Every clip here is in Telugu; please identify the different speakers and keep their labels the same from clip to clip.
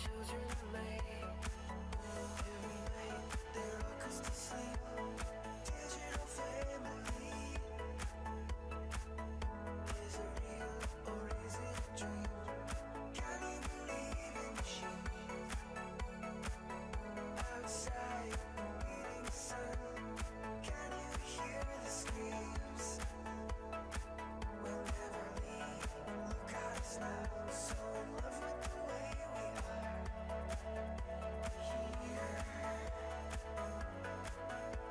Speaker 1: children are made. Every night they rock us to sleep. Digital family. Is it real or is it a dream? Can you believe in machines? Outside, beating sun. Can you hear the screams? We'll never leave. Look at us now, so in love with the way we are. Here.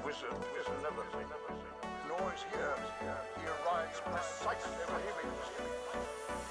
Speaker 2: wizard is never seen. Nor is here. He arrives precisely where he means.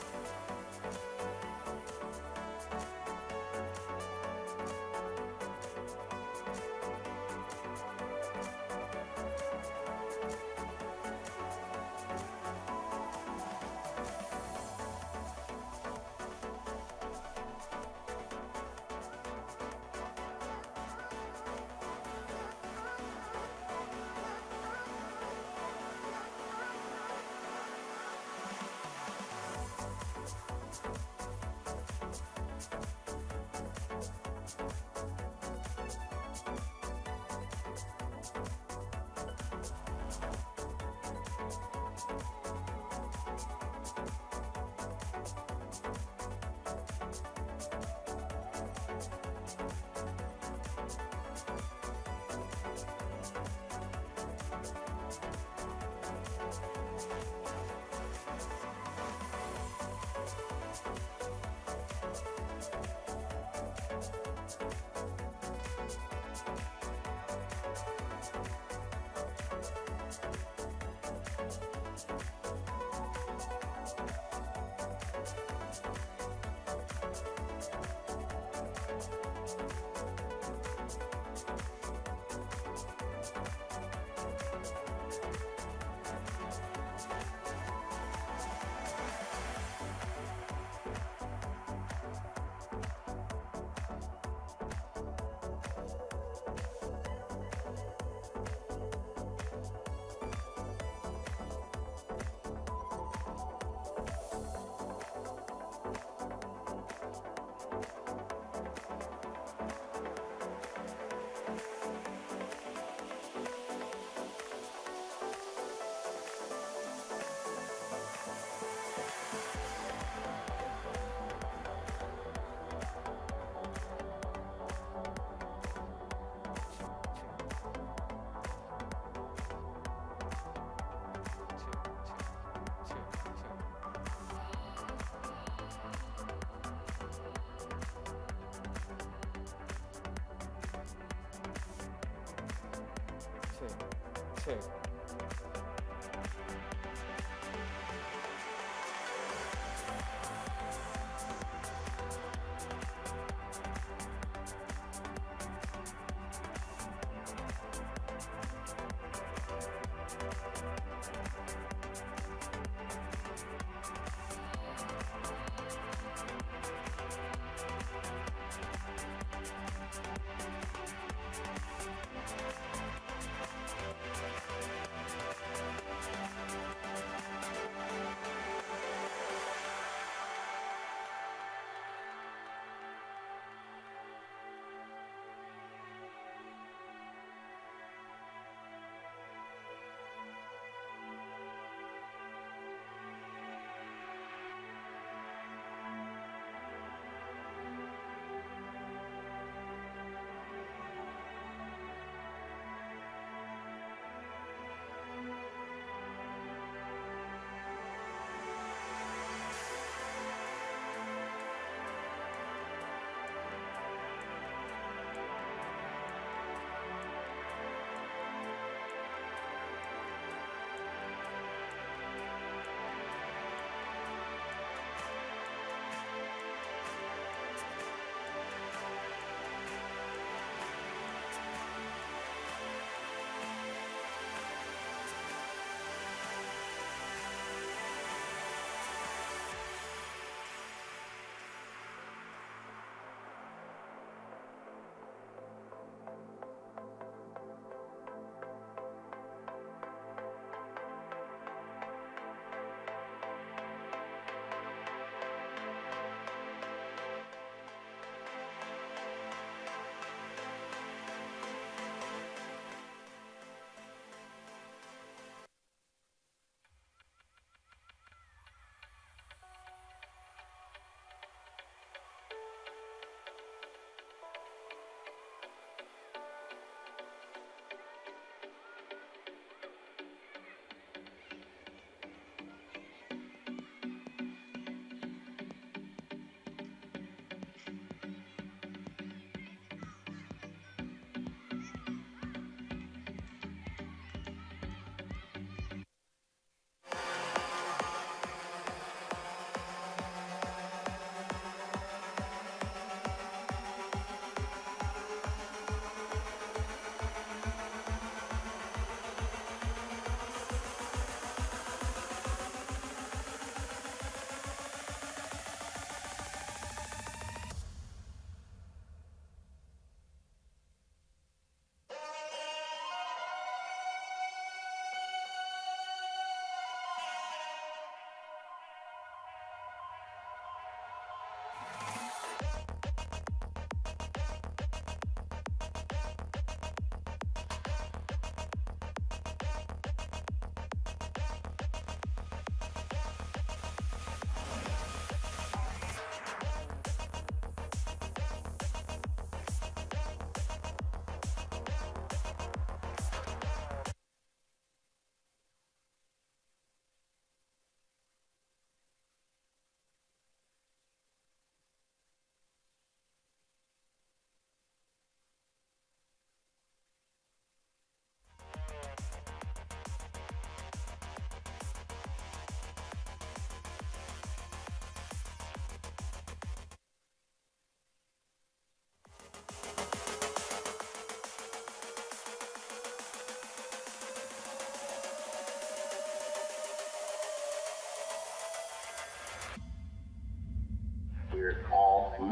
Speaker 3: two.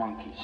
Speaker 3: monkeys.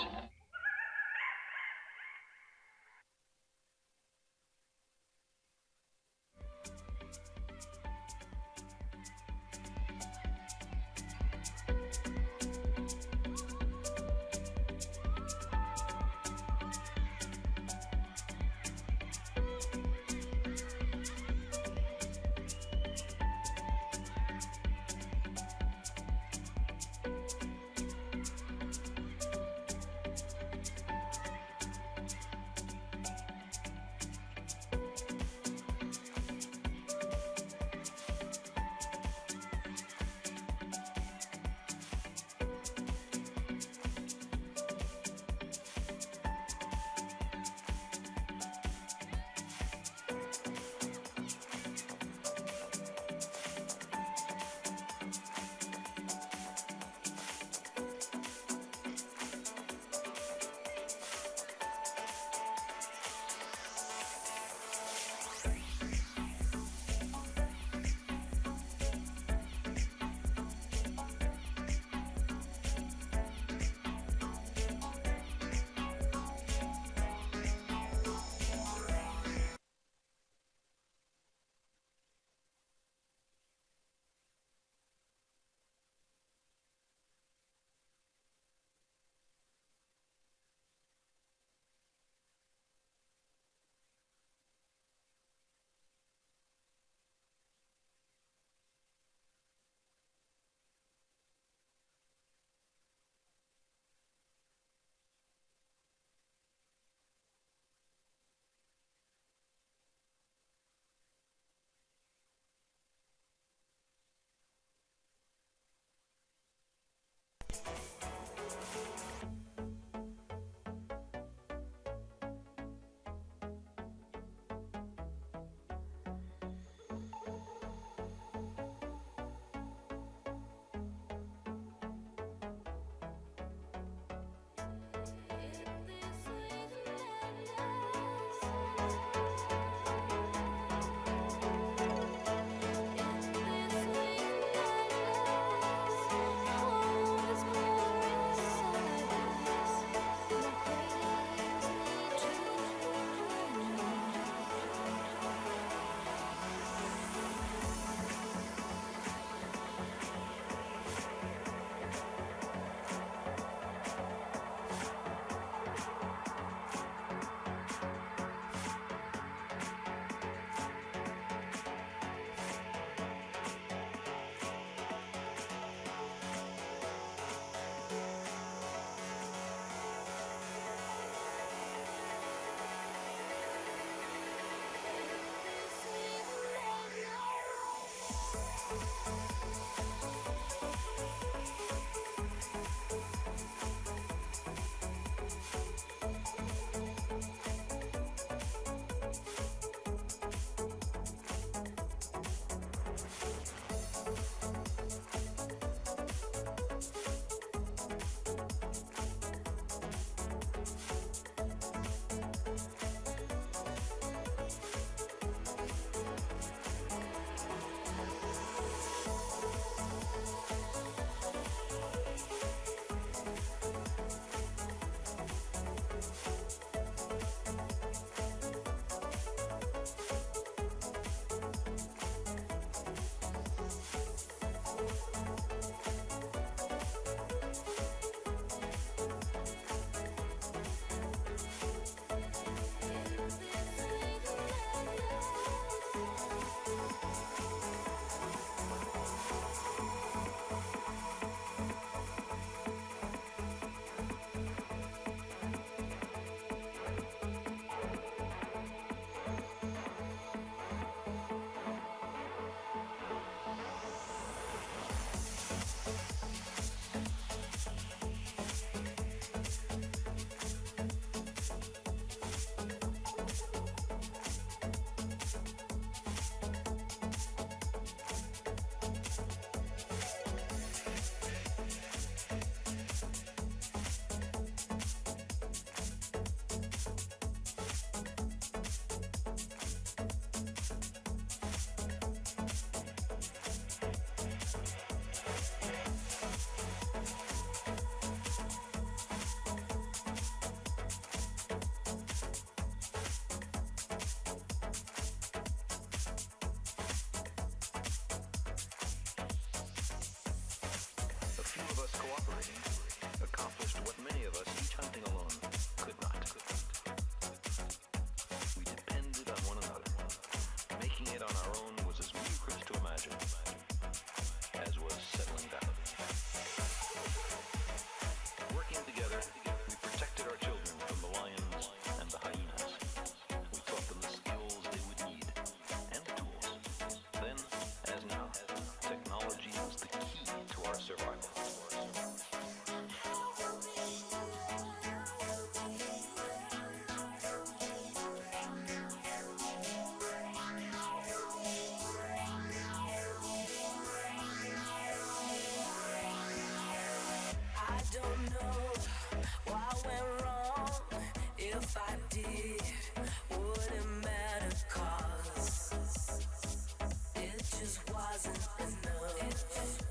Speaker 3: did wouldn't matter cause it just wasn't enough.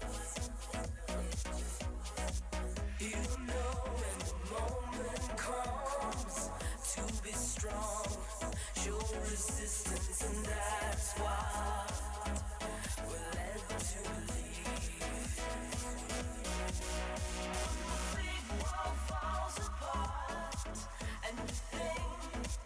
Speaker 3: You know when the moment comes to be strong, show resistance, and that's why we're led to believe. When the big world falls apart and you think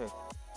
Speaker 4: Check.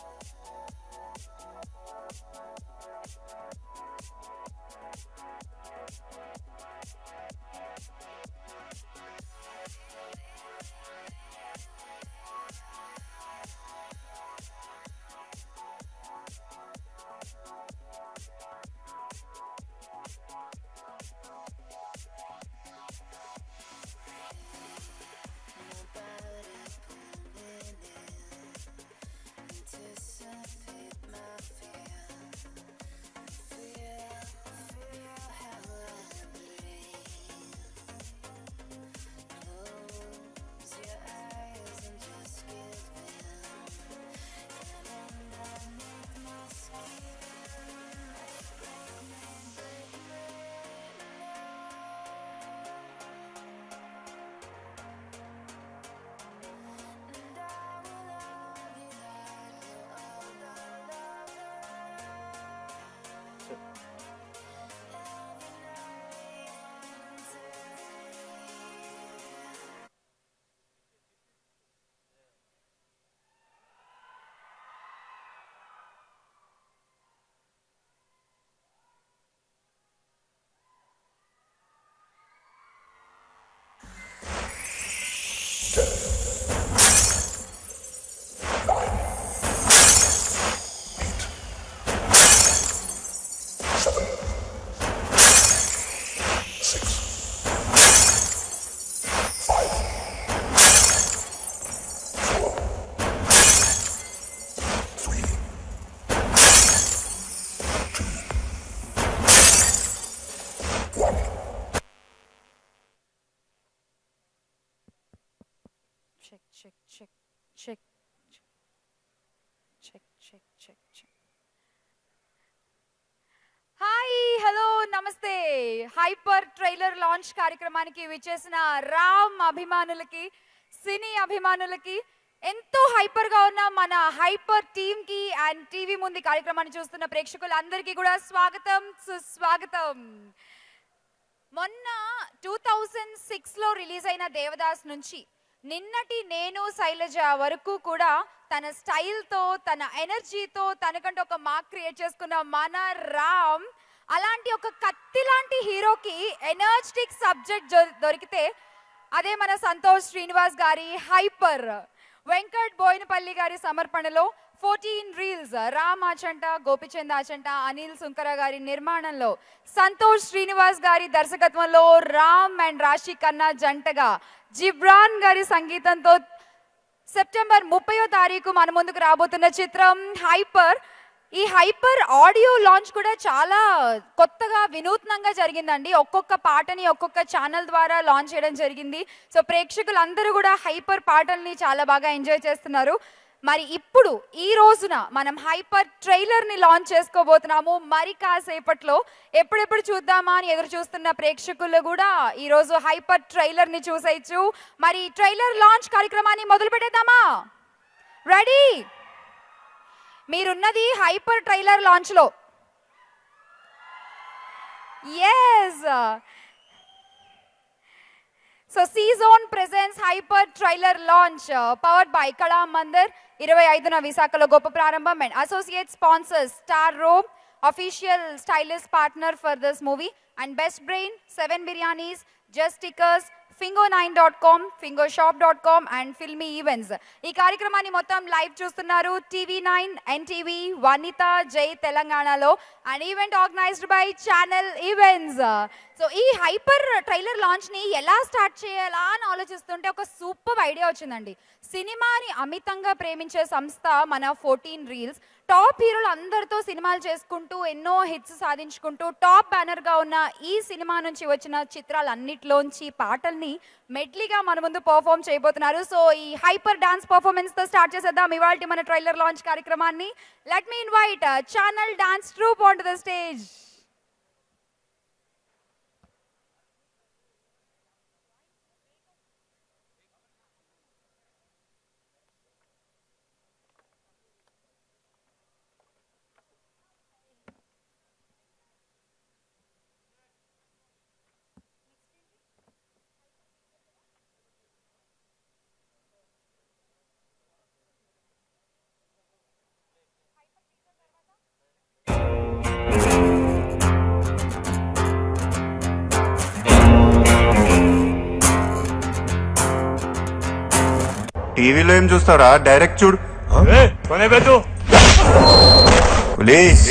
Speaker 5: check, check, check, check, check, check, check, check. Hi hello నమస్తే హైపర్ ట్రైలర్ లాంచ్ కార్యక్రమానికి విచ్చేసిన రామ్ అభిమానులకి సినీ అభిమానులకి ఎంతో హైపర్ గా ఉన్న మన హైపర్ టీమ్ కి అండ్ టీవీ ముందు ఈ కార్యక్రమాన్ని చూస్తున్న ప్రేక్షకులందరికీ కూడా స్వాగతం సుస్వాగతం మొన్న టూ థౌజండ్ సిక్స్లో రిలీజ్ అయిన దేవదాస్ నుంచి నిన్నటి నేను శైలజ వరకు కూడా తన స్టైల్తో తన ఎనర్జీతో తనకంటే ఒక మార్క్ క్రియేట్ చేసుకున్న మన రామ్ అలాంటి ఒక కత్తి లాంటి హీరోకి ఎనర్జెటిక్ సబ్జెక్ట్ దొరికితే అదే మన సంతోష్ శ్రీనివాస్ గారి హైపర్ వెంకట్ బోయినపల్లి గారి సమర్పణలో ఫోర్టీన్ రీల్స్ రామ్ ఆచంట గోపిచంద్ ఆచంట అనిల్ సుంకర గారి నిర్మాణంలో సంతోష్ శ్రీనివాస్ గారి దర్శకత్వంలో రామ్ అండ్ రాశి ఖన్నా జంటగా జిబ్రాన్ గారి సంగీతంతో సెప్టెంబర్ ముప్పయో తారీఖు మన ముందుకు రాబోతున్న చిత్రం హైపర్ ఈ హైపర్ ఆడియో లాంచ్ కూడా చాలా కొత్తగా వినూత్నంగా జరిగిందండి ఒక్కొక్క పాటని ఒక్కొక్క ఛానల్ ద్వారా లాంచ్ చేయడం జరిగింది సో ప్రేక్షకులందరూ కూడా హైపర్ పాటల్ని చాలా బాగా ఎంజాయ్ చేస్తున్నారు మరి ఇప్పుడు ఈ రోజున మనం హైపర్ ట్రైలర్ ని లాంచ్ చేసుకోబోతున్నాము మరి కాసేపట్లో ఎప్పుడెప్పుడు చూద్దామా అని ఎదురు చూస్తున్న ప్రేక్షకులు కూడా ఈ రోజు హైపర్ ట్రైలర్ ని చూసేయచ్చు మరి ట్రైలర్ లాంచ్ కార్యక్రమాన్ని మొదలు పెట్టేద్దామా రెడీ మీరున్నది హైపర్ ట్రైలర్ లాంచ్ లో yes so Seazone presents Hyper trailer launch powered by Kala Mandir ఇరవై ఐదున విశాఖలో గొప్ప ప్రారంభం and associate sponsors Star Rome official stylist partner for this movie and best brain seven biryanis just stickers Fingo nine dot com Fingo shop dot com and Filmy events ఈ కార్యక్రమాన్ని మొత్తం లైవ్ చూస్తున్నారు TV nine NTV Vanitha Jai తెలంగాణలో and event organised by channel events so ఈ హైపర్ ట్రైలర్ లాంచ్ ని ఎలా స్టార్ట్ చేయాలా అని ఆలోచిస్తుంటే ఒక సూపర్ ఐడియా వచ్చిందండి సినిమాని అమితంగా ప్రేమించే సంస్థ మన ఫోర్టీన్ రీల్స్ టాప్ హీరోలు అందరితో సినిమాలు చేసుకుంటూ ఎన్నో హిట్స్ సాధించుకుంటూ టాప్ బ్యానర్ గా ఉన్న ఈ సినిమా నుంచి వచ్చిన చిత్రాలన్నిటిలోంచి పాటల్ని మెడ్లీగా మన ముందు పర్ఫామ్ చేయబోతున్నారు సో ఈ హైపర్ డాన్స్ పర్ఫార్మెన్స్ తో స్టార్ట్ చేసేద్దాం ఇవాళ మన ట్రైలర్ లాంచ్ కార్యక్రమాన్ని let me invite channel dance troupe on to the stage
Speaker 4: టీవీలో ఏం చూస్తారా డైరెక్ట్ చూడు ప్లీజ్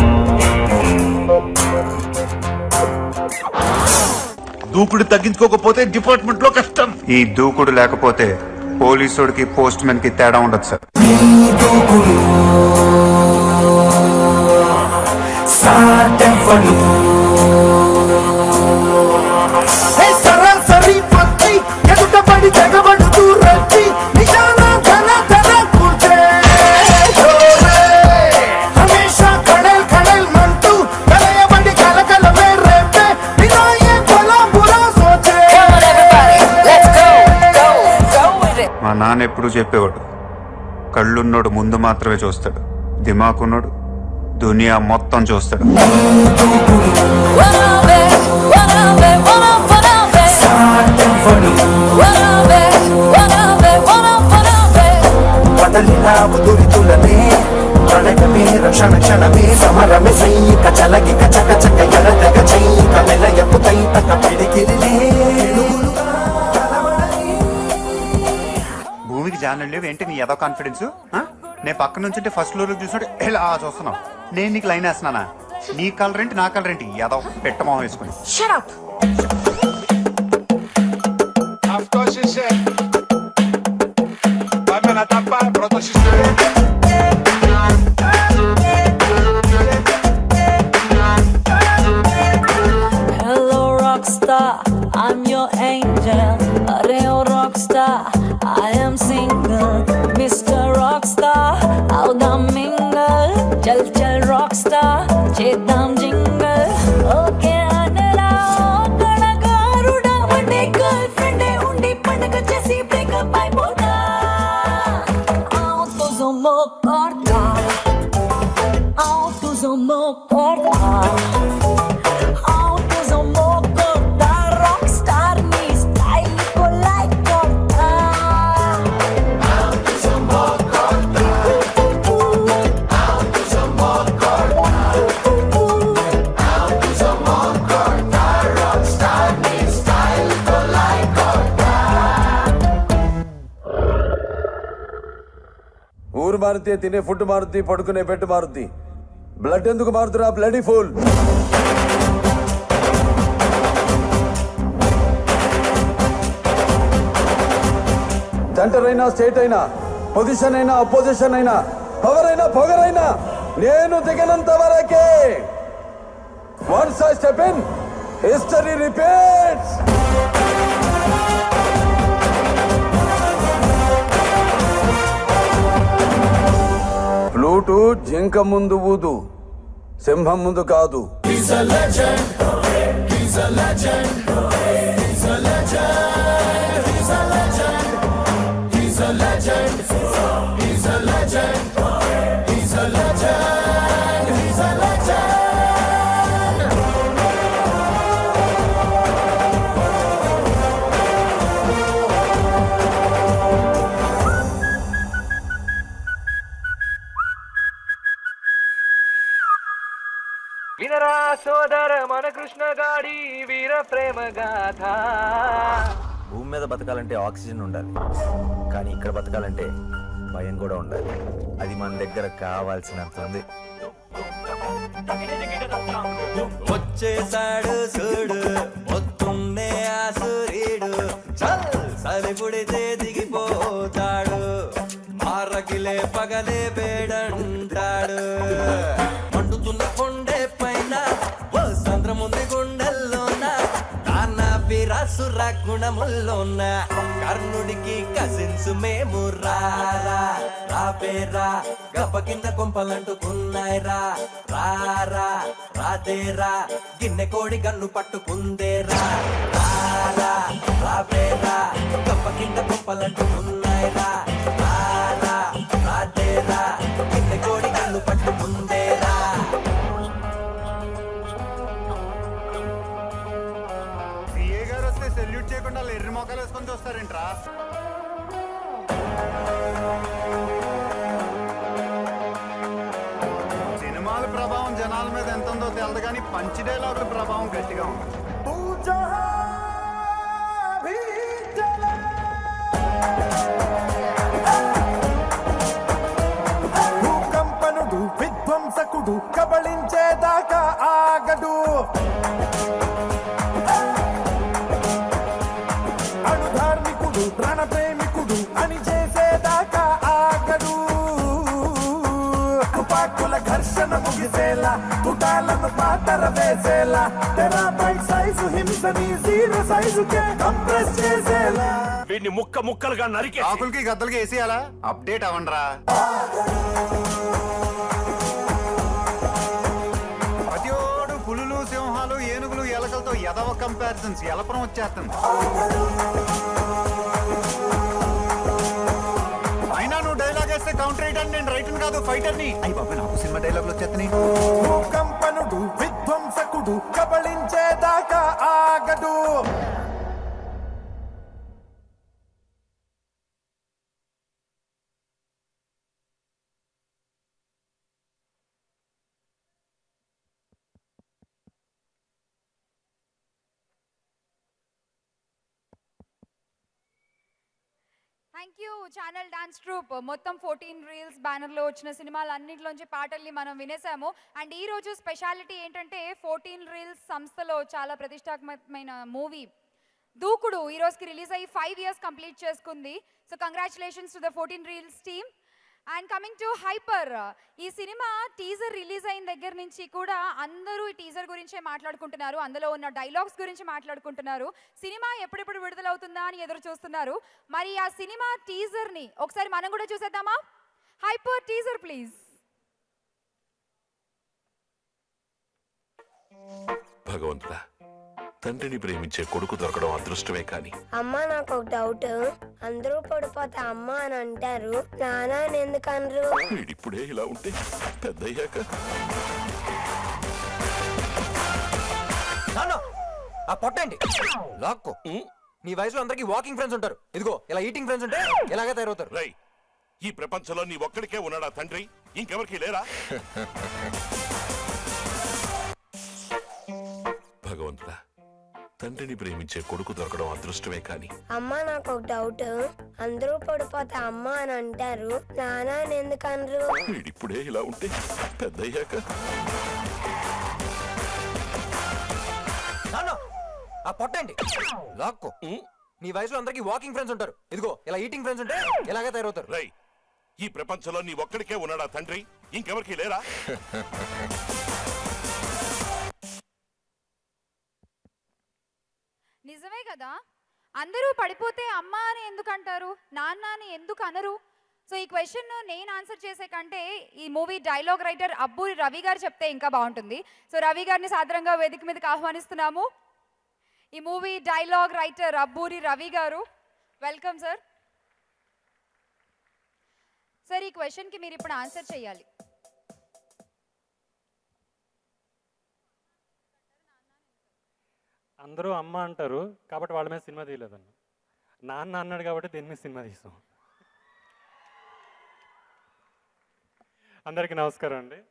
Speaker 6: దూకుడు తగ్గించుకోకపోతే డిపార్ట్మెంట్ లో కష్టం
Speaker 4: ఈ దూకుడు లేకపోతే పోలీసుడికి పోస్ట్ మెన్ కి తేడా ఉండదు సార్
Speaker 1: సరాసరి పత్తి ఎదుట పడి తెగబడుతూ రచ్చి నిజాన ధన ధన కూర్చే హమేషా కడల్ కడల్ మంటూ కలయబడి కలకలమే రేపే వినాయే బలా బురా సోచే
Speaker 3: Let's go, go, go with it.
Speaker 4: మా నాన్న ఎప్పుడూ చెప్పేవాడు కళ్ళున్నోడు ముందు మాత్రమే చూస్తాడు దిమాకున్నోడు దునియా మొత్తం చూస్తాడు
Speaker 3: Wanna be, wanna be, wanna, wanna be. Wanna be, wanna be, wanna, wanna be.
Speaker 1: వదలినావు దురితులనే ప్రళయమే రక్షణ క్షణమే సమరమే సైనిక చలగిక చక చక ఎడతగ చైనిక మెలయపు తైతక పిడికిలినే
Speaker 4: భూమికి జానం లేవు ఏంటి నీ ఏదో కాన్ఫిడెన్స్ నేను పక్క నుంచి ఫస్ట్ ఫ్లోర్ చూసినట్టు ఇలా చూస్తున్నావు నేను నీకు లైన్ వేస్తున్నానా నీ కలర్ ఏంటి నా కలర్ ఏంటి ఏదో పెట్టమోహం వేసుకుని
Speaker 3: Shut up.
Speaker 2: Of course you said. Dame la tapa, pronto si estoy.
Speaker 3: Hello, rockstar. I'm your angel. Areo rockstar. I am single. Mr. Rockstar. Out the mingle. Chal chal rockstar. చేద్దాం jingle. Okay, అనరా. కళాకారుడా. ఉండే girlfriend ఏ ఉండి పండగ చేసి breakup అయిపోతా. Autosomo corta. Autosomo corta. Autosomo corta. Rockstar నీ style को like corta.
Speaker 7: ఊరు మారితే తినే ఫుడ్ మారుద్ది పడుకునే బెడ్ మారుద్ది బ్లడ్ ఎందుకు మారుతురా బ్లడీ ఫుల్ సెంటర్ అయినా స్టేట్ అయినా పొజిషన్ అయినా అపోజిషన్ అయినా పవర్ అయినా పొగరైనా నేను దిగనంత వరకే once I step in history repeats flute జింక ముందు ఊదు సింహం ముందు కాదు
Speaker 8: వినరా సోదర మన కృష్ణ గాడి వీర ప్రేమ గాథ
Speaker 9: భూమి మీద బతకాలంటే ఆక్సిజన్ ఉండాలి కానీ ఇక్కడ బతకాలంటే భయం కూడా ఉండాలి అది మన దగ్గర కావాల్సినంత ఉంది వచ్చేసాడు చూడు పొత్తుండే ఆ సూర్యుడు చల్ సరి పుడితే దిగిపోతాడు మారకిలే పగలే వేడంటాడు మండుతున్న కొండే పైన ఓ సంద్రముంది గుండెల్లోన తాన బిరాసుర గుణముల్లోన కర్ణుడికి కజిన్స్ మేము రారా రాపేరా గప్ప కింద కొంపలంటుకున్నాయిరా రారా రాదేరా గిన్నె కోడి గన్ను పట్టుకుందేరా రారా రాపేరా గప్ప కింద కొంపలంటుకున్నాయిరా రారా రాదేరా గిన్నె కోడి గన్ను పట్టుకుందేరా
Speaker 4: సిఏ గారు వస్తే సెల్యూట్ చేయకుండా వాళ్ళు ఎర్రి మొక్కలు వేసుకొని చూస్తారేంట్రా సినిమాల ప్రభావం జనాల మీద ఎంత ఉందో తెలదు కానీ పంచి డైలాగుల ప్రభావం గట్టిగా ఉంది
Speaker 1: పూజా
Speaker 10: ఆగడు అణుధార్మికుడు ప్రాణ ప్రేమికుడు అని చేసేదాకా ఆగడు తుపాకుల ఘర్షణ ముగిసేలా తుటాలను పాతర వేసేలా తెరాపై సైజు హింసని జీరో సైజుకే కంప్రెస్ చేసేలా
Speaker 6: వీడిని ముక్క ముక్కలుగా నరికే
Speaker 4: ఆకులకి గద్దలకి వేసేయాలా అప్డేట్ అవ్వండిరా ప్రతిోడు పులులు సింహాలు ఏనుగులు ఎలకలతో ఎదవ కంపారిజన్స్ ఎలపరం వచ్చేస్తుంది అయినా నువ్వు డైలాగ్ వేస్తే కౌంటర్ వేయడానికి నేను రైటర్ కాదు ఫైటర్ని అయ్యి బాబు నాకు సినిమా డైలాగులు వచ్చేస్తున్నాయి
Speaker 10: భూకంపనుడు విధ్వంసకుడు కబళించేదాకా ఆగడు
Speaker 5: thank you channel dance troupe మొత్తం ఫోర్టీన్ రీల్స్ బ్యానర్లో వచ్చిన సినిమాలు అన్నింటిలోంచి పాటల్ని మనం వినేసాము అండ్ ఈ రోజు స్పెషాలిటీ ఏంటంటే ఫోర్టీన్ రీల్స్ సంస్థలో చాలా ప్రతిష్టాత్మకమైన మూవీ దూకుడు ఈ రోజుకి రిలీజ్ అయ్యి ఫైవ్ ఇయర్స్ కంప్లీట్ చేసుకుంది so congratulations to the fourteen Reels team and coming to Hyper ఈ సినిమా టీజర్ రిలీజ్ అయిన దగ్గర నుంచి కూడా అందరూ ఈ టీజర్ గురించే మాట్లాడుకుంటున్నారు అందులో ఉన్న డైలాగ్స్ గురించి మాట్లాడుకుంటున్నారు సినిమా ఎప్పుడెప్పుడు విడుదలవుతుందా అని ఎదురు చూస్తున్నారు మరి ఆ సినిమా టీజర్ని ఒకసారి మనం కూడా చూసేద్దామా హైపర్ టీజర్ ప్లీజ్
Speaker 6: భగవంతుడా తండ్రిని ప్రేమించే కొడుకు దొరకడం అదృష్టమే కాని
Speaker 11: అమ్మ నాకు ఒక డౌట్ అందరూ పడిపోతే అమ్మ అని అంటారు నాన్న అని ఎందుకు అనరు
Speaker 6: వీడిప్పుడే ఇలా ఉంటే పెద్దయ్యాక
Speaker 12: నాన్న ఆ పొట్టండి లాక్కో నీ వయసులో అందరికి వాకింగ్ ఫ్రెండ్స్ ఉంటారు ఇదిగో ఇలా ఈటింగ్ ఫ్రెండ్స్ ఉంటే ఇలాగే తయారవుతారు
Speaker 6: రై ఈ ప్రపంచంలో నీ ఒక్కడికే ఉన్నాడా తండ్రి ఇంకెవరికి లేరా భగవంతుడా తండ్రిని ప్రేమించే కొడుకు దొరకడం అదృష్టమే కాని
Speaker 11: అమ్మ నాకు ఒక డౌట్ అందరూ పడిపోతే అమ్మ అని అంటారు నాన్న అని ఎందుకు అనరు
Speaker 6: వీడిప్పుడే ఇలా ఉంటే పెద్దయ్యాక
Speaker 12: నాన్న ఆ పొట్టండి లాక్కో నీ వయసులో అందరికి వాకింగ్ ఫ్రెండ్స్ ఉంటారు ఇదిగో ఇలా ఈటింగ్ ఫ్రెండ్స్ ఉంటే ఇలాగే తయారవుతారు
Speaker 6: రై ఈ ప్రపంచంలో నీ ఒక్కడికే ఉన్నాడా తండ్రి ఇంకెవరికి లేరా
Speaker 5: నిజమే కదా అందరూ పడిపోతే అమ్మ అని ఎందుకు అంటారు నాన్న అని ఎందుకు అనరు సో ఈ క్వశ్చన్ నేను ఆన్సర్ చేసే కంటే ఈ movie dialogue writer Abburi Ravi గారు చెప్తే ఇంకా బాగుంటుంది సో రవి గారిని సాధారణంగా వేదిక మీదకి ఆహ్వానిస్తున్నాము ఈ movie dialogue writer Abburi Ravi గారు వెల్కమ్ సార్ సార్ ఈ క్వశ్చన్కి మీరు ఇప్పుడు ఆన్సర్ చేయాలి
Speaker 13: అందరూ అమ్మ అంటారు కాబట్టి వాళ్ళ మీద సినిమా తీయలేదన్న నాన్న అన్నాడు కాబట్టి దీని మీద సినిమా తీసాం అందరికీ నమస్కారం అండి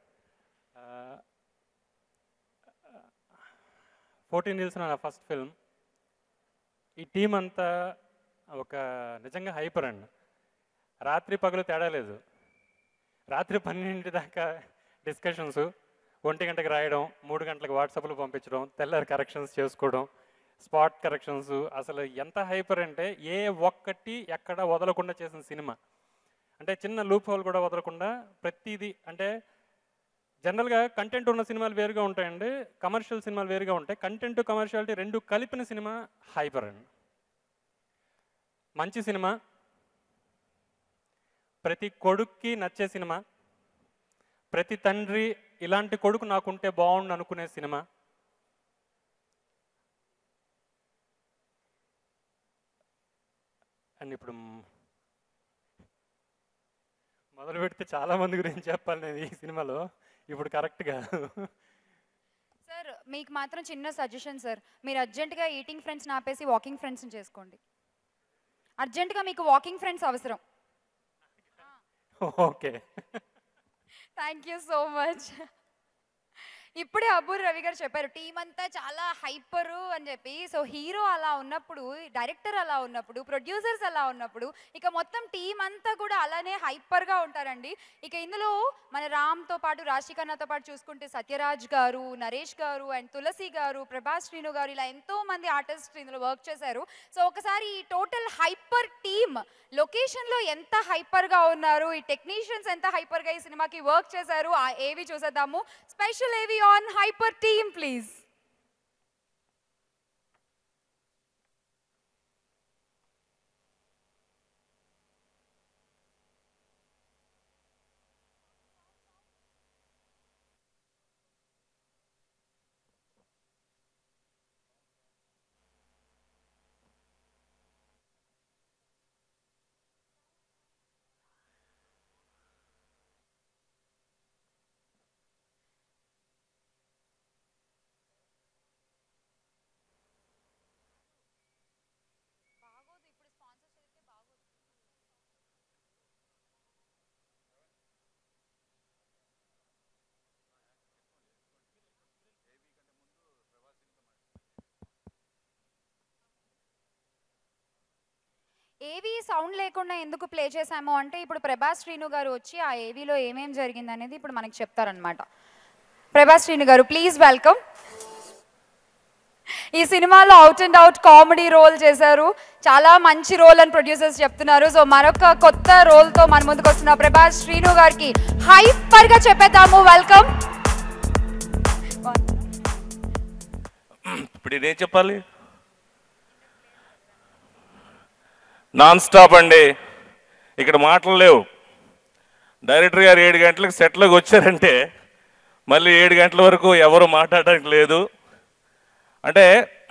Speaker 13: ఫోర్టీన్ రీల్స్ నా ఫస్ట్ ఫిల్మ్ ఈ టీం అంతా ఒక నిజంగా హైపర్ అండి రాత్రి పగలు తేడా లేదు రాత్రి పన్నెండింటి దాకా డిస్కషన్స్ ఒంటి గంటకి రాయడం మూడు గంటలకు వాట్సాప్లో పంపించడం తెల్లారి కరెక్షన్స్ చేసుకోవడం స్పాట్ కరెక్షన్స్ అసలు ఎంత హైపర్ అంటే ఏ ఒక్కటి ఎక్కడ వదలకుండా చేసిన సినిమా అంటే చిన్న లూప్ హోల్ కూడా వదలకుండా ప్రతిదీ అంటే జనరల్గా కంటెంట్ ఉన్న సినిమాలు వేరుగా ఉంటాయండి కమర్షియల్ సినిమాలు వేరుగా ఉంటాయి కంటెంట్ కమర్షియాలిటీ రెండు కలిపిన సినిమా హైపర్ అండి మంచి సినిమా ప్రతి కొడుక్కి నచ్చే సినిమా ప్రతి తండ్రి ఇలాంటి కొడుకు నాకుంటే బాగుండు అనుకునే సినిమా అండ్ ఇప్పుడు మ్- మొదలు పెడితే చాలా మంది గురించి చెప్పాలి నేను ఈ సినిమాలో ఇప్పుడు కరెక్ట్ కాదు
Speaker 5: సార్ మీకు మాత్రం చిన్న సజెషన్ సార్ మీరు అర్జెంటుగా ఈటింగ్ ఫ్రెండ్స్ని ఆపేసి వాకింగ్ ఫ్రెండ్స్ని చేసుకోండి అర్జెంటుగా మీకు వాకింగ్ ఫ్రెండ్స్ అవసరం
Speaker 13: okay
Speaker 5: thank you so much ఇప్పుడే అబ్బూర్ రవి గారు చెప్పారు టీం అంతా చాలా హైపర్ అని చెప్పి సో హీరో అలా ఉన్నప్పుడు డైరెక్టర్ అలా ఉన్నప్పుడు ప్రొడ్యూసర్స్ అలా ఉన్నప్పుడు ఇక మొత్తం టీం అంతా కూడా అలానే హైపర్ గా ఉంటారండి ఇక ఇందులో మన రామ్ తో పాటు రాశికన్నతో పాటు చూసుకుంటే సత్యరాజ్ గారు నరేష్ గారు అండ్ తులసి గారు ప్రభాస్ శ్రీను గారు ఇలా ఎంతో మంది ఆర్టిస్ట్ ఇందులో వర్క్ చేశారు సో ఒకసారి ఈ టోటల్ హైపర్ టీమ్ లొకేషన్ లో ఎంత హైపర్ గా ఉన్నారు ఈ టెక్నీషియన్స్ ఎంత హైపర్ గా ఈ సినిమాకి వర్క్ చేశారు ఆ ఏవి చూసేద్దాము special AV on Hyper team please AV sound లేకుండా ఎందుకు ప్లే చేశాము అంటే ఇప్పుడు ప్రభాస్ శ్రీను గారు వచ్చి ఆ ఏవీలో ఏమేం జరిగింది అనేది ఇప్పుడు మనకి చెప్తారనమాట ప్రభాస్ శ్రీను గారు ప్లీజ్ వెల్కమ్ ఈ సినిమాలో out and out comedy role చేశారు చాలా మంచి రోల్ అని ప్రొడ్యూసర్స్ చెప్తున్నారు సో మరొక కొత్త రోల్ తో మన ముందుకు వస్తున్న ప్రభాస్ శ్రీను గారికి హైపర్ గా చెప్పేద్దాము వెల్కమ్
Speaker 14: ఇప్పుడు ఇదేం చెప్పాలి నాన్ స్టాప్ అండి ఇక్కడ మాటలు లేవు డైరెక్టర్ గారు ఏడు గంటలకు సెట్లోకి వచ్చారంటే మళ్ళీ ఏడు గంటల వరకు ఎవరు మాట్లాడడానికి లేదు అంటే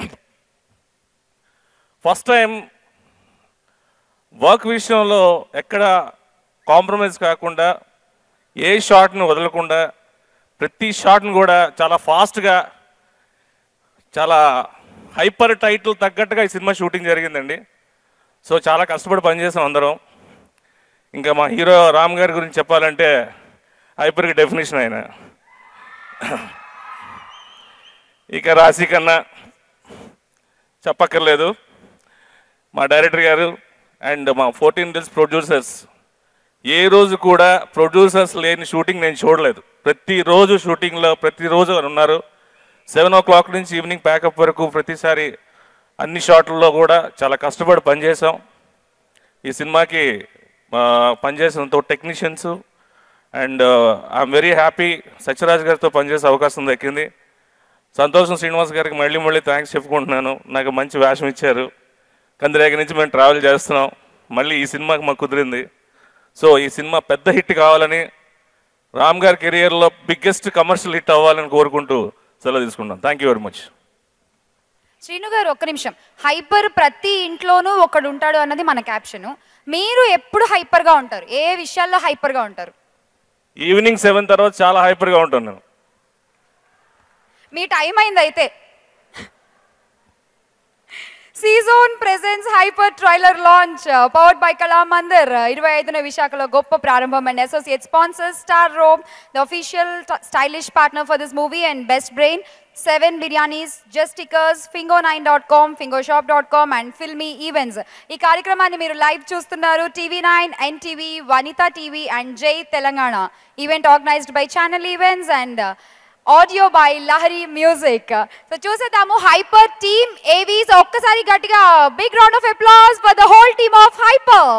Speaker 14: ఫస్ట్ టైం వర్క్ విషయంలో ఎక్కడ కాంప్రమైజ్ కాకుండా ఏ షాట్ను వదలకుండా ప్రతి షాట్ను కూడా చాలా ఫాస్ట్గా చాలా హైపర్ టైటిల్ తగ్గట్టుగా ఈ సినిమా షూటింగ్ జరిగిందండి సో చాలా కష్టపడి పనిచేసాం అందరం ఇంకా మా హీరో రామ్ గారి గురించి చెప్పాలంటే హైపర్కి డెఫినేషన్ ఆయన ఇక రాశి కన్నా చెప్పక్కర్లేదు మా డైరెక్టర్ గారు అండ్ మా ఫోర్టీన్ డేస్ ప్రొడ్యూసర్స్ ఏ రోజు కూడా ప్రొడ్యూసర్స్ లేని షూటింగ్ నేను చూడలేదు ప్రతిరోజు షూటింగ్లో ప్రతిరోజు ఉన్నారు సెవెన్ ఓ క్లాక్ నుంచి ఈవినింగ్ ప్యాకప్ వరకు ప్రతిసారి అన్ని షాట్లలో కూడా చాలా కష్టపడి పనిచేసాం ఈ సినిమాకి ఆ, పనిచేసిన technicians and I'm very happy Sathyaraj గారితో పనిచేసే అవకాశం దక్కింది సంతోషం శ్రీనివాస్ గారికి మళ్ళీ మళ్ళీ థ్యాంక్స్ చెప్పుకుంటున్నాను నాకు మంచి వేషం ఇచ్చారు కందిరేగ నుంచి మేము ట్రావెల్ చేస్తున్నాం మళ్ళీ ఈ సినిమాకి మాకు కుదిరింది సో ఈ సినిమా పెద్ద హిట్ కావాలని రామ్ గారి కెరియర్లో బిగ్గెస్ట్ కమర్షియల్ హిట్ అవ్వాలని కోరుకుంటూ సెలవు తీసుకుంటాం thank you very much
Speaker 5: Srinu గారు ఒక్క నిమిషం హైపర్ ప్రతి ఇంట్లోనూ ఒకడు ఉంటాడు అన్నది మన క్యాప్షన్ మీరు ఎప్పుడు హైపర్ గా ఉంటారు ఏ విషయాల్లో హైపర్ గా ఉంటారు
Speaker 14: ఈవినింగ్ సెవెన్ తర్వాత చాలా హైపర్గా ఉంటాను నేను
Speaker 5: మీ టైం అయింది అయితే Seazone presents Hyper trailer launch powered by Kala Mandir ఇరవై ఐదున విశాఖలో గొప్ప ప్రారంభం and associate sponsor Star Rome the official stylish partner for this movie and best brain seven biryanis just stickers Fingo nine dot com Fingo shop dot com and Filmy events ఈ కార్యక్రమాన్ని మీరు లైవ్ చూస్తున్నారు TV nine NTV Vanitha TV and Jai Telangana event organised by channel events and audio by Lahari music so చూసేద్దాము హైపర్ టీమ్ ఏవీస్ ఒక్కసారి గట్టిగా big round of applause for the whole team of Hyper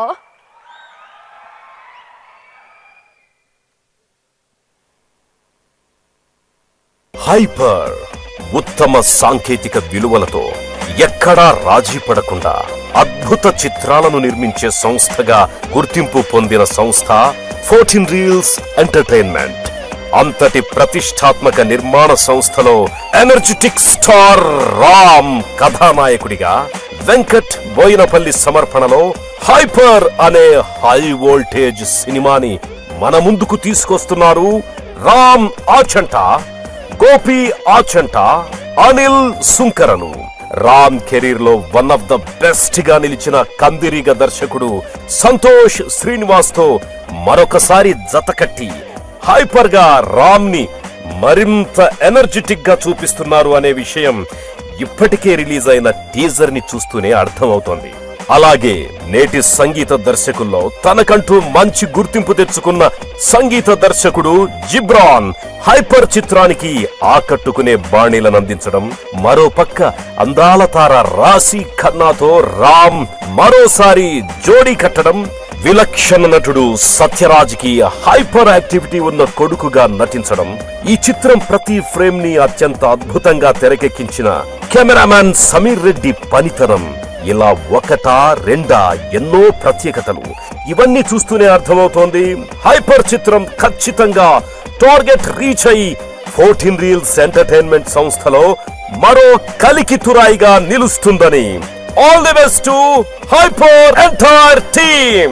Speaker 15: Hyper ఉత్తమ సాంకేతిక విలువలతో ఎక్కడా రాజీ పడకుండా అద్భుత చిత్రాలను నిర్మించే సంస్థగా గుర్తింపు పొందిన సంస్థ ఫోర్టీన్ రీల్స్ ఎంటర్టైన్మెంట్ అంతటి ప్రతిష్టాత్మక నిర్మాణ సంస్థలో ఎనర్జెటిక్ స్టార్ రామ్ కథానాయకుడిగా వెంకట్ బోయినపల్లి సమర్పణలో హైపర్ అనే హై వోల్టేజ్ సినిమాని మన ముందుకు తీసుకొస్తున్నారు రామ్ ఆచంట గోపి ఆచంట అనిల్ సుంకరను రామ్ కెరీర్ లో వన్ ఆఫ్ ద బెస్ట్ గా నిలిచిన కందిరీగ దర్శకుడు సంతోష్ శ్రీనివాస్ తో మరొకసారి జతకట్టి హైపర్ గా రామ్ ని మరింత ఎనర్జెటిక్ గా చూపిస్తున్నారు అనే విషయం ఇప్పటికే రిలీజ్ అయిన టీజర్ ని చూస్తూనే అర్థమవుతోంది అలాగే నేటి సంగీత దర్శకుల్లో తనకంటూ మంచి గుర్తింపు తెచ్చుకున్న సంగీత దర్శకుడు జిబ్రాన్ హైపర్ చిత్రానికి ఆకట్టుకునే బాణీలను అందించడం మరో పక్క అందాల తార రాశి ఖన్నాతో రామ్ మరోసారి జోడీ కట్టడం విలక్షణ నటుడు సత్యరాజ్కి హైపర్ యాక్టివిటీ ఉన్న కొడుకుగా నటించడం ఈ చిత్రం ప్రతి ఫ్రేమ్ ని అత్యంత అద్భుతంగా తెరకెక్కించిన కెమెరామ్యాన్ సమీర్ రెడ్డి పనితనం ఇలా ఒకటా రెండా ఎన్నో ప్రత్యేకతలు ఇవన్నీ చూస్తూనే అర్థమవుతోంది హైపర్ చిత్రం ఖచ్చితంగా టార్గెట్ రీచ్ అయి ఫోర్టీన్ రీల్స్ ఎంటర్టైన్మెంట్ సంస్థలో మరో కలికి తురాయిగా నిలుస్తుందని all the best to Hyper entire team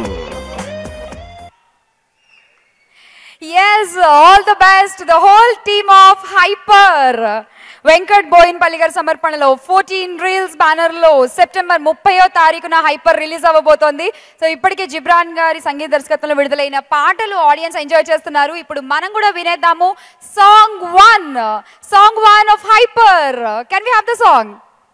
Speaker 5: yes all the best the whole team of Hyper Venkat Boinpally గారి సమర్పణలో ఫోర్టీన్ రీల్స్ బ్యానర్ లో సెప్టెంబర్ ముప్పయో తారీఖున హైపర్ రిలీజ్ అవ్వబోతోంది సో ఇప్పటికే జిబ్రాన్ గారి సంగీత దర్శకత్వంలో విడుదలైన పాటలు ఆడియన్స్ ఎంజాయ్ చేస్తున్నారు ఇప్పుడు మనం కూడా వినేద్దాము song one song one of Hyper can we have the song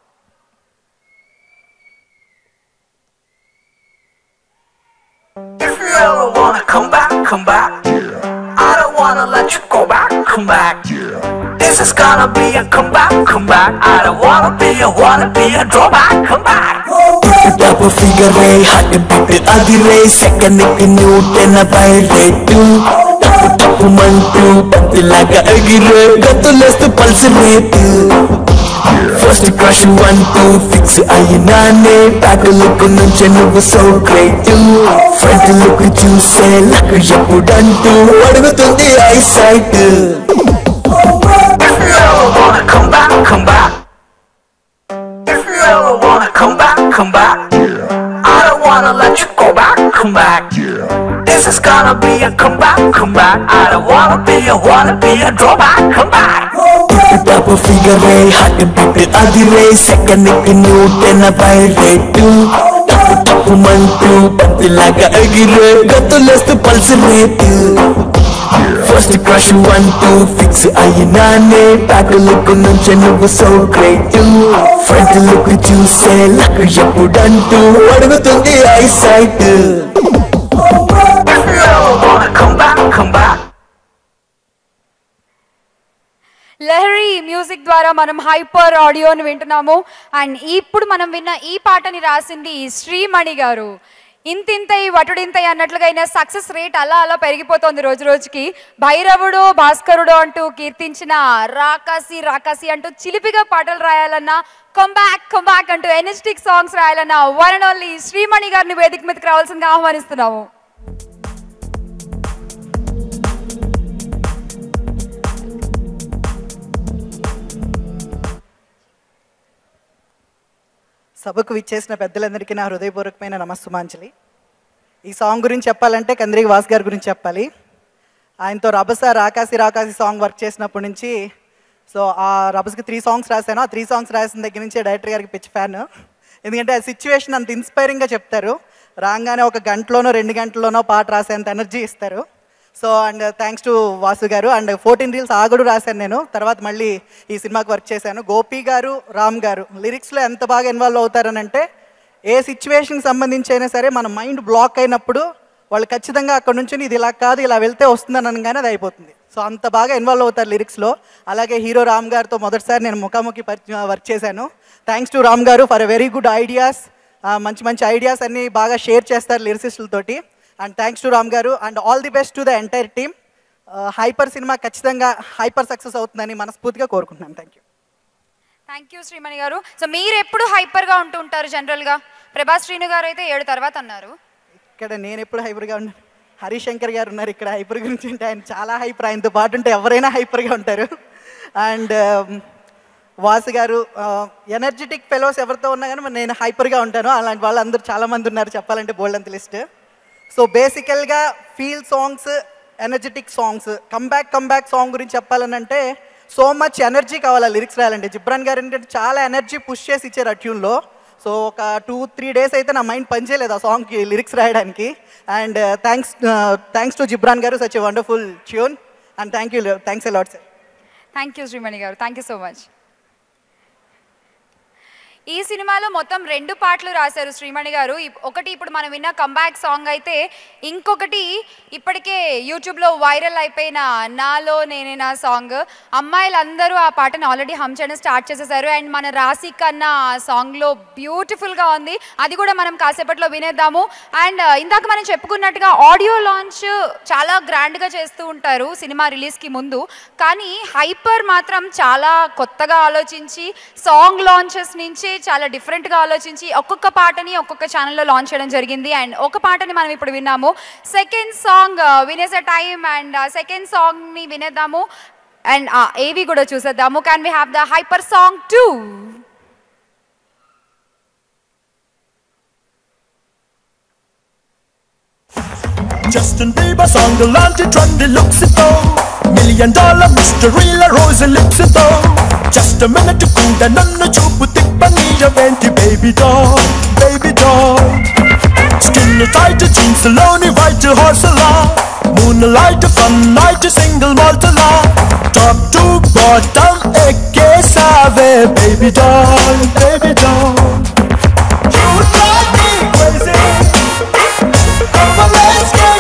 Speaker 1: If you ever wanna come back, come back. I don't wanna let you go back, come back. This is gonna be a comeback, come back. I don't wanna be a wanna be a drawback, come back.
Speaker 10: డబ్బు ఫిగరే హార్ట్ బీట్ అది రే సెకండ్ కి న్యూటన్ బయటెట్టు టప్పు టప్పు మంటూ పత్తిలాగా ఎగిరే గతులేస్తూ pulse rate first crush one two fix అయినానే బ్యాక్ లుక్ నుంచి నువ్వు సో గ్రేట్ ఫ్రంట్ లుక్ చూసే లక్ ఎప్పుడంటూ అడుగుతుంది eye sight
Speaker 1: If you ever wanna come back, come back. If you ever wanna come back, come back. I don't wanna let you go back, come back. This is gonna be a comeback, come back. I don't wanna be a wanna be a drawback, come back.
Speaker 10: డబ్బు ఫిగరే హార్ట్ బీట్ అది రే సెకండ్ కి న్యూటన్ బయటెట్టు టప్పు టప్పు మంటూ పత్తిలాగా ఎగిరే గతులేస్తూ pulse rate first crush one two fix అయినానే బ్యాక్ లుక్ నుంచి నువ్వు సో గ్రేట్ ఫ్రంట్ లుక్ చూసే లక్ ఎప్పుడంటూ అడుగుతుంది eye sight
Speaker 1: If you ever wanna come back, come back.
Speaker 5: Lahari music ద్వారా మనం హైపర్ ఆడియోని వింటున్నాము అండ్ ఇప్పుడు మనం విన్న ఈ పాటని రాసింది శ్రీమణి గారు ఇంతింతై వటుడింతై అన్నట్లుగా అయిన సక్సెస్ రేట్ అలా అలా పెరిగిపోతోంది రోజు రోజుకి భైరవుడు భాస్కరుడు అంటూ కీర్తించిన రాకాసి రాకాసి అంటూ చిలిపిగా పాటలు రాయాలన్నా కంబ్యాక్ కంబ్యాక్ అంటూ ఎనర్జెటిక్ సాంగ్స్ రాయాలన్నా వన్ అండ్ ఓన్లీ శ్రీమణి గారిని వేదిక మీదకి రావాల్సిందిగా ఆహ్వానిస్తున్నాము
Speaker 16: సభకు విచ్చేసిన పెద్దలందరికీ నా హృదయపూర్వకమైన నమస్సుమాంజలి ఈ సాంగ్ గురించి చెప్పాలంటే కంద్రికి వాస్ గారి గురించి చెప్పాలి ఆయనతో రభస రాకాసి రాకాసి సాంగ్ వర్క్ చేసినప్పటి నుంచి సో ఆ రభస్కి త్రీ సాంగ్స్ రాశాను ఆ త్రీ సాంగ్స్ రాసిన దగ్గర నుంచి డైరెక్టర్ గారికి పిచ్చి ఫ్యాన్ ఎందుకంటే ఆ సిచ్యువేషన్ అంత ఇన్స్పైరింగ్గా చెప్తారు రాగానే ఒక గంటలోనో రెండు గంటల్లోనో పాట రాసేంత ఎనర్జీ ఇస్తారు so and thanks to Vasu గారు అండ్ ఫోర్టీన్ రీల్స్ ఆగడు రాశాను నేను తర్వాత మళ్ళీ ఈ సినిమాకి వర్క్ చేశాను గోపి గారు రామ్ గారు లిరిక్స్లో ఎంత బాగా ఇన్వాల్వ్ అవుతారనంటే ఏ సిచ్యువేషన్కి సంబంధించి అయినా సరే మన మైండ్ బ్లాక్ అయినప్పుడు వాళ్ళు ఖచ్చితంగా అక్కడ నుంచి ఇది ఇలా కాదు ఇలా వెళ్తే వస్తుందని అనగానే అది అయిపోతుంది సో అంత బాగా ఇన్వాల్వ్ అవుతారు లిరిక్స్లో అలాగే హీరో రామ్ గారితో మొదటిసారి నేను ముఖాముఖి వర్క్ చేశాను థ్యాంక్స్ టు రామ్ గారు for a very good ideas మంచి మంచి ఐడియాస్ అన్ని బాగా షేర్ చేస్తారు లిరిసిస్టులతోటి అండ్ థ్యాంక్స్ టు రామ్ గారు and all the best to the entire team Hyper సినిమా ఖచ్చితంగా హైపర్ సక్సెస్ అవుతుందని మనస్ఫూర్తిగా కోరుకుంటున్నాను thank you
Speaker 5: thank you Sreemani గారు సో మీరు ఎప్పుడు హైపర్ గా ఉంటూ ఉంటారు జనరల్ గా ప్రభాస్ శ్రీను గారు అయితే ఏడు తర్వాత అన్నారు
Speaker 16: ఇక్కడ నేను ఎప్పుడు హైపర్గా ఉన్నాను హరిశంకర్ గారు ఉన్నారు ఇక్కడ హైపర్ గురించి అంటే ఆయన చాలా హైపర్ ఆయనతో పాటు ఉంటే ఎవరైనా హైపర్గా ఉంటారు అండ్ వాసు గారు ఎనర్జెటిక్ ఫెలోస్ ఎవరితో ఉన్నా కానీ మరి నేను హైపర్గా ఉంటాను అలాంటి వాళ్ళు అందరూ చాలామంది ఉన్నారు చెప్పాలంటే బోల్డ్ అంత లిస్ట్ సో బేసికల్గా feel songs energetic songs comeback comeback song గురించి చెప్పాలని అంటే సో మచ్ ఎనర్జీ కావాలి లిరిక్స్ రాయాలంటే జిబ్రాన్ గారు ఏంటంటే చాలా ఎనర్జీ పుష్ చేసి ఇచ్చారు ఆ ట్యూన్లో సో ఒక టూ త్రీ డేస్ అయితే నా మైండ్ పనిచేయలేదు ఆ సాంగ్కి లిరిక్స్ రాయడానికి and thanks thanks to Ghibran గారు such a wonderful tune and thank you thanks a lot sir
Speaker 5: thank you Sreemani గారు థ్యాంక్ యూ సో మచ్ ఈ సినిమాలో మొత్తం రెండు పాటలు రాశారు శ్రీమణి గారు ఇప్- ఒకటి ఇప్పుడు మనం విన్న కంబ్యాక్ సాంగ్ అయితే ఇంకొకటి ఇప్పటికే యూట్యూబ్లో వైరల్ అయిపోయిన నాలో నేనే నా సాంగ్ అమ్మాయిలందరూ ఆ పాటను ఆల్రెడీ హమ్ చేయడం స్టార్ట్ చేసేసారు అండ్ మన రాశి కన్నా ఆ సాంగ్లో బ్యూటిఫుల్గా ఉంది అది కూడా మనం కాసేపట్లో వినేద్దాము అండ్ ఇందాక మనం చెప్పుకున్నట్టుగా ఆడియో లాంచ్ చాలా గ్రాండ్గా చేస్తూ ఉంటారు సినిమా రిలీజ్కి ముందు కానీ హైపర్ మాత్రం చాలా కొత్తగా ఆలోచించి సాంగ్ లాంచెస్ నుంచి చాలా డిఫరెంట్గా ఆలోచించి ఒక్కొక్క పాటని ఒక్కొక్క ఛానల్లో లాంచ్ చేయడం జరిగింది అండ్ ఒక పాటని మనం ఇప్పుడు విన్నాము సెకండ్ సాంగ్ వినేసే టైం అండ్ సెకండ్ సాంగ్ని వినేద్దాము అండ్ ఏవి కూడా చూసేద్దాము can we have the Hyper song two
Speaker 10: Justin Bieber song అలాంటి ట్రెండ్ లుక్స్ తో మిలియన్ డాలర్ మిస్టరీ ల రోజు లిప్స్ తో జస్ట్ మినిట్ కూడా నన్ను చూపు తిప్పనీయవేంటి baby doll baby doll skin tight jeans లోని వైట్ హార్స్ లా moonlight fun night single malt లా టాప్ టు బాటమ్ ఎక్కేసావే baby doll baby doll You drive me crazy Come on, let's get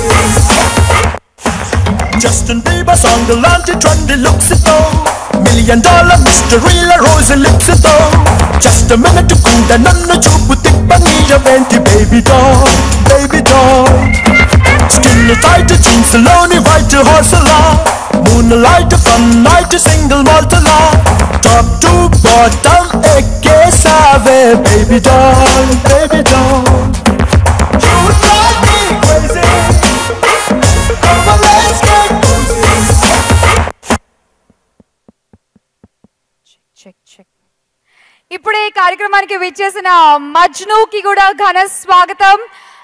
Speaker 10: Justin Bieber song లాంటి ట్రెండ్ లుక్స్ తో మిలియన్ డాలర్ మిస్టరీ ల రోజు లిప్స్ తో జస్ట్ మినిట్ కూడా నన్ను చూపు తిప్పనీయవేంటి baby doll baby doll skin tight jeans లోని వైట్ హార్స్ లా moonlight fun night single malt లా టాప్ టు బాటమ్ ఎక్కేసావే baby doll baby doll You drive me crazy Come on, let's get
Speaker 5: check check ఇప్పుడే ఈ కార్యక్రమానికి విచ్చేసిన మజ్నుకి కూడా ఘన స్వాగతం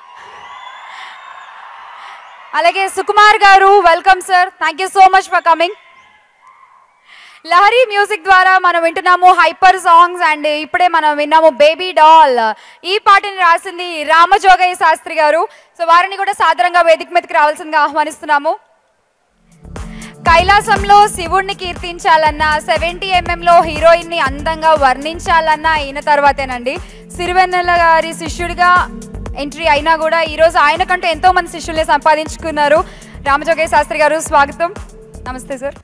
Speaker 5: అలాగే సుకుమార్ గారు welcome sir thank you so much for coming Lahari music ద్వారా మనం వింటున్నాము హైపర్ సాంగ్స్ అండ్ ఇప్పుడే మనం విన్నాము బేబీ డాల్ ఈ పాటని రాసింది రామజోగయ్య శాస్త్రి గారు సో వారిని కూడా సాధారణంగా వేదిక మీదకి రావాల్సిందిగా ఆహ్వానిస్తున్నాము కైలాసంలో శివుణ్ణి కీర్తించాలన్నా సెవెంటీ ఎంఎంలో హీరోయిన్ ని అందంగా వర్ణించాలన్నా అయిన తర్వాతేనండి సిరివెన్నెల గారి శిష్యుడిగా ఎంట్రీ అయినా కూడా ఈరోజు ఆయనకంటూ ఎంతో మంది శిష్యుల్ని సంపాదించుకున్నారు రామజోగయ్య శాస్త్రి గారు స్వాగతం నమస్తే సార్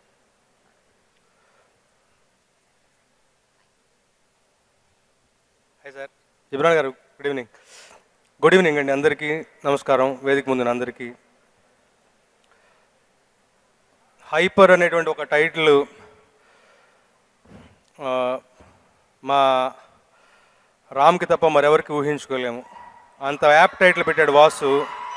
Speaker 17: హాయ్ సార్ జిబ్రాన్ గారు గుడ్ ఈవినింగ్ గుడ్ ఈవినింగ్ అండి అందరికీ నమస్కారం వేదిక ముందున అందరికీ హైపర్ అనేటువంటి ఒక టైటిల్ ఆ, మా రామ్కి తప్ప మరెవరికి ఊహించుకోలేము అంత యాప్ టైటిల్ పెట్టాడు వాసు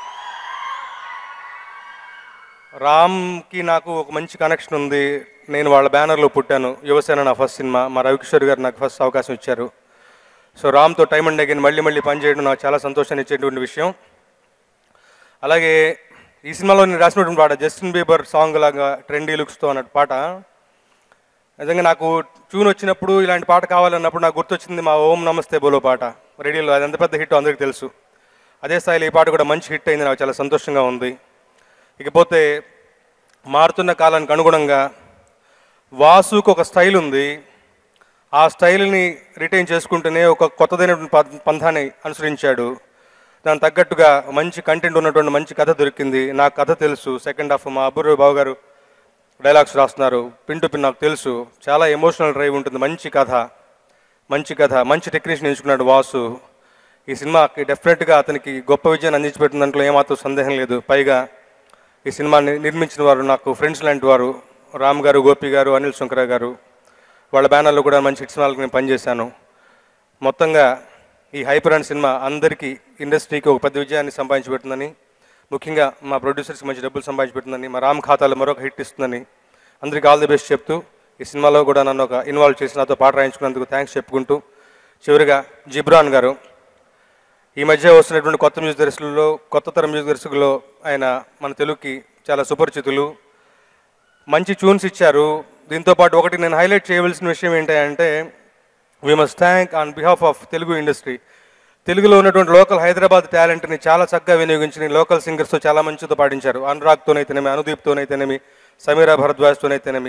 Speaker 17: రామ్కి నాకు ఒక మంచి కనెక్షన్ ఉంది నేను వాళ్ళ బ్యానర్లో పుట్టాను యువసేన నా ఫస్ట్ సినిమా మా రవికిషోర్ గారు నాకు ఫస్ట్ అవకాశం ఇచ్చారు సో రామ్తో టైం అండ్ అగైన్ మళ్ళీ మళ్ళీ పనిచేయడం నాకు చాలా సంతోషాన్ని ఇచ్చేటువంటి విషయం అలాగే ఈ సినిమాలో నేను రాసినటువంటి పాట జస్టిన్ బీబర్ సాంగ్ లాగా ట్రెండీ లుక్స్తో అన్నట్టు పాట నిజంగా నాకు ట్యూన్ వచ్చినప్పుడు ఇలాంటి పాట కావాలన్నప్పుడు నాకు గుర్తొచ్చింది మా ఓం నమస్తే బోలో పాట రేడియోలో అది ఎంత పెద్ద హిట్ అందరికీ తెలుసు అదే స్థాయిలో ఈ పాట కూడా మంచి హిట్ అయింది నాకు చాలా సంతోషంగా ఉంది ఇకపోతే మారుతున్న కాలానికి అనుగుణంగా వాసుకు ఒక స్టైల్ ఉంది ఆ స్టైల్ని రిటైన్ చేసుకుంటూనే ఒక కొత్తదైనటువంటి ప- పంథాన్ని అనుసరించాడు దానికి తగ్గట్టుగా మంచి కంటెంట్ ఉన్నటువంటి మంచి కథ దొరికింది నాకు కథ తెలుసు సెకండ్ హాఫ్ మా అబ్బురు బాబు గారు డైలాగ్స్ రాస్తున్నారు పిన్ టు పిన్ నాకు తెలుసు చాలా ఎమోషనల్ డ్రైవ్ ఉంటుంది మంచి కథ మంచి కథ మంచి టెక్నీషియన్ ఎంచుకున్నాడు వాసు ఈ సినిమాకి డెఫినెట్గా అతనికి గొప్ప విజయాన్ని అందించిపెట్టిన దాంట్లో ఏమాత్రం సందేహం లేదు పైగా ఈ సినిమాని నిర్మించిన వారు నాకు ఫ్రెండ్స్ లాంటి వారు రామ్ గారు గోపి గారు అనిల్ శంకర గారు వాళ్ళ బ్యానర్లో కూడా మంచి హిట్ సినిమాలకు నేను పనిచేశాను మొత్తంగా ఈ హైపర్ అండ్ సినిమా అందరికీ ఇండస్ట్రీకి ఒక పెద్ద విజయాన్ని సంపాదించి పెడుతుందని ముఖ్యంగా మా ప్రొడ్యూసర్స్కి మంచి డబ్బులు సంపాదించి పెడుతుందని మా రామ్ ఖాతాలో మరొక హిట్ ఇస్తుందని అందరికీ ఆల్ ది బెస్ట్ చెప్తూ ఈ సినిమాలో కూడా నన్ను ఒక ఇన్వాల్వ్ చేసి నాతో పాట రాయించుకున్నందుకు థ్యాంక్స్ చెప్పుకుంటూ చివరిగా జిబ్రాన్ గారు ఈ మధ్య వస్తున్నటువంటి కొత్త మ్యూజిక్ దర్శకుల్లో కొత్త తరం మ్యూజిక్ దర్శకుల్లో ఆయన మన తెలుగుకి చాలా సుపరిచితులు మంచి ట్యూన్స్ ఇచ్చారు దీంతో పాటు ఒకటి నేను హైలైట్ చేయవలసిన విషయం ఏంటంటే we must thank on behalf of Telugu industry తెలుగులో ఉన్నటువంటి లోకల్ హైదరాబాద్ టాలెంట్ని చాలా చక్కగా వినియోగించి లోకల్ సింగర్స్తో చాలా మంచితో పాటించారు అనురాగ్తోనైతేనేమి అనుదీప్తోనైతేనేమి సమీరా భరద్వాజ్తోనైతేనేమి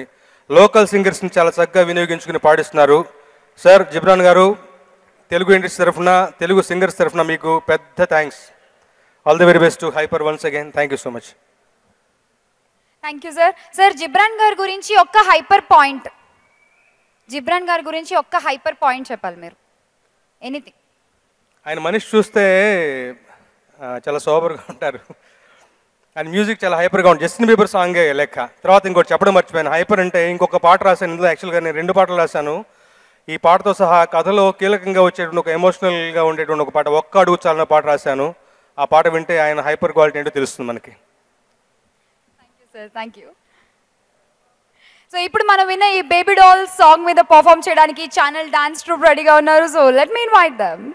Speaker 17: లోకల్ సింగర్స్ని చాలా చక్కగా వినియోగించుకుని పాడిస్తున్నారు సార్ జిబ్రాన్ గారు తెలుగు ఇండస్ట్రీ తరఫున తెలుగు సింగర్స్ తరఫున మీకు పెద్ద thanks all the very best to Hyper once again thank you so much
Speaker 5: thank you sir sir Jibran గారి గురించి ఒక్క హైపర్ పాయింట్ జిబ్రాన్ గారి గురించి ఒక్క హైపర్ పాయింట్ చెప్పాలి మీరు ఎనీథింగ్
Speaker 17: ఆయన మనిషి చూస్తే ఆ, చాలా సోబర్గా ఉంటారు ఆయన మ్యూజిక్ చాలా హైపర్గా ఉంటుంది జస్టిన్ బీబర్ సాంగే లెక్క తర్వాత ఇంకోటి చెప్పడం మర్చిపోయాను హైపర్ అంటే ఇంకొక పాట రాశాను ఇందులో యాక్చువల్గా నేను రెండు పాటలు రాశాను ఈ పాటతో సహా కథలో కీలకంగా వచ్చేటువంటి ఒక ఎమోషనల్గా ఉండేటువంటి ఒక పాట ఒక్క అడుగు చాలన్న పాట రాశాను ఆ పాట వింటే ఆయన హైపర్ క్వాలిటీ ఏంటో తెలుస్తుంది మనకి
Speaker 5: సార్ థ్యాంక్ యూ సో ఇప్పుడు మనం విన్న ఈ బేబీ డాల్ సాంగ్ మీద పర్ఫామ్ చేయడానికి ఛానల్ డాన్స్ ట్రూప్ రెడీగా ఉన్నారు so let me invite them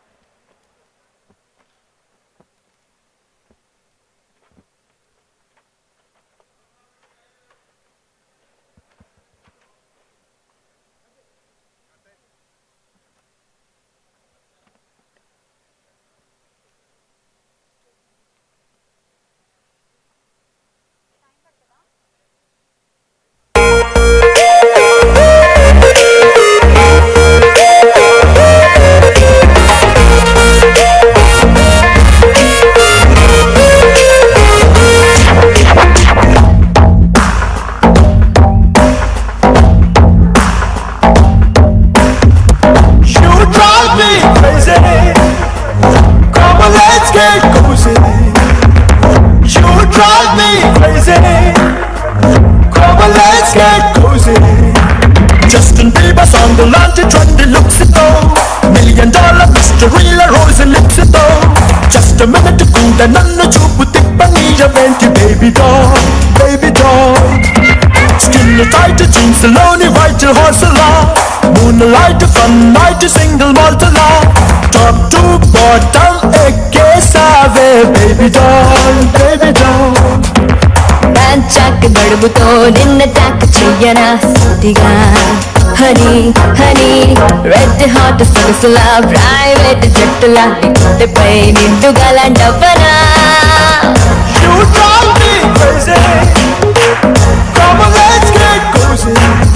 Speaker 10: You drive me crazy. Come on, let's get cozy. You drive me crazy. Come on, let's get cozy. Justin Bieber's on the launch, trendy looks it though. Million dollar mystery, la rose lips it though. Just a minute to cool down, నన్ను చూపు తిప్పని ఎవెంటి baby doll, baby doll. Skin tight jeans లోని white horse లా Moonlight fun night single malt లా Top to bottom ఎక్కేసావే baby doll, baby doll
Speaker 3: చాక్ గడుపుతో నిన్న టాక్ చెయ్యనా సుటిగా హనీ హనీ రెడ్ హాట్ సొగసులా ప్రైవేట్ జట్టులా గుండెపై నిండుగా లాంటవ్వనా
Speaker 10: You drive me crazy Come on let's get cozy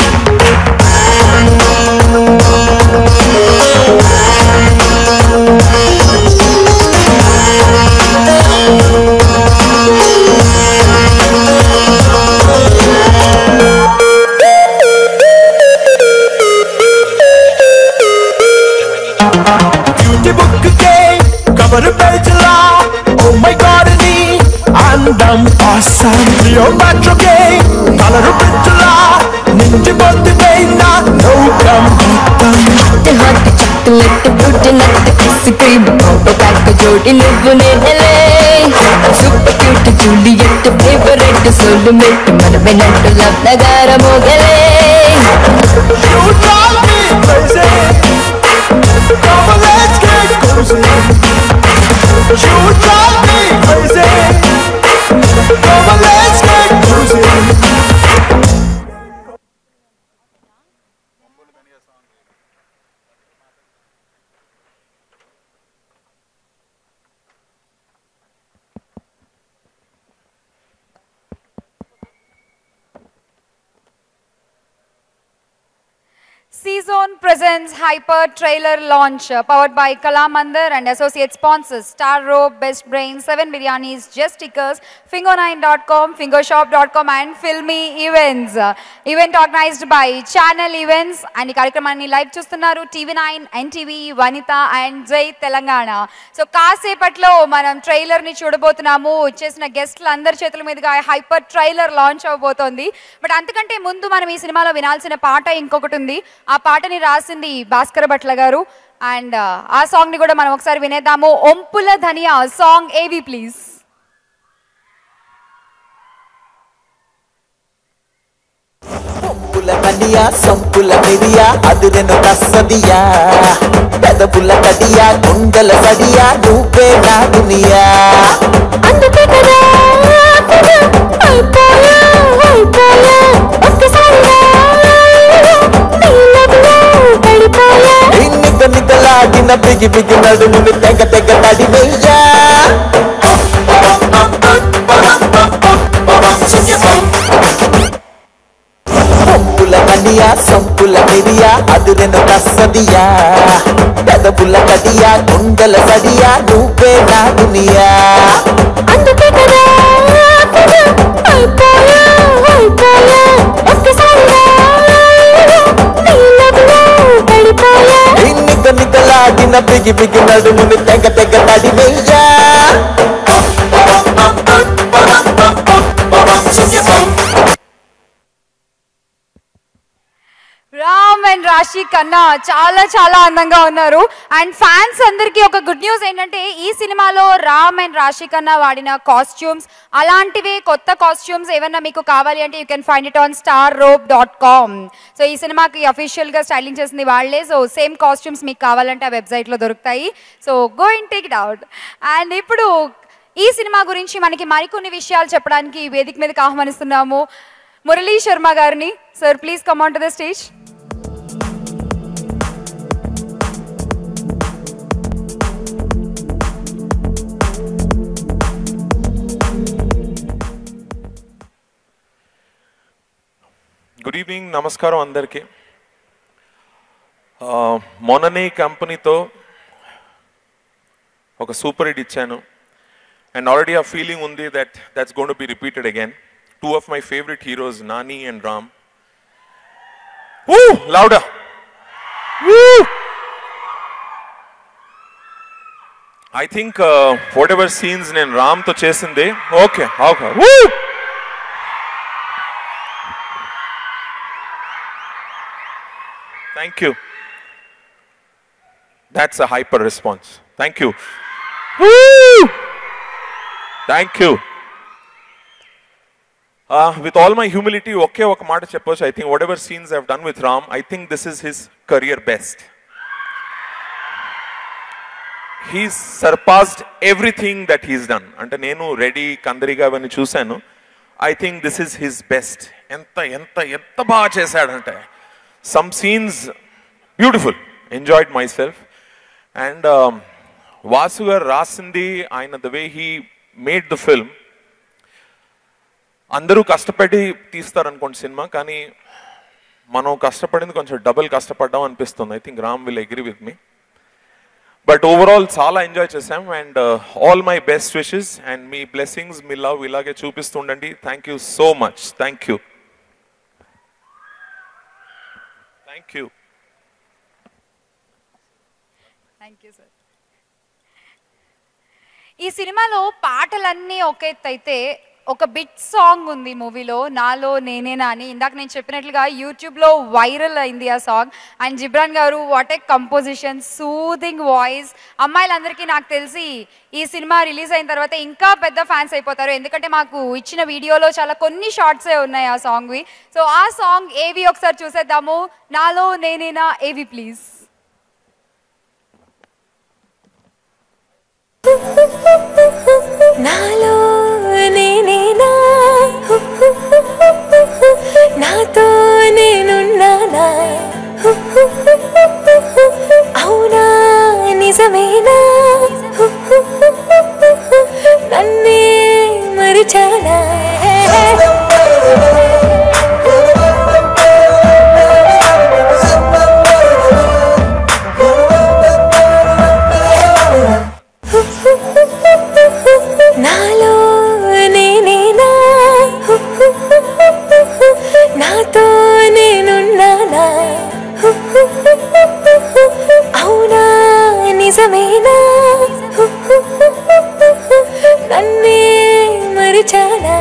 Speaker 10: beauty book కే కవర్ పేజ్ లా ఓ మై గాడ్ నీ అందం ఆసం క్లియోపాట్రా కే కలర్ పిచ్చులా నిండిపోతుందైనా లోకం మొత్తం
Speaker 3: hot chocolate fruit nut ice cream combo pack జోడి నువ్వు నేనలే super cute Juliet favourite soulmate మనమే నట్టు లవ్ నగార మోగలే
Speaker 10: You drive me crazy Come on let's get cozy You drive me crazy Come on let's get cozy
Speaker 5: C-Zone presents Hyper Trailer Launch, uh, powered by Kala Mandir and associate sponsors Star Rope, Best Brain, 7 Biryanis, Just Stickers, Fingo9.com, Fingoshop.com and Filmy Events. Uh, event organized by Channel Events and ఈ కార్యక్రమాన్ని లైవ్ చూస్తున్నారు TV nine NTV Vanitha and Jai Telangana so కాసేపట్లో మనం ట్రైలర్ ని చూడబోతున్నాము వచ్చేసిన గెస్ట్లు అందరి చేతుల మీదుగా హైపర్ ట్రైలర్ లాంచ్ అవబోతోంది బట్ అంతకంటే ముందు మనం ఈ సినిమాలో వినాల్సిన పాట ఇంకొకటి ఉంది ఆ పాటని రాసింది భాస్కర భట్ల గారు అండ్ ఆ సాంగ్ ని కూడా మనం ఒకసారి వినేద్దాము ఒంపుల ధనియా సాంగ్ ఏవి ప్లీజ్
Speaker 18: పుల కడియా సంపుల మిరియా అదురెను కස්සదియా పెదపుల కడియా గుండెల సడియా నువ్వే నా దునియా
Speaker 3: అందుకే కదా అయిపోయా అయిపోయా ఒక్కసారిగా పడిపోయా
Speaker 18: నిద్ద నిద్దలాగిన బిగి బిగి నడుముని తెగ తెగ తడివెయ్యా సొంపుల మిరియా అదురెను తస్సదియా పెదవుల కడియా గుండెల సడియా నువ్వే నా దునియా
Speaker 1: అందుకే కదా అయిపోయా అయిపోయా ఒక్కసారిగా నీళ్ళలో పడిపోయా
Speaker 18: నిక నికలాడిన బిగి బిగి నడుముని తెగ తెగ తడివెయ్యా
Speaker 5: రామ్ అండ్ రాశి కన్నా చాలా చాలా అందంగా ఉన్నారు అండ్ ఫ్యాన్స్ అందరికీ ఒక గుడ్ న్యూస్ ఏంటంటే ఈ సినిమాలో రామ్ అండ్ రాశి కన్నా వాడిన కాస్ట్యూమ్స్ అలాంటివే కొత్త కాస్ట్యూమ్స్ ఏమన్నా మీకు కావాలి అంటే you can find it on star rope dot com so ఈ సినిమాకి అఫీషియల్గా స్టైలింగ్ చేసింది వాళ్ళే సో సేమ్ కాస్ట్యూమ్స్ మీకు కావాలంటే ఆ వెబ్సైట్లో దొరుకుతాయి so go in take it out and ఇప్పుడు ఈ సినిమా గురించి మనకి మరికొన్ని విషయాలు చెప్పడానికి ఈ వేదిక మీదకి ఆహ్వానిస్తున్నాము మురళీ శర్మ గారిని sir please come on to the stage
Speaker 19: good evening నమస్కారం అందరికీ ఆ, మొన్ననే ఈ కంపెనీతో ఒక సూపర్ హిట్ ఇచ్చాను అండ్ ఆల్రెడీ ఆ ఫీలింగ్ ఉంది that that's gonna be repeated again two of my favourite heroes Nani and Ram లౌడా I think whatever scenes నేను రామ్తో చేసింది okay okay Thank you. That's a hyper response. Thank you. Woo! Thank you. Uh, with all my humility, ఒకే ఒక మాట చెప్పొచ్చు I think whatever scenes I've done with Ram I think this is his career best he surpassed everything that he's done అంటే నేను రెడీ కందరిగా అవన్నీ చూశాను I think this is his best ఎంత ఎంత ఎంత బాగా చేశాడంటే some scenes beautiful enjoyed myself and Vasu గారు రాసింది ఆయన the way he made the film అందరూ కష్టపడి తీస్తారనుకోండి సినిమా కానీ మనం కష్టపడింది కొంచెం డబుల్ కష్టపడ్డాం అనిపిస్తుంది I think Ram will agree with me but overall చాలా ఎంజాయ్ చేసాం and all my best wishes and మీ బ్లెస్సింగ్స్ మీ లవ్ ఇలాగే చూపిస్తుండండి thank you so much thank you thank you
Speaker 5: thank you sir ఈ సినిమాలో పాటలన్నీ ఒక ఎత్తు అయితే ఒక బిట్ సాంగ్ ఉంది మూవీలో నాలో నేనేనా అని ఇందాక నేను చెప్పినట్లుగా యూట్యూబ్లో వైరల్ అయింది ఆ సాంగ్ అండ్ జిబ్రాన్ గారు what a composition soothing voice అమ్మాయిలందరికీ నాకు తెలిసి ఈ సినిమా రిలీజ్ అయిన తర్వాత ఇంకా పెద్ద ఫ్యాన్స్ అయిపోతారు ఎందుకంటే మాకు ఇచ్చిన వీడియోలో చాలా కొన్ని షార్ట్సే ఉన్నాయి ఆ సాంగ్వి సో ఆ సాంగ్ ఏవి ఒకసారి చూసేద్దాము నాలో నేనేనా ఏవి ప్లీజ్
Speaker 1: నాలో నేనేనా నాతో నేనున్నానా అవునా నిజమేనా నన్నే మరిచానా నాలో నేనేనా నాతో నేనున్నానా అవునా నిజమేనా నన్నే మరిచానా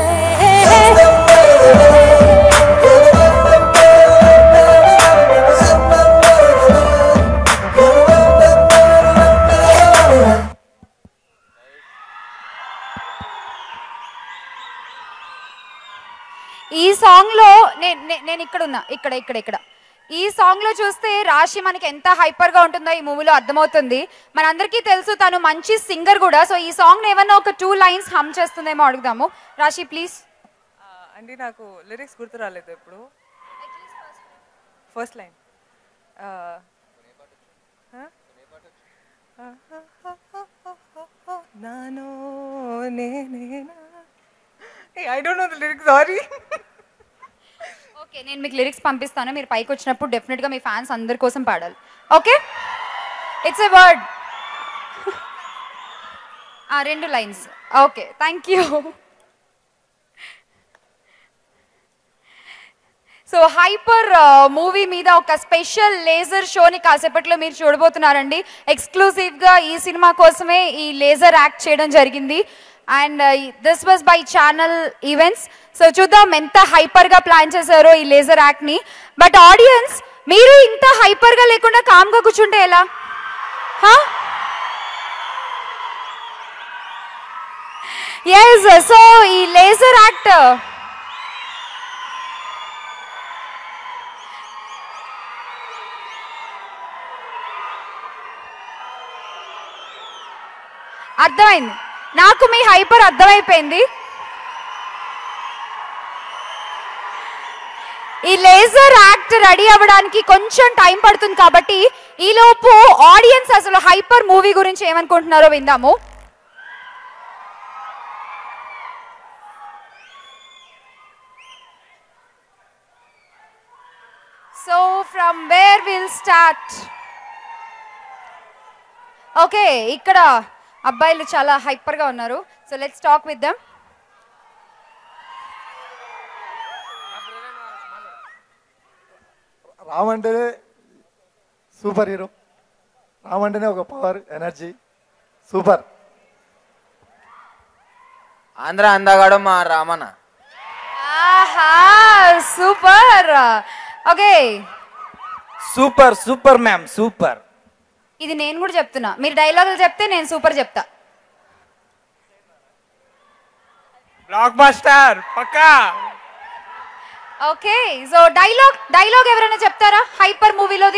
Speaker 5: ఈ సాంగ్ లో నే- నే- నేను ఇక్కడ ఉన్నా ఇక్కడ ఇక్కడ ఇక్కడ ఈ సాంగ్ లో చూస్తే రాశి మనకి ఎంత హైపర్ గా ఉంటుందో ఈ మూవీలో అర్థమవుతుంది మనందరికీ తెలుసు తను మంచి సింగర్ కూడా సో ఈ సాంగ్ ఏమన్నా ఒక టూ లైన్స్ హమ్ చేస్తుందేమో అడుగుదాము రాశి ప్లీజ్
Speaker 20: అంటే నాకు లిరిక్స్ గుర్తు రాలేదు ఇప్పుడు ఫస్ట్ లైన్ నానో నేనేనా I don't know the lyrics sorry
Speaker 5: okay నేను మీకు లిరిక్స్ పంపిస్తాను మీరు పైకి వచ్చినప్పుడు డెఫినెట్గా మీ ఫ్యాన్స్ అందరి కోసం పాడాలి ఓకే ఇట్స్ ఎ వర్డ్ రెండు lines okay thank you so Hyper movie మీద ఒక స్పెషల్ లేజర్ షోని కాసేపట్లో మీరు చూడబోతున్నారండి ఎక్స్క్లూజివ్గా ఈ సినిమా కోసమే ఈ లేజర్ యాక్ట్ చేయడం జరిగింది and this was by channel events so చూద్దాం ఎంత హైపర్గా ప్లాన్ చేశారో ఈ లేజర్ యాక్ట్ని బట్ ఆడియన్స్ మీరు ఇంత హైపర్గా లేకుండా కామ్గా కూర్చుంటే ఎలా ఎస్ సో ఈ లేజర్ యాక్ట్ అర్థమైంది నాకు మీ హైపర్ అర్థమైపోయింది ఈ లేజర్ యాక్ట్ రెడీ అవ్వడానికి కొంచెం టైం పడుతుంది కాబట్టి ఈలోపు ఆడియన్స్ అసలు హైపర్ మూవీ గురించి ఏమనుకుంటున్నారో విందాము so from where will start okay ఇక్కడ అబ్బాయిలు చాలా హైపర్గా ఉన్నారు so let's talk with them
Speaker 21: Ram అంటేనే సూపర్ హీరో రామ్ అంటేనే ఒక పవర్ ఎనర్జీ సూపర్
Speaker 22: ఆంధ్ర అందగాడు మా రామన్న
Speaker 5: ఆహా super okay
Speaker 23: super super ma'am super
Speaker 5: ఇది నేను కూడా చెప్తున్నా మీరు డైలాగులు చెప్తే నేను సూపర్ చెప్తా
Speaker 23: బ్లాక్ బస్టర్ పక్కా
Speaker 5: ఓకే సో డైలాగ్ డైలాగ్ ఎవరైనా చెప్తారా హైపర్ మూవీలోది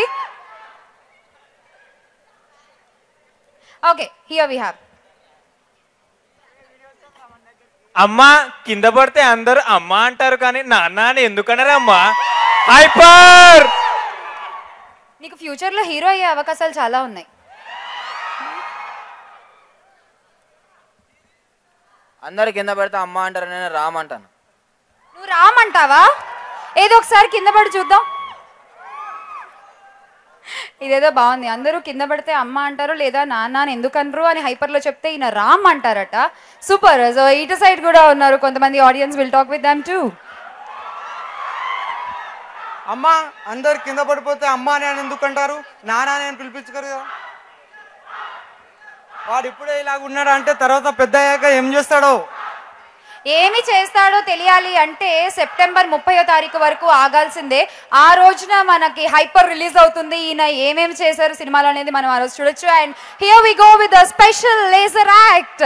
Speaker 5: ఓకే హియర్ వి హ్యావ్
Speaker 23: అమ్మా కింద పడితే అందరూ అమ్మ అంటారు కానీ నాన్న అని ఎందుకనరు అమ్మా హైపర్
Speaker 5: నీకు ఫ్యూచర్లో హీరో అయ్యే అవకాశాలు చాలా ఉన్నాయి
Speaker 22: అందరు కింద పెడితే అమ్మ అంటారు నేను రామ్ అంటాను
Speaker 5: నువ్వు రామంటావా ఏదో ఒకసారి కింద పడి చూద్దాం ఇదేదో బాగుంది అందరూ కింద పడితే అమ్మ అంటారు లేదా నాన్న అని ఎందుకు అనరు అని హైపర్లో చెప్తే ఈయన రామ్ అంటారట సూపర్ సో ఇటు సైడ్ కూడా ఉన్నారు కొంతమంది audience will talk with them too
Speaker 24: అమ్మా అందరు కింద పడిపోతే అమ్మ అని అని ఎందుకు అంటారు నాన్న అని అని పిలిపించుకోరు కదా వాడు ఇప్పుడే ఇలాగ ఉన్నాడు అంటే తర్వాత పెద్ద అయ్యాక ఏం చేస్తాడో
Speaker 5: ఏమి చేస్తాడో తెలియాలి అంటే సెప్టెంబర్ ముప్పయో తారీఖు వరకు ఆగాల్సిందే ఆ రోజున మనకి హైపర్ రిలీజ్ అవుతుంది ఈయన ఏమేమి చేశారు సినిమాలో అనేది మనం ఆ రోజు చూడొచ్చు and here we go with special laser act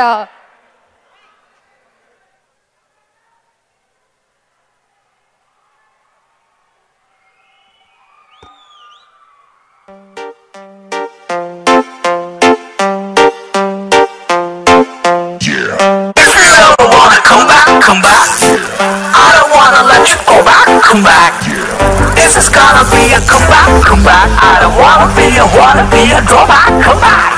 Speaker 10: Come back, come back. I don't wanna let you go back, come back. This is gonna be a comeback, come back. I don't wanna be a wanna be a drawback, come back.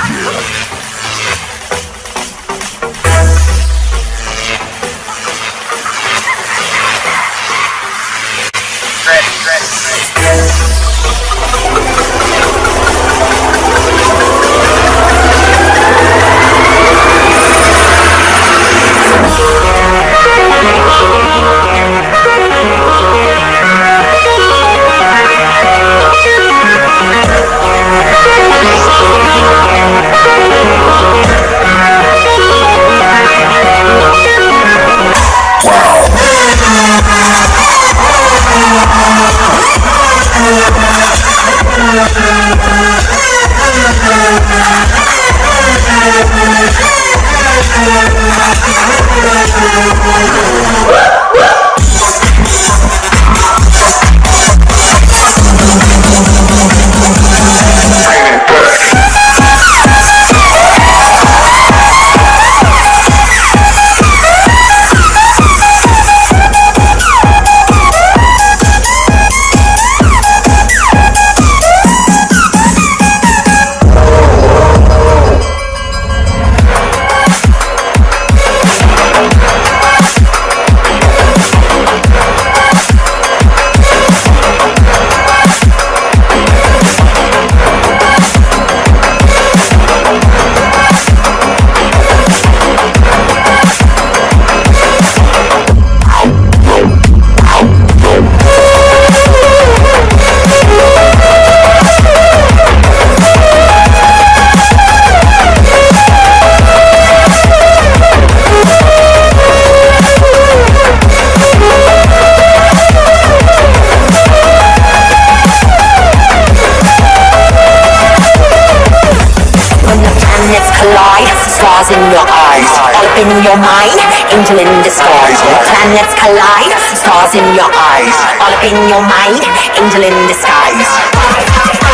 Speaker 2: in your eyes, all up in your mind, angel in disguise. Planets collide, stars in your eyes, all up in your mind, angel in disguise.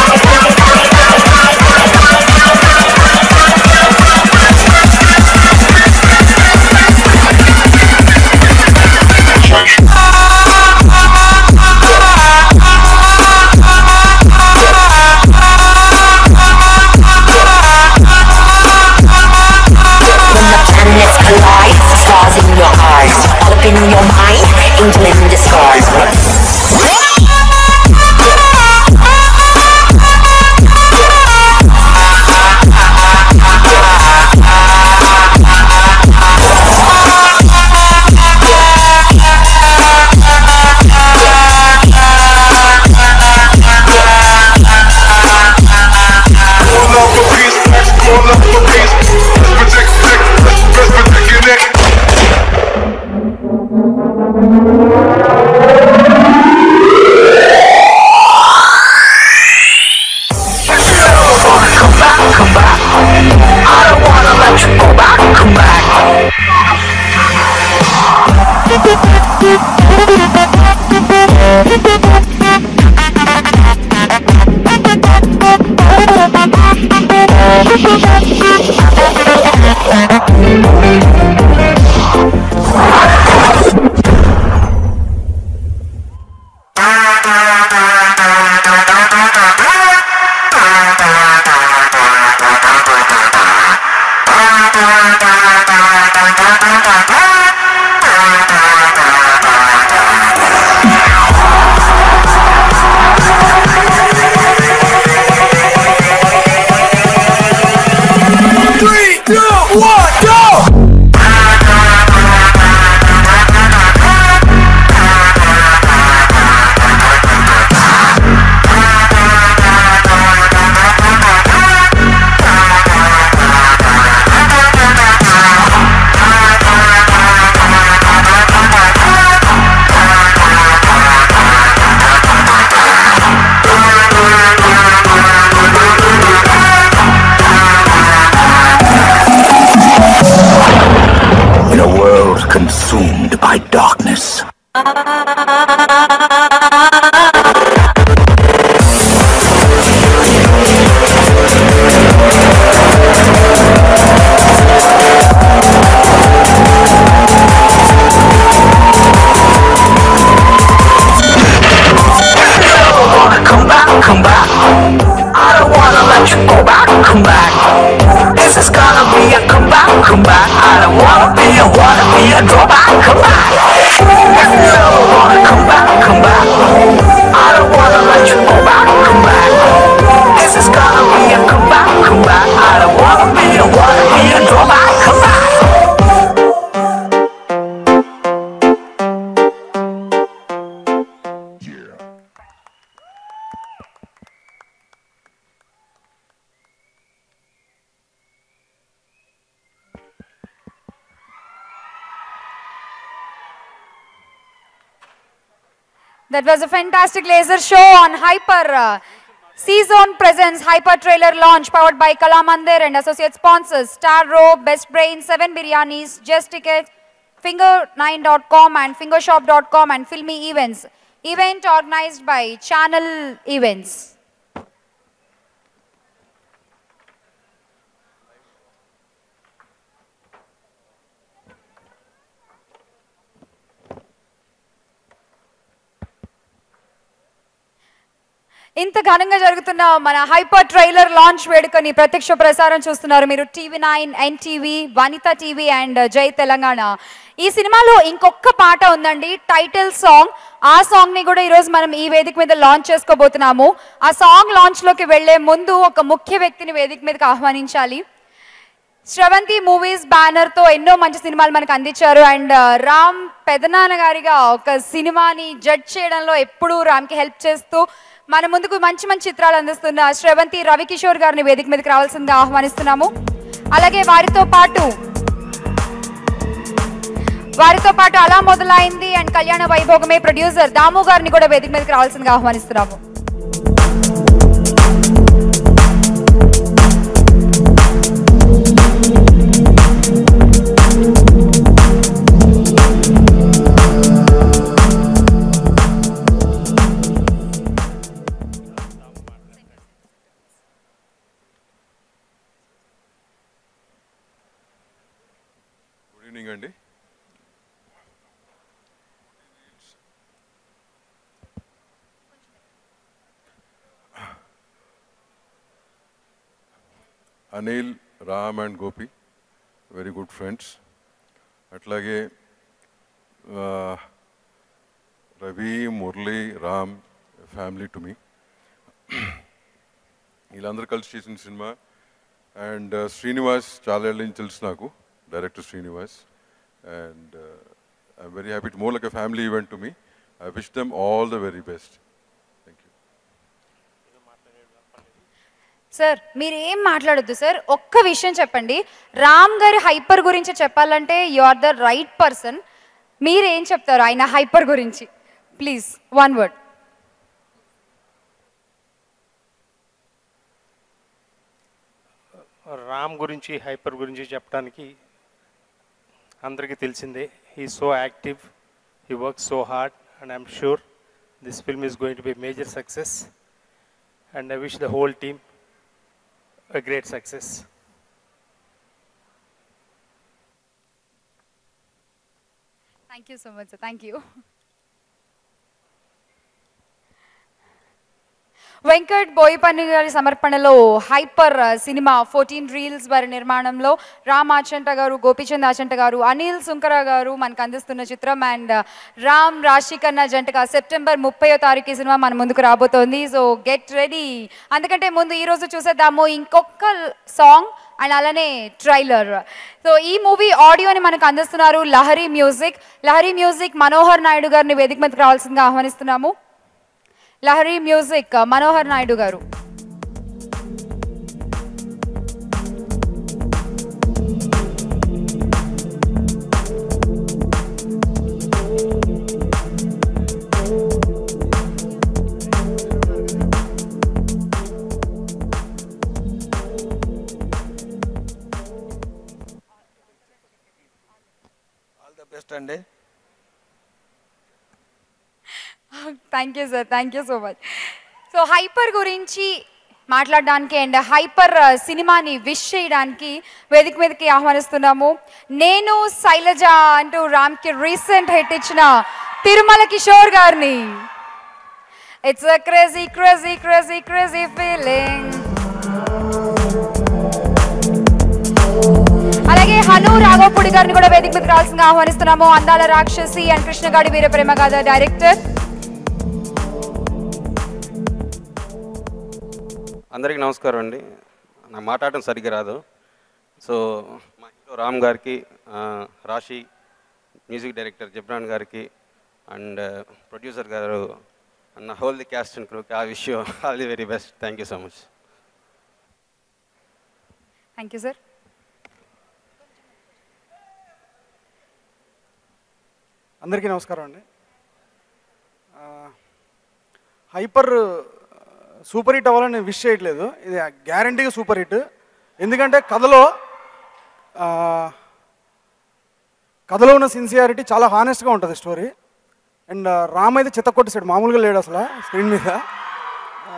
Speaker 2: When the planets collide, stars in your eyes, all up in your mind, angel in disguise.
Speaker 1: Three, two, one, go!
Speaker 10: In a world consumed by darkness. Come back, come back. I don't wanna let you go back, come back. This is gonna be a comeback, come back. I don't wanna be a wanna be a drawback, come back. If you ever wanna come back, come back. I don't wanna let you go back, come back. This is gonna be a comeback, come back. I don't wanna be a wanna be a drawback, come back.
Speaker 5: That was a fantastic laser show on Hyper. Uh, C-Zone presents Hyper Trailer launch powered by Kalamandir and associate sponsors Star Row, Best Brain, 7 Biryanis, Just Tickets, Finger9.com and Fingershop.com and Filmy Events. Event organized by Channel Events. ఇంత ఘనంగా జరుగుతున్న మన హైపర్ ట్రైలర్ లాంచ్ వేడుకని ప్రత్యక్ష ప్రసారం చూస్తున్నారు మీరు TV nine NTV Vanitha TV and Jai Telangana ఈ సినిమాలో ఇంకొక పాట ఉందండి టైటిల్ సాంగ్ ఆ సాంగ్ ని కూడా ఈరోజు మనం ఈ వేదిక మీద లాంచ్ చేసుకోబోతున్నాము ఆ సాంగ్ లాంచ్ లోకి వెళ్లే ముందు ఒక ముఖ్య వ్యక్తిని వేదిక మీదకి ఆహ్వానించాలి శ్రవంతి మూవీస్ బ్యానర్ తో ఎన్నో మంచి సినిమాలు మనకు అందించారు అండ్ రామ్ పెదనాన్న గారిగా ఒక సినిమాని జడ్జ్ చేయడంలో ఎప్పుడూ రామ్కి హెల్ప్ చేస్తూ మన ముందుకు మంచి మంచి చిత్రాలు అందిస్తున్న శ్రవంతి రవికిషోర్ గారిని వేదిక మీదకి రావాల్సిందిగా ఆహ్వానిస్తున్నాము అలాగే వారితో పాటు వారితో పాటు అలా మొదలైంది అండ్ కళ్యాణ వైభోగమే ప్రొడ్యూసర్ దాము గారిని కూడా వేదిక మీదకి రావాల్సిందిగా ఆహ్వానిస్తున్నాము
Speaker 4: ఈవినింగ్ అండి Anil Ram and Gopi very good friends అట్లాగే ఆ, Ravi Murali Ram family to me వీళ్ళందరూ కలిసి చేసిన సినిమా అండ్ శ్రీనివాస్ చాలా ఏళ్ళ నుంచి తెలుసు నాకు director Srinivas and I'm very happy to more like a family event to me I wish them all the very best
Speaker 5: sir మీరు ఏం మాట్లాడొద్దు సార్ ఒక్క విషయం చెప్పండి రామ్ గారి హైపర్ గురించి చెప్పాలంటే you are the right person మీరు ఏం చెప్తారు ఆయన హైపర్ గురించి ప్లీజ్ వన్ వర్డ్
Speaker 17: రామ్ గురించి హైపర్ గురించి చెప్పడానికి అందరికీ తెలిసిందే he so active he work so hard and I'm sure this film is going to be major success and I wish the whole team a great success.
Speaker 5: Thank you so much sir thank you Venkat Boyapalli గారి సమర్పణలో హైపర్ సినిమా ఫోర్టీన్ రీల్స్ వారి నిర్మాణంలో రామ్ ఆచంట గారు గోపీచంద్ ఆచంట గారు అనిల్ సుంకర గారు మనకు అందిస్తున్న చిత్రం అండ్ రామ్ రాశి కన్నా జంటగా సెప్టెంబర్ ముప్పయో తారీఖు ఈ సినిమా మన ముందుకు రాబోతోంది సో గెట్ రెడీ అందుకంటే ముందు ఈ రోజు చూసేద్దాము ఇంకొక సాంగ్ అండ్ అలానే ట్రైలర్ సో ఈ మూవీ ఆడియోని మనకు అందిస్తున్నారు లహరి మ్యూజిక్ లహరి మ్యూజిక్ మనోహర్ నాయుడు గారిని వేదిక మీదకి రావాల్సిందిగా ఆహ్వానిస్తున్నాము లహరి మ్యూజిక్ మనోహర్ నాయుడు గారు
Speaker 7: ఆల్ ద బెస్ట్ అండి
Speaker 5: thank you sir thank you so much so Hyper గురించి మాట్లాడడానికి అండ్ హైపర్ సినిమాని విష్ చేయడానికి వేదిక మీదకి ఆహ్వానిస్తున్నాము నేను శైలజ అంటూ రామ్కి రీసెంట్ హిట్ ఇచ్చిన తిరుమల కిషోర్ గారిని it's a crazy crazy crazy crazy feeling అలాగే హను రాఘవపూడి గారిని కూడా వేదిక మీదకి రావాల్సిందిగా ఆహ్వానిస్తున్నాము అందాల రాక్షసి అండ్ కృష్ణగాడి వీర ప్రేమ గాథ డైరెక్టర్
Speaker 8: అందరికీ నమస్కారం అండి నా మాట్లాడటం సరిగ్గా రాదు సో మా హీరో రామ్ గారికి ఆ, రాశి మ్యూజిక్ డైరెక్టర్ జిబ్రాన్ గారికి అండ్ ప్రొడ్యూసర్ గారు అన్న హోల్ ది క్యాస్ట్ అండ్ క్రూకి ఆ విషయం all the very best thank you so much
Speaker 5: thank you sir
Speaker 9: అందరికీ నమస్కారం అండి ఆ, హైపర్ సూపర్ హిట్ అవ్వాలని విష్ చేయట్లేదు ఇది గ్యారంటీగా సూపర్ హిట్ ఎందుకంటే కథలో ఆ, కథలో ఉన్న సిన్సియారిటీ చాలా హానెస్ట్గా ఉంటుంది స్టోరీ అండ్ రామ్ అయితే చిత్త కొట్టేసాడు మామూలుగా లేడు అసలు స్క్రీన్ మీద ఆ,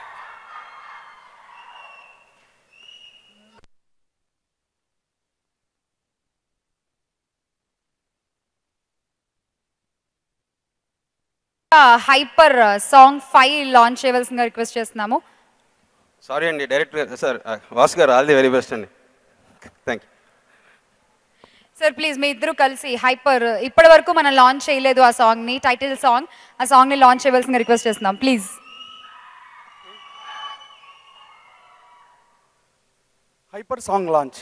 Speaker 5: హైపర్ సాంగ్ ఫైవ్ లాంచ్ చేయవలసిందిగా రిక్వెస్ట్ చేస్తున్నాము
Speaker 8: సారీ అండి డైరెక్టర్ సార్ వాసు గారు ఆల్ ది వెరీ బెస్ట్ అండి థ్యాంక్ యూ
Speaker 5: సార్ ప్లీజ్ మీ ఇద్దరు కలిసి హైపర్ ఇప్పటి వరకు మనం లాంచ్ చేయలేదు ఆ సాంగ్ ని టైటిల్ సాంగ్ ఆ సాంగ్ ని లాంచ్ చేయవలసిందిగా రిక్వెస్ట్ చేస్తున్నాం ప్లీజ్
Speaker 9: హైపర్ సాంగ్ లాంచ్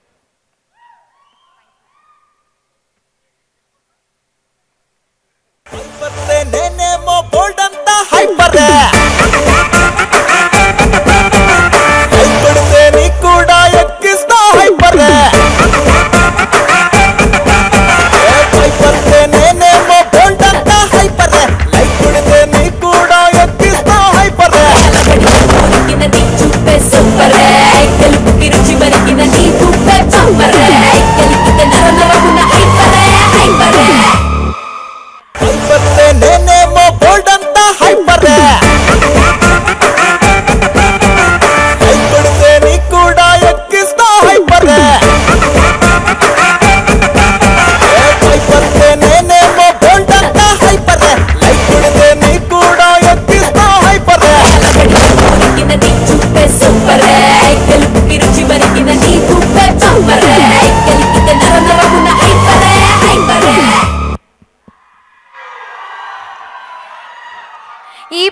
Speaker 18: నేనేమో బోల్డ్ అంతా హైపర్ హైపడితే నీకు కూడా ఎక్కిస్తా హైపర్ హైపడితే నేనేమో బోల్డ్ అంతా హైపర్ లైక్ కొడితే నీకు కూడా ఎక్కిస్తా హైపర్
Speaker 3: చూపే సూపర్ తెలుపుకి రుచి మరిగిన నీ చూపే చంపర్ కలిపితే నర నరమున హైపరే హైపరే
Speaker 18: హైపడితే నేనేమో బోల్డ్ అంతా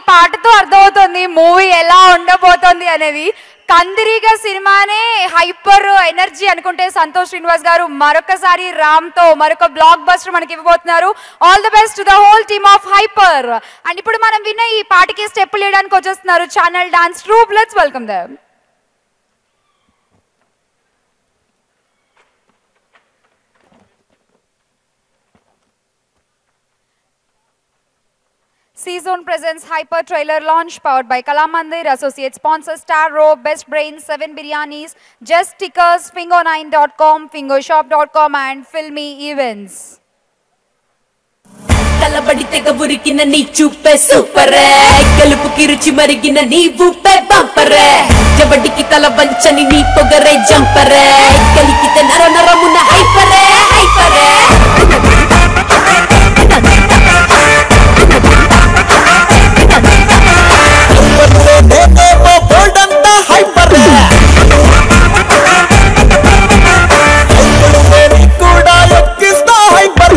Speaker 5: పాటతో అర్థమవుతుంది మూవీ ఎలా ఉండబోతోంది అనేది కందిరీగా సినిమానే హైపర్ ఎనర్జీ అనుకుంటే సంతోష్ శ్రీనివాస్ గారు మరొకసారి రామ్ తో మరొక బ్లాక్ బస్టర్ మనకి ఇవ్వబోతున్నారు all the best to the whole team of Hyper and ఇప్పుడు మనం విన్న ఈ పాటకి స్టెప్ వేయడానికి వచ్చేస్తున్నారు channel dance troupe let's welcome them C-Zone presents Hyper Trailer launch powered by Kalamandir, associate sponsor Star Row, Best Brains, 7 Biryanis, Just Stickers, Fingo9.com, Fingoshop.com and Filmy Events.
Speaker 6: కలబడి తెగ ఉరికిన నీ చూపే సూపరే గెలుపుకి రుచి మరిగిన నీ ఊపే బంపరే జబడికి తల వంచని నీ పొగరే జంపరే కలికితే నర నరమున హైపరే హైపరే
Speaker 10: నేనేమో బోల్డంతా హైపర్ హైపర్ కూడా ఎక్కిస్తా హైపర్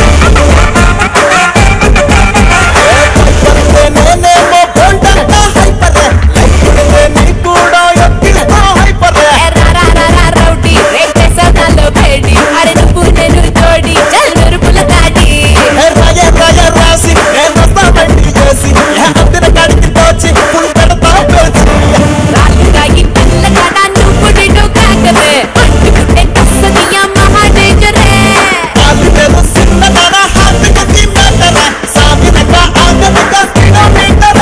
Speaker 10: నేనేమో బోల్డంతా హైపర్ హైపర్ కూడా ఎక్కిస్తా హైపర్
Speaker 6: రౌడీ రేపే సదాలో భేడి అరే నువ్వు నేను జోడి చల్ మెరుపుల దాడి
Speaker 10: రాయ రాయ రాసి నేను వస్తా బండి చేసి అందరి కాడికి తోచి పుల్ పెడతా పేచి
Speaker 6: రాళ్ళు తాగి పిల్లగాడ నువ్వు నిన్ను కాకరే పట్టుకుంటే కස්සదియా మహా డేంజరే
Speaker 10: అది నేను చిన్నదన హార్ట్కి తిన్నదన సాగినక ఆగనక కిలోమీటర్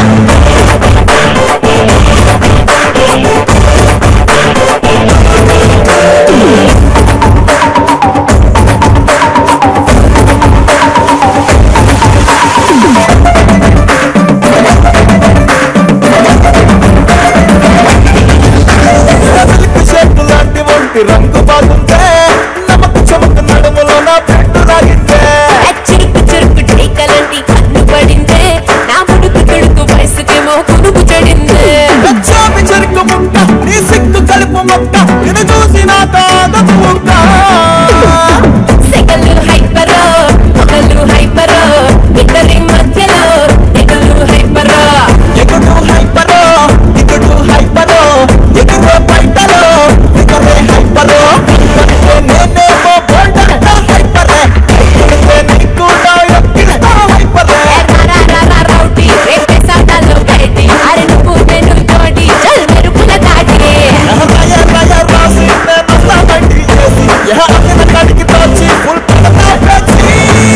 Speaker 10: షేపు లాంటి ఒంటి రంగు బాగుందే నమ్మకు చమకు నడుములో నా పెట్టు రాగిందే
Speaker 6: చురుకు చురుకు టీకలంటి కన్ను పడిందే నా ముడుకు తుడుకు వయసుకేమో కునుకు చెడిందే
Speaker 10: చాపి చెరుకు ముక్క నీ సిగ్గు కలుపు మొక్క నిన్ను చూసి నా కాదపు ముక్క
Speaker 6: సెగలు హైపరో మొగలు హైపరో ఇద్దరి మధ్యలో తెగలు హైపరో
Speaker 10: ఎగుడు హైపరో ఇగుడు హైపరో ఎగురు బయటలో ఎగరే హైపరో నేనేమో బోల్డంతా హైపరే నీ కూడా ఎక్కిస్తా హైపరే
Speaker 6: రౌడీ రేపే సాటాలో భేటి అరే నువ్వు నేను జోడి చల్ మెరుపుల దాటి
Speaker 10: రాయ రాయ రాసి నేను వస్తా బండి చేసి యా అందరి కాడికి తోచి ఫుల్ పెడతా పేచి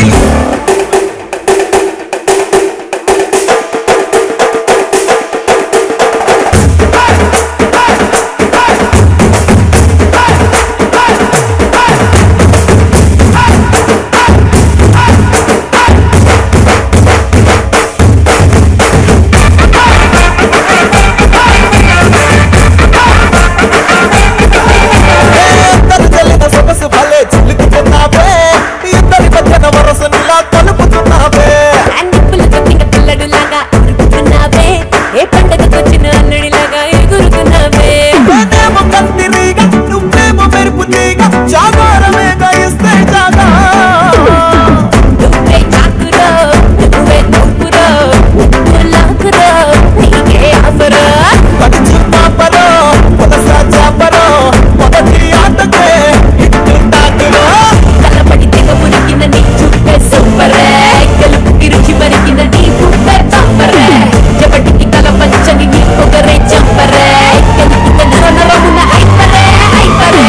Speaker 10: ఇద్దరు చెల్లిన సొగసు భలే చిలుకుతున్నావే ఇద్దరి మధ్యన వరస నీలా కలుపుతున్నావే
Speaker 6: నిప్పులతో తింగ పిల్లడులాగా ఉరుకుతున్నావే ఏ పండగకొచ్చిన అల్లుడిలాగా ఎగురుతున్నావే
Speaker 10: నేనేమో కందిరీగా నువ్వేమో మెరుపు తీగ జాగారమేగా ఇస్తే జాగా
Speaker 6: నువ్వే చాకురో నువ్వే తోపురో నువ్వు లాకురో నీకే ఆఫరో
Speaker 10: పడిచి పాపరో పొలస చాపరో మొదటి ఆటకే ఇట్టు తాకురో
Speaker 6: కలపడి తెగ ఉరికిన నీ చూపే సూపరే గెలుపుకి రుచి మరిగిన నీ ఊపే బంపరే జబటికి తల పంచని నీ పొగరే చంపరే గెలుపుకి నర నరమున హైపరే హైపరే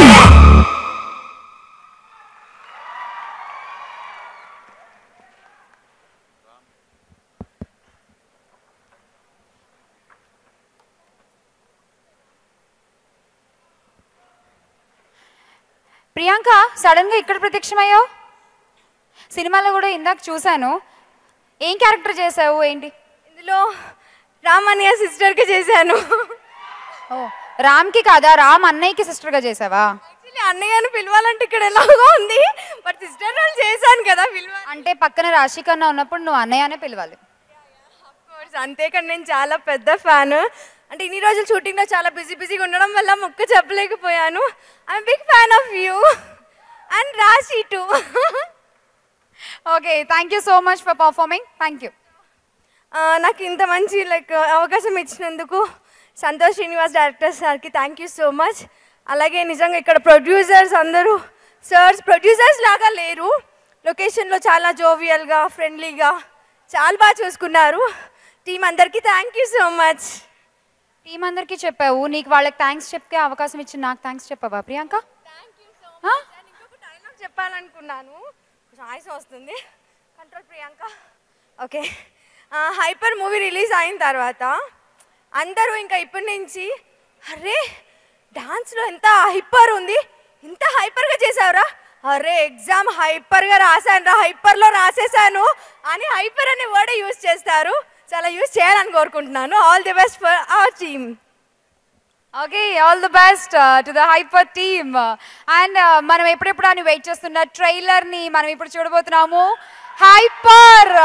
Speaker 5: ప్రియాంక సడన్ గా ఇక్కడ ప్రత్యక్షమయ్యావు సినిమాలో కూడా ఇందాక చూశాను ఏం క్యారెక్టర్ చేసావు ఏంటి
Speaker 7: ఇందులో రామన్నయ్య సిస్టర్కి చేశాను
Speaker 5: ఓ రామ్కి కాదా రామ్ అన్నయ్యకి సిస్టర్గా చేసావా
Speaker 7: యాక్చువల్లీ అన్నయ్య అని పిలవాలంటే ఇక్కడ ఎలాగో ఉంది బట్ సిస్టర్ రోల్ చేశాను కదా పిలవాలి
Speaker 5: అంటే పక్కన రాశికన్నా ఉన్నప్పుడు నువ్వు అన్నయ్య అనే పిలవాలి
Speaker 7: కోర్స్ అంతేకాని నేను చాలా పెద్ద ఫ్యాన్ అంటే ఇన్ని రోజులు షూటింగ్లో చాలా బిజీ బిజీగా ఉండడం వల్ల మొక్క చెప్పలేకపోయాను I'm big fan of you and Rashi too
Speaker 5: okay thank you so much for performing thank you
Speaker 7: ఆ, నాకు ఇంత మంచి లైక్ అవకాశం ఇచ్చినందుకు సంతోష్ శ్రీనివాస్ డైరెక్టర్ సార్కి థ్యాంక్ యూ సో మచ్ అలాగే నిజంగా ఇక్కడ ప్రొడ్యూసర్స్ అందరూ సర్స్ ప్రొడ్యూసర్స్ లాగా లేరు లొకేషన్లో చాలా జోవియల్గా ఫ్రెండ్లీగా చాలా బాగా చూసుకున్నారు టీం అందరికీ thank you so much
Speaker 5: team అందరికీ చెప్పావు నీకు వాళ్ళకి థ్యాంక్స్ చెప్పే అవకాశం ఇచ్చి నాకు థ్యాంక్స్ చెప్పావా ప్రియాంక ఆ?
Speaker 7: డైలాగ్ చెప్పాలనుకున్నాను కొంచెం ఆయుసం వస్తుంది control Priyanka okay Hyper movie release అయిన తర్వాత అందరూ ఇంకా ఇప్పటి నుంచి అరే డాన్స్లో ఎంత హైపర్ ఉంది ఇంత హైపర్గా చేసావురా అరే ఎగ్జామ్ హైపర్గా రాశాను రా హైపర్లో రాసేసాను అని హైపర్ అనే వర్డ్ యూజ్ చేస్తారు చాలా యూజ్ చేయాలని కోరుకుంటున్నాను all the best for our team
Speaker 5: okay all the best to the Hyper team and మనం ఎప్పుడెప్పుడు అని వెయిట్ చేస్తున్న ట్రైలర్ ని మనం ఇప్పుడు చూడబోతున్నాము హైపర్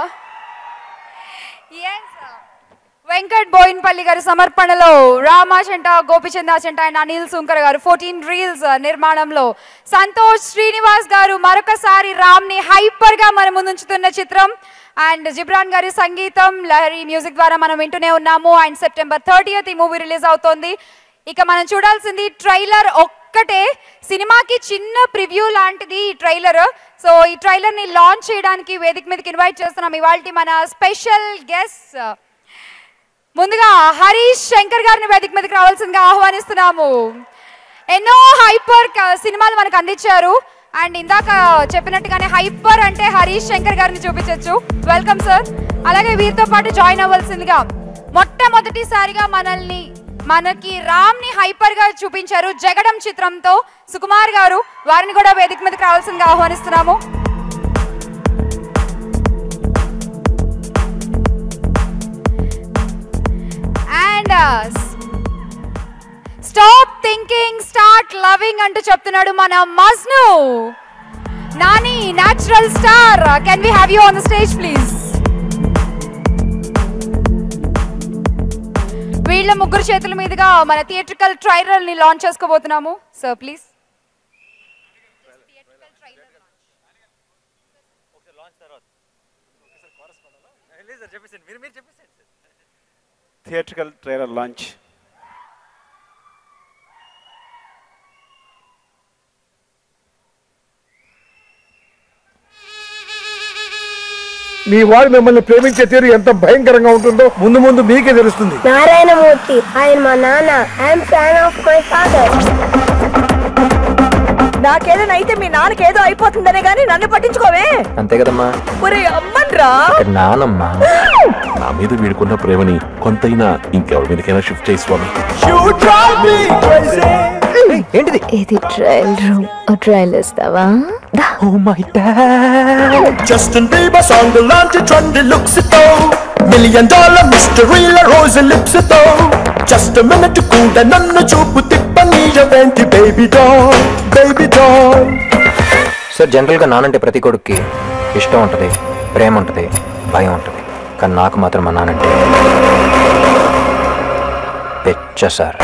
Speaker 5: వెంకట్ బోయిన్పల్లి గారి సమర్పణలో రామాచంట గోపిచందాచంట అండ్ అనిల్ సుంకర్ గారు ఫోర్టీన్ రీల్స్ నిర్మాణంలో సంతోష్ శ్రీనివాస్ గారు మరొకసారి రామ్ ని హైపర్ గా మన ముందుంచుతున్న చిత్రం అండ్ జిబ్రాన్ గారి సంగీతం లహరి మ్యూజిక్ ద్వారా మనం వింటూనే ఉన్నాము అండ్ సెప్టెంబర్ థర్టీయత్ ఈ మూవీ రిలీజ్ అవుతోంది ఇక మనం చూడాల్సింది ట్రైలర్ ఒక్కటే సినిమాకి చిన్న ప్రివ్యూ లాంటిది ఈ ట్రైలర్ సో ఈ ట్రైలర్ ని లాంచ్ చేయడానికి వేదిక మీదకి ఇన్వైట్ చేస్తున్నాం ఇవాళ మన స్పెషల్ గెస్ట్ ముందుగా హరీష్ శంకర్ గారిని వేదిక మీదకి రావాల్సిందిగా ఆహ్వానిస్తున్నాము ఎన్నో హైపర్ క- సినిమాలు మనకు అందించారు అండ్ ఇందాక చెప్పినట్టుగానే హైపర్ అంటే హరీష్ శంకర్ గారిని చూపించవచ్చు వెల్కమ్ సార్ అలాగే వీరితో పాటు జాయిన్ అవ్వాల్సిందిగా మొట్టమొదటిసారిగా మనల్ని మనకి రామ్ ని హైపర్ గా చూపించారు జగడం చిత్రంతో సుకుమార్ గారు వారిని కూడా వేదిక మీదకి రావాల్సిందిగా ఆహ్వానిస్తున్నాము and stop thinking start loving అంటూ చెప్తున్నాడు మన Majnu Nani natural star can we have you on the stage please వీళ్ళ ముగ్గురు చేతుల మీదుగా మన థియేట్రికల్ ట్రైలర్ ని లాంచ్ చేసుకోబోతున్నాము sir please
Speaker 11: theatrical trailer launch
Speaker 12: మీ వాడు మిమ్మల్ని ప్రేమించే తీరు ఎంత భయంకరంగా ఉంటుందో ముందు ముందు మీకే తెలుస్తుంది
Speaker 13: నారాయణమూర్తి ఆయన మా నాన్న I'm fan of my father
Speaker 14: నాకేదైనా అయితే మీ నాన్నకేదో అయిపోతుందనే గానీ నన్ను పట్టించుకోవే
Speaker 25: అంతే కదమ్మా
Speaker 14: ఒరే అమ్మన్రా
Speaker 25: ఇక్కడ నానమ్మా
Speaker 26: నా మీద వీడుకున్న ప్రేమని కొంతైనా ఇంకెవరి మీదకైనా షిఫ్ట్ చేసి స్వామి
Speaker 25: ఏంటిది
Speaker 27: ఇది ట్రయల్ రూమ్ ట్రయల్ ఇస్తావా
Speaker 25: oh my dad
Speaker 10: Justin Bieber song లాంటి ట్రెండ్ లుక్స్ తో మిలియన్ డాలర్ మిస్టరీల రోజు లిప్స్ తో జస్ట్ మినిట్ కూడా నన్ను చూపు తిప్పనీయవేంటి baby doll baby doll
Speaker 25: sir జనరల్గా నానంటే ప్రతి కొడుక్కి ఇష్టం ఉంటుంది ప్రేమ ఉంటుంది భయం ఉంటుంది కానీ నాకు మాత్రం మా నానంటే పెచ్చ సార్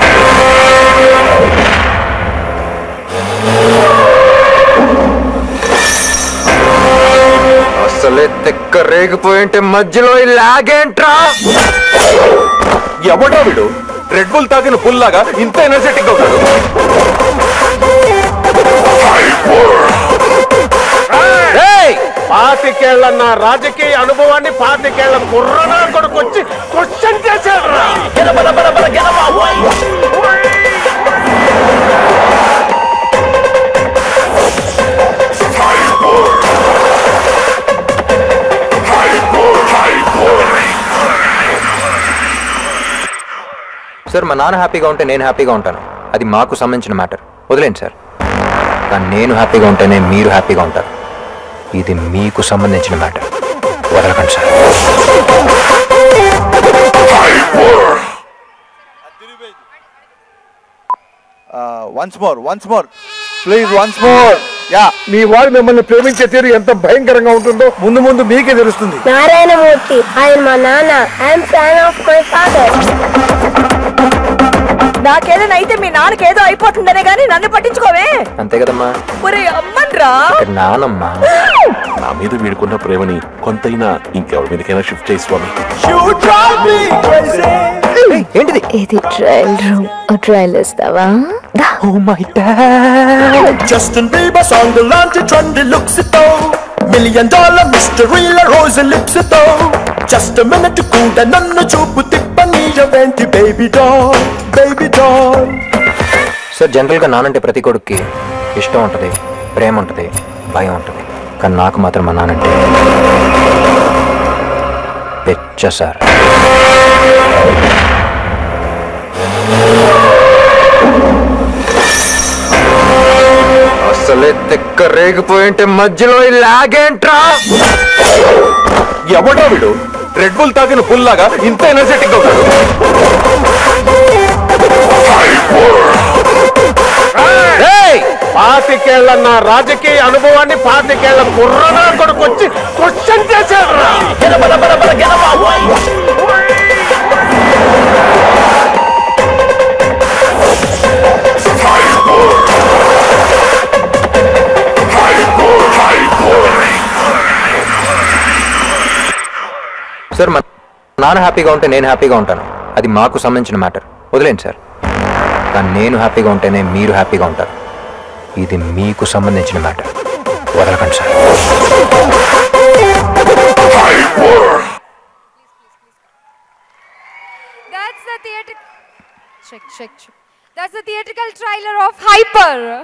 Speaker 25: అసలే తెక్క రేగిపోయింటే మధ్యలో ఈ లాగేంట్రా
Speaker 15: ఎవడ్రా వీడు రెడ్ బుల్ తాగిన పుల్లాగా ఇంత ఎనర్జెటిక్ గా ఉన్నాడు ఏయ్! పాతికేళ్ల నా రాజకీయ అనుభవాన్ని పాతికేళ్ల కుర్రనా కొడుకొచ్చి క్వశ్చన్ చేశాడు
Speaker 25: సార్ మా నాన్న హ్యాపీగా ఉంటే నేను హ్యాపీగా ఉంటాను అది మాకు సంబంధించిన మ్యాటర్ వదిలేండి సార్ కానీ నేను హ్యాపీగా ఉంటేనే మీరు హ్యాపీగా ఉంటారు ఇది మీకు సంబంధించిన మ్యాటర్ వదలకండి sir
Speaker 12: once more once more please once more yeah మీ వాడు మిమ్మల్ని ప్రేమించే తీరు ఎంత భయంకరంగా ఉంటుందో ముందు ముందు మీకే తెలుస్తుంది
Speaker 13: నారాయణమూర్తి ఆయన మా నాన్న I'm fan of my father
Speaker 14: నాకేదైనా అయితే మీ నాన్నకేదో అయిపోతుందనే గానీ నన్ను పట్టించుకోవే
Speaker 25: అంతే కదమ్మా
Speaker 14: ఒరే అమ్మన్రా
Speaker 25: ఇక్కడ నానమ్మా
Speaker 26: నా మీద వీడుకున్న ప్రేమని కొంతైనా ఇంకెవరి మీదకైనా షిఫ్ట్ చేయి స్వామి
Speaker 25: ఏంటిది
Speaker 27: ఇది ట్రయల్ రూమ్ ట్రయల్ ఇస్తావా
Speaker 25: oh my dad
Speaker 10: Justin Bieber song లాంటి ట్రెండీ లుక్స్ తో మిలియన్ డాలర్ మిస్టరీల రోజు లిప్స్ తో జస్ట్ మినిట్ కూడా నన్ను చూపు తిప్పనీయవేంటి baby doll baby doll
Speaker 25: sir జనరల్గా నానంటే ప్రతి కొడుక్కి ఇష్టం ఉంటుంది ప్రేమ ఉంటుంది భయం ఉంటుంది కానీ నాకు మాత్రం మా నానంటే పిచ్చ సార్ అసలే తిక్క రేగిపోయింటే మధ్యలో ఈ లాగేంట్రా
Speaker 15: ఎవడో వీడు రెడ్ బుల్ తాగిన పుల్లాగా ఇంత ఎనర్జెటిక్ గా ఉన్నాడు ఏయ్! పాతికేళ్ల నా రాజకీయ అనుభవాన్ని పాతికేళ్ల కుర్రనా కొడుకు వచ్చి క్వశ్చన్ చేశాడు
Speaker 25: సార్ మా నాన్న హ్యాపీగా ఉంటే నేను హ్యాపీగా ఉంటాను అది మాకు సంబంధించిన మ్యాటర్ వదిలేండి సార్ కానీ నేను హ్యాపీగా ఉంటేనే మీరు హ్యాపీగా ఉంటారు ఇది మీకు సంబంధించిన మ్యాటర్ వదలకండి sir
Speaker 5: That's the theater. Check, check, check. That's the theatrical trailer of Hyper.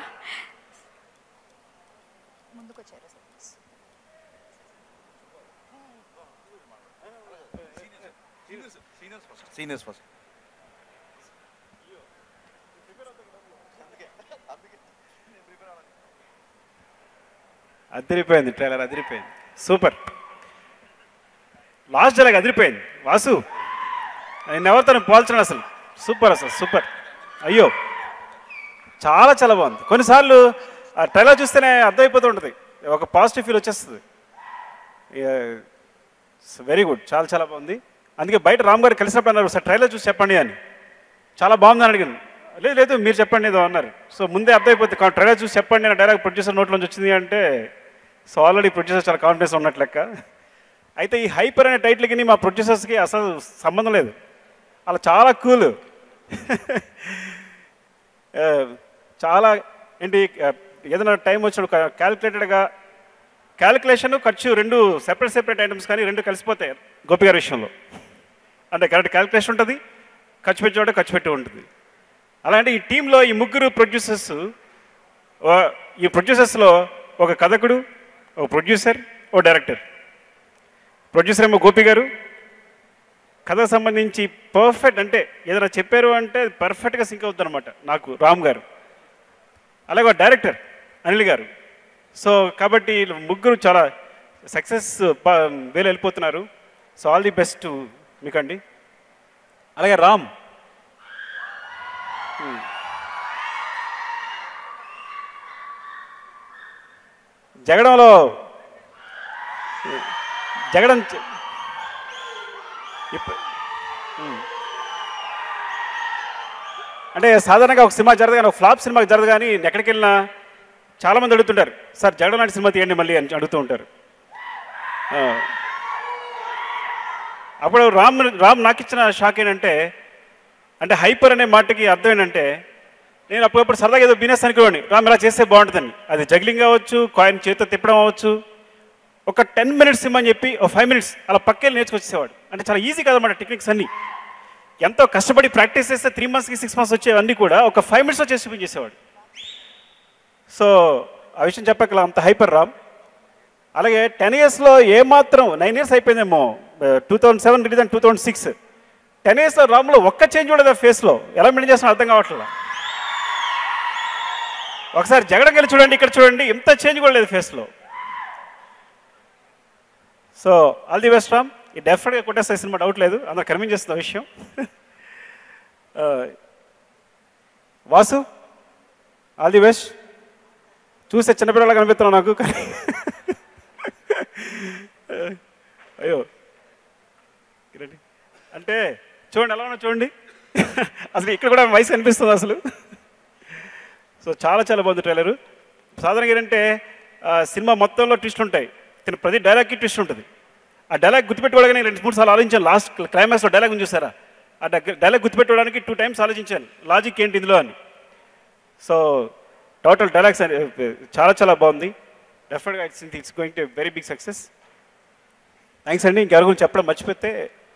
Speaker 12: Seniors first
Speaker 11: అదిరిపోయింది ట్రైలర్ అదిరిపోయింది సూపర్ లాస్ట్ డైలాగ్ అదిరిపోయింది వాసు నేను ఎవరితో పోల్చను అసలు సూపర్ అసలు సూపర్ అయ్యో చాలా చాలా బాగుంది కొన్నిసార్లు ఆ ట్రైలర్ చూస్తేనే అర్థమైపోతూ ఉంటుంది ఒక పాజిటివ్ ఫీల్ వచ్చేస్తుంది వెరీ గుడ్ చాలా చాలా బాగుంది అందుకే బయట రామ్ గారు కలిసినప్పుడు అన్నారు సార్ ట్రైలర్ చూసి చెప్పండి అని చాలా బాగుందని అడిగాను లేదు లేదు మీరు చెప్పండి ఏదో అన్నారు సో ముందే అర్థమైపోతుంది కా- ట్రైలర్ చూసి చెప్పండి అని డైరెక్ట్ ప్రొడ్యూసర్ నోట్లోంచి వచ్చింది అంటే సో ఆల్రెడీ ప్రొడ్యూసర్ చాలా కాన్ఫిడెన్స్ ఉన్నట్లు లెక్క అయితే ఈ హైపర్ అనే టైటిల్కి మా ప్రొడ్యూసర్స్కి అసలు సంబంధం లేదు అలా చాలా కూల్ చాలా ఏంటి ఆ, ఏదైనా టైం వచ్చినప్పుడు క్యాలిక్యులేటెడ్గా క్యాలిక్యులేషన్ ఖర్చు రెండు సెపరేట్ సెపరేట్ ఐటమ్స్ కానీ రెండు కలిసిపోతాయి గోపి గారి విషయంలో అంటే కరెక్ట్ క్యాలిక్యులేషన్ ఉంటుంది ఖర్చు పెట్టేవాడు ఖర్చు పెట్టి ఉంటుంది అలాంటి ఈ టీంలో ఈ ముగ్గురు ప్రొడ్యూసర్స్ ఈ ప్రొడ్యూసర్స్లో ఒక కథకుడు ఒక ప్రొడ్యూసర్ ఓ డైరెక్టర్ ప్రొడ్యూసర్ ఏమో గోపి గారు కథకు సంబంధించి పర్ఫెక్ట్ అంటే ఏదైనా చెప్పారు అంటే పర్ఫెక్ట్గా సింక్ అవుతుంది అనమాట నాకు రామ్ గారు అలాగే ఒక డైరెక్టర్ అనిల్ గారు సో కాబట్టి వీళ్ళు ముగ్గురు చాలా సక్సెస్ వేలు వెళ్ళిపోతున్నారు సో ఆల్ ది బెస్ట్ మీకండి అలాగే రామ్ Hmm. జగడంలో జగడం చ- ఇప్ప- Hmm. అంటే సాధారణంగా ఒక సినిమా జరగదు కానీ ఒక ఫ్లాప్ సినిమాకి జరగదు కానీ నేను ఎక్కడికి వెళ్ళినా చాలామంది అడుగుతుంటారు సార్ జగడం లాంటి సినిమా తీయండి మళ్ళీ అని అడుగుతూ ఉంటారు ఆ. అప్పుడు రామ్ రామ్ నాకు ఇచ్చిన షాక్ ఏంటంటే అంటే హైపర్ అనే మాటకి అర్థం ఏంటంటే నేను అప్పుడప్పుడు సరదాగా ఏదో బిజినెస్ అనుకోండి రామ్ ఇలా చేస్తే బాగుంటుందని అది జగ్లింగ్ అవ్వచ్చు కాయిన్ చేతితో తిప్పడం అవ్వచ్చు ఒక టెన్ మినిట్స్ ఇమ్మని చెప్పి ఒక ఫైవ్ మినిట్స్ అలా పక్కెళ్ళి నేర్చుకొచ్చేవాడు అంటే చాలా ఈజీ కదన్నమాట టెక్నిక్స్ అన్నీ ఎంతో కష్టపడి ప్రాక్టీస్ చేస్తే త్రీ మంత్స్కి సిక్స్ మంత్స్ వచ్చేవన్నీ కూడా ఒక ఫైవ్ మినిట్స్లో చేసి చూపించేసేవాడు సో ఆ విషయం చెప్పకలా అంత హైపర్ రామ్ అలాగే టెన్ ఇయర్స్లో ఏమాత్రం నైన్ ఇయర్స్ అయిపోయిందేమో two thousand seven release and two thousand six ten ఇయర్స్లో రామ్లో ఒక్క చేంజ్ కూడా ఫేస్లో ఎలా మెయింటైన్ చేస్తున్నా అర్థం కావట్లేదు ఒకసారి జగడం వెళ్ళి చూడండి ఇక్కడ చూడండి ఎంత చేంజ్ కూడా లేదు ఫేస్లో so all the best Ram ఈ డెఫినెట్గా కొట్టేస్తే సినిమా డౌట్ లేదు అందరు కనిపించేస్తుంది ఆ విషయం ఆ, వాసు ఆల్ ది బెస్ట్ చూస్తే చిన్నపిల్లలా కనిపిస్తున్నావు నాకు కానీ అయ్యో రండి. అంటే చూడండి ఎలా ఉన్నా చూడండి అసలు ఇక్కడ కూడా వయసు అనిపిస్తుంది అసలు సో చాలా చాలా బాగుంది ట్రైలరు సాధారణంగా ఏంటంటే ఆ, సినిమా మొత్తంలో ట్విస్ట్ ఉంటాయి తిన ప్రతి డైలాగ్కి ట్విస్ట్ ఉంటుంది ఆ డైలాగ్ గుర్తుపెట్టుకోవడానికి రెండు మూడు సార్లు ఆలోచించాను లాస్ట్ క్లైమాక్స్లో డైలాగ్ ఉంది చూసారా ఆ డైలాగ్ గుర్తుపెట్టుకోవడానికి టూ టైమ్స్ ఆలోచించాను లాజిక్ ఏంటి ఇందులో అని సో టోటల్ డైలాగ్స్ చాలా చాలా బాగుంది డెఫినెట్గా it's it's going to very big success thanks అండి ఇంకెవరి గురించి చెప్పడం మర్చిపోతే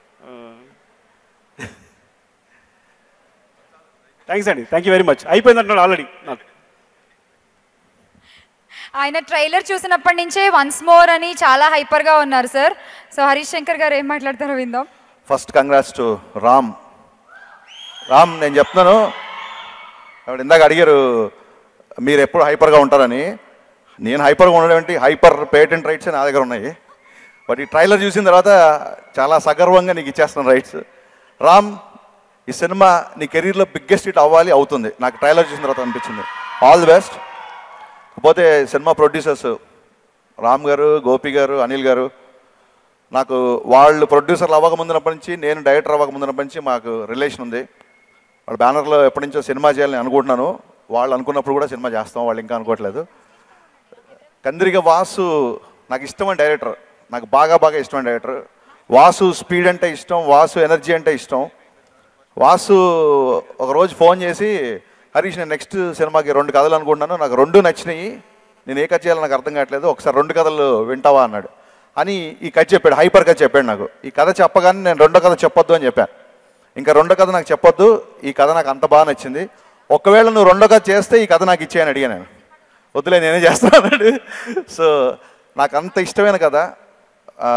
Speaker 11: థ్యాంక్స్ అండి థ్యాంక్ యూ వెరీ మచ్ అయిపోయింది అంటున్నాడు ఆల్రెడీ నాకు
Speaker 5: ఆయన ట్రైలర్ చూసినప్పటి నుంచే వన్స్ మోర్ అని చాలా హైపర్ గా ఉన్నారు సార్ సో హరీష్ శంకర్ గారు ఏం మాట్లాడతారో విందాం
Speaker 12: first congrats to Ram Ram నేను చెప్తున్నాను ఆవిడ ఇందాక అడిగారు మీరు ఎప్పుడు హైపర్గా ఉంటారని నేను హైపర్గా ఉండడం ఏంటి హైపర్ పేటెంట్ రైట్స్ నా దగ్గర ఉన్నాయి బట్ ఈ ట్రైలర్ చూసిన తర్వాత చాలా సగర్వంగా నీకు ఇచ్చేస్తున్నాను రైట్స్ రామ్ ఈ సినిమా నీ కెరీర్లో బిగ్గెస్ట్ హిట్ అవ్వాలి అవుతుంది నాకు ట్రైలర్ చూసిన తర్వాత అనిపించింది ఆల్ ది బెస్ట్ కాకపోతే సినిమా ప్రొడ్యూసర్స్ రామ్ గారు గోపి గారు అనిల్ గారు నాకు వాళ్ళు ప్రొడ్యూసర్లు అవ్వక ముందునప్పటి నుంచి నేను డైరెక్టర్ అవ్వక ముందునప్పటి నుంచి మాకు రిలేషన్ ఉంది వాళ్ళ బ్యానర్లో ఎప్పటి నుంచో సినిమా చేయాలని అనుకుంటున్నాను వాళ్ళు అనుకున్నప్పుడు కూడా సినిమా చేస్తాం వాళ్ళు ఇంకా అనుకోవట్లేదు కందిరిగ వాసు నాకు ఇష్టమైన డైరెక్టర్ నాకు బాగా బాగా ఇష్టమైన డైరెక్టర్ వాసు స్పీడ్ అంటే ఇష్టం వాసు ఎనర్జీ అంటే ఇష్టం వాసు ఒకరోజు ఫోన్ చేసి హరీష్ నేను నెక్స్ట్ సినిమాకి రెండు కథలు అనుకుంటున్నాను నాకు రెండు నచ్చినాయి నేను ఏ కథ చేయాలో నాకు అర్థం కావట్లేదు ఒకసారి రెండు కథలు వింటావా అన్నాడు అని ఈ కథ చెప్పాడు హైపర్ కథ చెప్పాడు నాకు ఈ కథ చెప్పగానే నేను రెండో కథ చెప్పొద్దు అని చెప్పాను ఇంకా రెండో కథ నాకు చెప్పొద్దు ఈ కథ నాకు అంత బాగా నచ్చింది ఒకవేళ నువ్వు రెండో కథ చేస్తే ఈ కథ నాకు ఇచ్చేయని అడిగాను నేను వద్దులే నేనే చేస్తాను అన్నాడు సో నాకు అంత ఇష్టమైన కథ ఆ,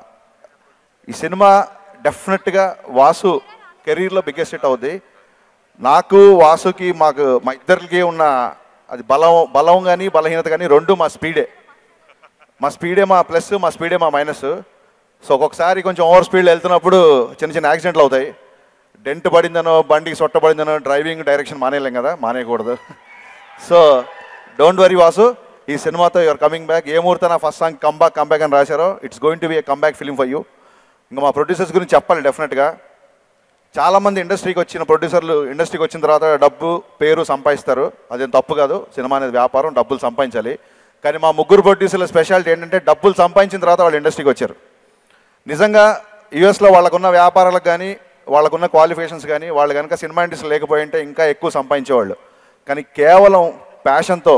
Speaker 12: ఈ సినిమా డెఫినెట్గా వాసు కెరీర్లో బిగ్గెస్ట్ హిట్ అవుద్ది నాకు వాసుకి మాకు మా ఇద్దరికి ఉన్న అది బలం బలం కానీ బలహీనత కానీ రెండు మా స్పీడే మా స్పీడే మా ప్లస్ మా స్పీడే మా మైనస్ సో ఒక్కొక్కసారి కొంచెం ఓవర్ స్పీడ్ వెళ్తున్నప్పుడు చిన్న చిన్న యాక్సిడెంట్లు అవుతాయి డెంట్ పడిందనో బండికి సొట్ట పడిందనో డ్రైవింగ్ డైరెక్షన్ మానేయలేం కదా మానేయకూడదు సో డోంట్ వరీ వాసు ఈ సినిమాతో యువర్ కమింగ్ బ్యాక్ ఏ ముహూర్తన ఫస్ట్ సాంగ్ కమ్బ్యాక్ కమ్బ్యాక్ అని రాశారో it's going to be a comeback film for you ఇంకా మా ప్రొడ్యూసర్స్ గురించి చెప్పాలి డెఫినెట్గా చాలామంది ఇండస్ట్రీకి వచ్చిన ప్రొడ్యూసర్లు ఇండస్ట్రీకి వచ్చిన తర్వాత డబ్బు పేరు సంపాదిస్తారు అదేం తప్పు కాదు సినిమా అనేది వ్యాపారం డబ్బులు సంపాదించాలి కానీ మా ముగ్గురు ప్రొడ్యూసర్ల స్పెషాలిటీ ఏంటంటే డబ్బులు సంపాదించిన తర్వాత వాళ్ళు ఇండస్ట్రీకి వచ్చారు నిజంగా యూఎస్లో వాళ్ళకున్న వ్యాపారాలకు కానీ వాళ్ళకున్న క్వాలిఫికేషన్స్ కానీ వాళ్ళు కనుక సినిమా ఇండస్ట్రీ లేకపోయి ఉంటే ఇంకా ఎక్కువ సంపాదించేవాళ్ళు కానీ కేవలం ప్యాషన్తో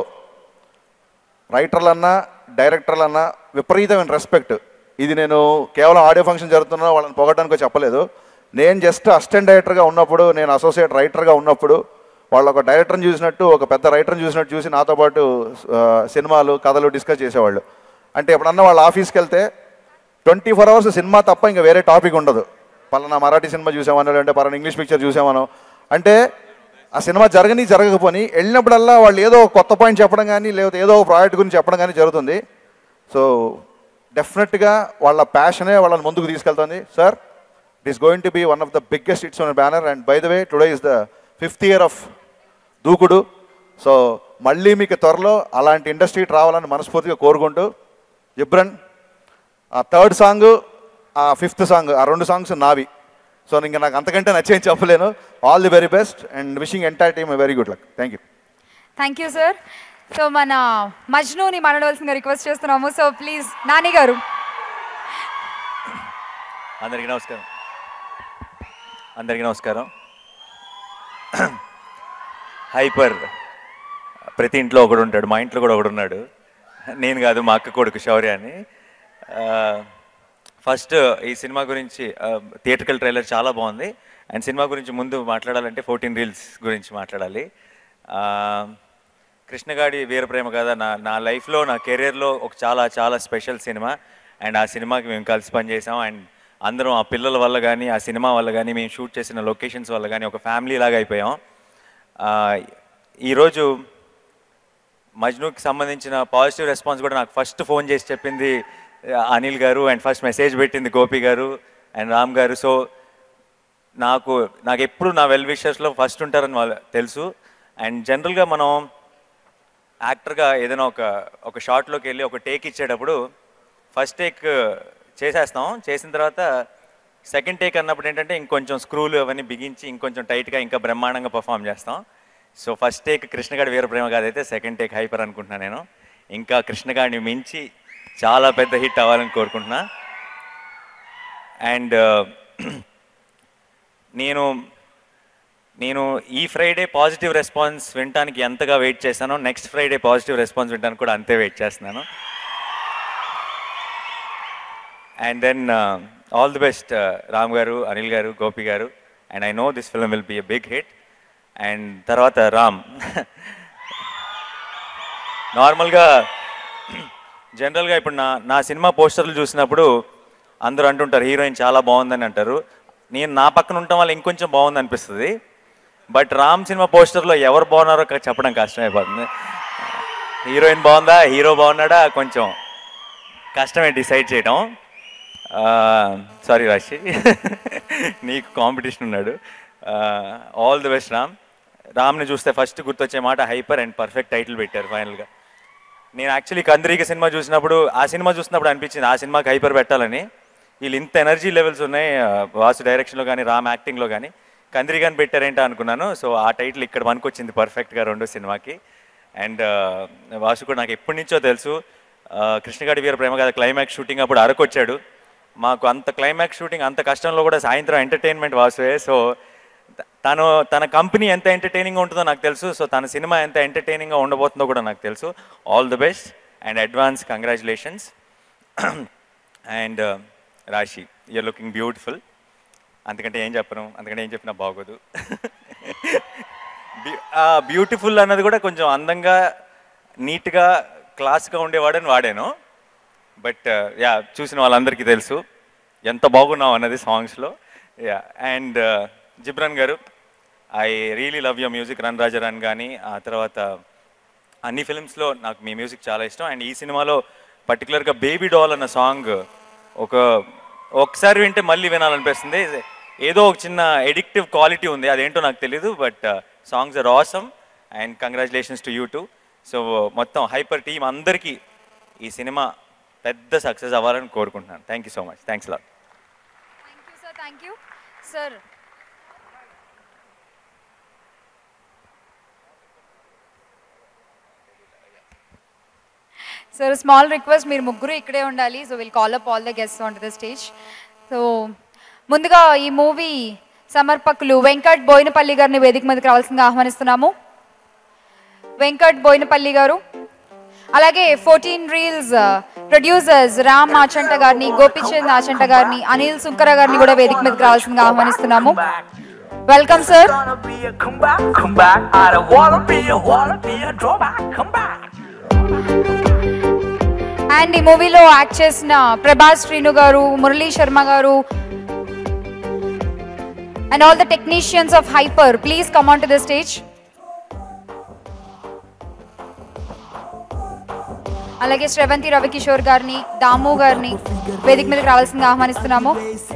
Speaker 12: రైటర్లన్నా డైరెక్టర్లన్నా విపరీతమైన రెస్పెక్ట్ ఇది నేను కేవలం ఆడియో ఫంక్షన్ జరుగుతున్నా వాళ్ళని పొగడానికి చెప్పలేదు నేను జస్ట్ అసిస్టెంట్ డైరెక్టర్గా ఉన్నప్పుడు నేను అసోసియేట్ రైటర్గా ఉన్నప్పుడు వాళ్ళు ఒక డైరెక్టర్ని చూసినట్టు ఒక పెద్ద రైటర్ని చూసినట్టు చూసి నాతో పాటు ఆ, సినిమాలు కథలు డిస్కస్ చేసేవాళ్ళు అంటే ఎప్పుడన్నా వాళ్ళ ఆఫీస్కి వెళ్తే ట్వంటీ ఫోర్ అవర్స్ సినిమా తప్ప ఇంకా వేరే టాపిక్ ఉండదు పలానా మరాఠీ సినిమా చూసామనో లేదంటే పలానా ఇంగ్లీష్ పిక్చర్ చూసామనో అంటే ఆ సినిమా జరగని జరగకపోని వెళ్ళినప్పుడల్లా వాళ్ళు ఏదో ఒక కొత్త పాయింట్ చెప్పడం కానీ లేకపోతే ఏదో ఒక ప్రాజెక్ట్ గురించి చెప్పడం కానీ జరుగుతుంది సో డెఫినెట్గా వాళ్ళ ప్యాషనే వాళ్ళని ముందుకు తీసుకెళ్తుంది sir it is going to be one of the biggest it's on banner and by the way today is the fifth year of Dookudu so మళ్ళీ మీకు త్వరలో అలాంటి ఇండస్ట్రీ రావాలని మనస్ఫూర్తిగా కోరుకుంటూ జిబ్రన్ ఆ థర్డ్ సాంగ్ ఆ ఫిఫ్త్ సాంగ్ ఆ రెండు సాంగ్స్ నావి సో ఇంకా నాకు అంతకంటే నచ్చేం చెప్పలేను all the very best and wishing entire team very good luck thank you
Speaker 5: thank you sir so మన మజ్నూని మాట్లాడవలసిందిగా రిక్వెస్ట్ చేస్తున్నాము సో ప్లీజ్ నాని గారు
Speaker 16: అందరికీ నమస్కారం అందరికీ నమస్కారం హైపర్ ప్రతి ఇంట్లో ఒకడు ఉంటాడు మా ఇంట్లో కూడా ఒకడు ఉన్నాడు నేను కాదు మా అక్క కొడుకు శౌర్య అని ఫస్ట్ ఈ సినిమా గురించి థియేట్రికల్ ట్రైలర్ చాలా బాగుంది అండ్ సినిమా గురించి ముందు మాట్లాడాలంటే ఫోర్టీన్ రీల్స్ గురించి మాట్లాడాలి ఆ, కృష్ణగాడి వీరప్రేమ కథ నా నా లైఫ్లో నా కెరీర్లో ఒక చాలా చాలా స్పెషల్ సినిమా అండ్ ఆ సినిమాకి మేము కలిసి పనిచేసాం అండ్ అందరం ఆ పిల్లల వల్ల కానీ ఆ సినిమా వల్ల కానీ మేము షూట్ చేసిన లొకేషన్స్ వల్ల కానీ ఒక ఫ్యామిలీ లాగా అయిపోయాం ఆ, ఈరోజు మజ్నూకి సంబంధించిన పాజిటివ్ రెస్పాన్స్ కూడా నాకు ఫస్ట్ ఫోన్ చేసి చెప్పింది ఆ, అనిల్ గారు అండ్ ఫస్ట్ మెసేజ్ పెట్టింది గోపి గారు అండ్ రామ్ గారు సో నాకు నాకు ఎప్పుడు నా వెల్ విషర్స్లో ఫస్ట్ ఉంటారని వాళ్ళు తెలుసు అండ్ జనరల్గా మనం యాక్టర్గా ఏదైనా ఒక ఒక షార్ట్లోకి వెళ్ళి ఒక టేక్ ఇచ్చేటప్పుడు ఫస్ట్ టేక్ చేసేస్తాం చేసిన తర్వాత సెకండ్ టేక్ అన్నప్పుడు ఏంటంటే ఇంకొంచెం స్క్రూలు అవన్నీ బిగించి ఇంకొంచెం టైట్గా ఇంకా బ్రహ్మాండంగా పర్ఫామ్ చేస్తాం సో ఫస్ట్ టేక్ కృష్ణగాడి వీరప్రేమ కాదైతే సెకండ్ టేక్ హైపర్ అనుకుంటున్నాను నేను ఇంకా కృష్ణగాడిని మించి చాలా పెద్ద హిట్ అవ్వాలని కోరుకుంటున్నా అండ్ నేను నేను ఈ ఫ్రైడే పాజిటివ్ రెస్పాన్స్ వినటానికి ఎంతగా వెయిట్ చేశానో నెక్స్ట్ ఫ్రైడే పాజిటివ్ రెస్పాన్స్ వినడానికి కూడా అంతే వెయిట్ చేస్తున్నాను and then all the best Ram గారు అనిల్ గారు గోపి గారు and I know this film will be a big hit and తర్వాత రామ్ నార్మల్గా జనరల్గా ఇప్పుడు నా నా సినిమా పోస్టర్లు చూసినప్పుడు అందరూ అంటుంటారు హీరోయిన్ చాలా బాగుందని అంటారు నేను నా పక్కన ఉండటం వల్ల ఇంకొంచెం బాగుంది అనిపిస్తుంది బట్ రామ్ సినిమా పోస్టర్లో ఎవరు బాగున్నారో క- చెప్పడం కష్టమైపోతుంది హీరోయిన్ బాగుందా హీరో బాగున్నాడా కొంచెం కష్టమే డిసైడ్ చేయడం సారీ రాశి నీకు కాంపిటీషన్ ఉన్నాడు ఆల్ ది బెస్ట్ రామ్ రామ్ని చూస్తే ఫస్ట్ గుర్తొచ్చే మాట హైపర్ అండ్ పర్ఫెక్ట్ టైటిల్ పెట్టారు ఫైనల్గా నేను యాక్చువల్లీ కంద్రీక సినిమా చూసినప్పుడు ఆ సినిమా చూసినప్పుడు అనిపించింది ఆ సినిమాకి హైపర్ పెట్టాలని వీళ్ళు ఇంత ఎనర్జీ లెవెల్స్ ఉన్నాయి ఆ, వాసు డైరెక్షన్లో కానీ రామ్ యాక్టింగ్లో కానీ కంద్రీగాని పెట్టారేంటో అనుకున్నాను సో ఆ టైటిల్ ఇక్కడ పనికొచ్చింది పర్ఫెక్ట్గా రెండో సినిమాకి అండ్ వాసు కూడా నాకు ఎప్పటి నుంచో తెలుసు ఆ, కృష్ణగాడి వీర ప్రేమ కథ క్లైమాక్స్ షూటింగ్ అప్పుడు అరకొచ్చాడు మాకు అంత క్లైమాక్స్ షూటింగ్ అంత కష్టంలో కూడా సాయంత్రం ఎంటర్టైన్మెంట్ వాసువే సో త- తను తన కంపెనీ ఎంత ఎంటర్టైనింగ్ ఉంటుందో నాకు తెలుసు సో తన సినిమా ఎంత ఎంటర్టైనింగ్గా ఉండబోతుందో కూడా నాకు తెలుసు all the best and advance congratulations and Raashi you're looking beautiful అంతకంటే ఏం చెప్పను అంతకంటే ఏం చెప్పినా బాగోదు బ్యూటిఫుల్ అన్నది కూడా కొంచెం అందంగా నీట్గా క్లాస్గా ఉండేవాడని వాడాను బట్ యా చూసిన వాళ్ళందరికీ తెలుసు ఎంత బాగున్నావు అన్నది సాంగ్స్లో యా అండ్ జిబ్రాన్ గారు I really love your music run Raja run కానీ ఆ తర్వాత అన్ని ఫిల్మ్స్లో నాకు మీ మ్యూజిక్ చాలా ఇష్టం అండ్ ఈ సినిమాలో పర్టికులర్గా బేబీ డాల్ అన్న సాంగ్ ఒక ఒకసారి వింటే మళ్ళీ వినాలనిపిస్తుంది ఏదో ఒక చిన్న ఎడిక్టివ్ క్వాలిటీ ఉంది అదేంటో నాకు తెలీదు but songs are awesome and congratulations to you too so మొత్తం హైపర్ టీమ్ అందరికీ ఈ సినిమా పెద్ద సక్సెస్ అవ్వాలని కోరుకుంటున్నాను thank you so much thanks lot
Speaker 5: sir thank you sir sir small request మీరు ముగ్గురు ఇక్కడే ఉండాలి so will call up all the guest on to the stage so ముందుగా ఈ మూవీ సమర్పకులు వెంకట్ బోయినపల్లి గారిని వేదిక మీదకి రావాల్సిందిగా ఆహ్వానిస్తున్నాము వెంకట్ బోయినపల్లి గారు అలాగే fourteen reels producers Ram Achanta గారిని గోపిచంద్ ఆచంట గారిని అనిల్ సుంకర గారిని కూడా వేదిక మీదకి రావాల్సిందిగా ఆహ్వానిస్తున్నాము welcome sir
Speaker 1: Come back, I don't wanna be a wanna be a drawback. Come back.
Speaker 5: And ఈ మూవీలో యాక్ట్ చేసిన ప్రభాస్ శ్రీను గారు మురళీ శర్మ గారు and all the technicians of Hyper please come on to the stage అలాగే శ్రవంతి రవికిషోర్ గారిని దాము గారిని వేదిక మీదకి రావాల్సిందిగా ఆహ్వానిస్తున్నాము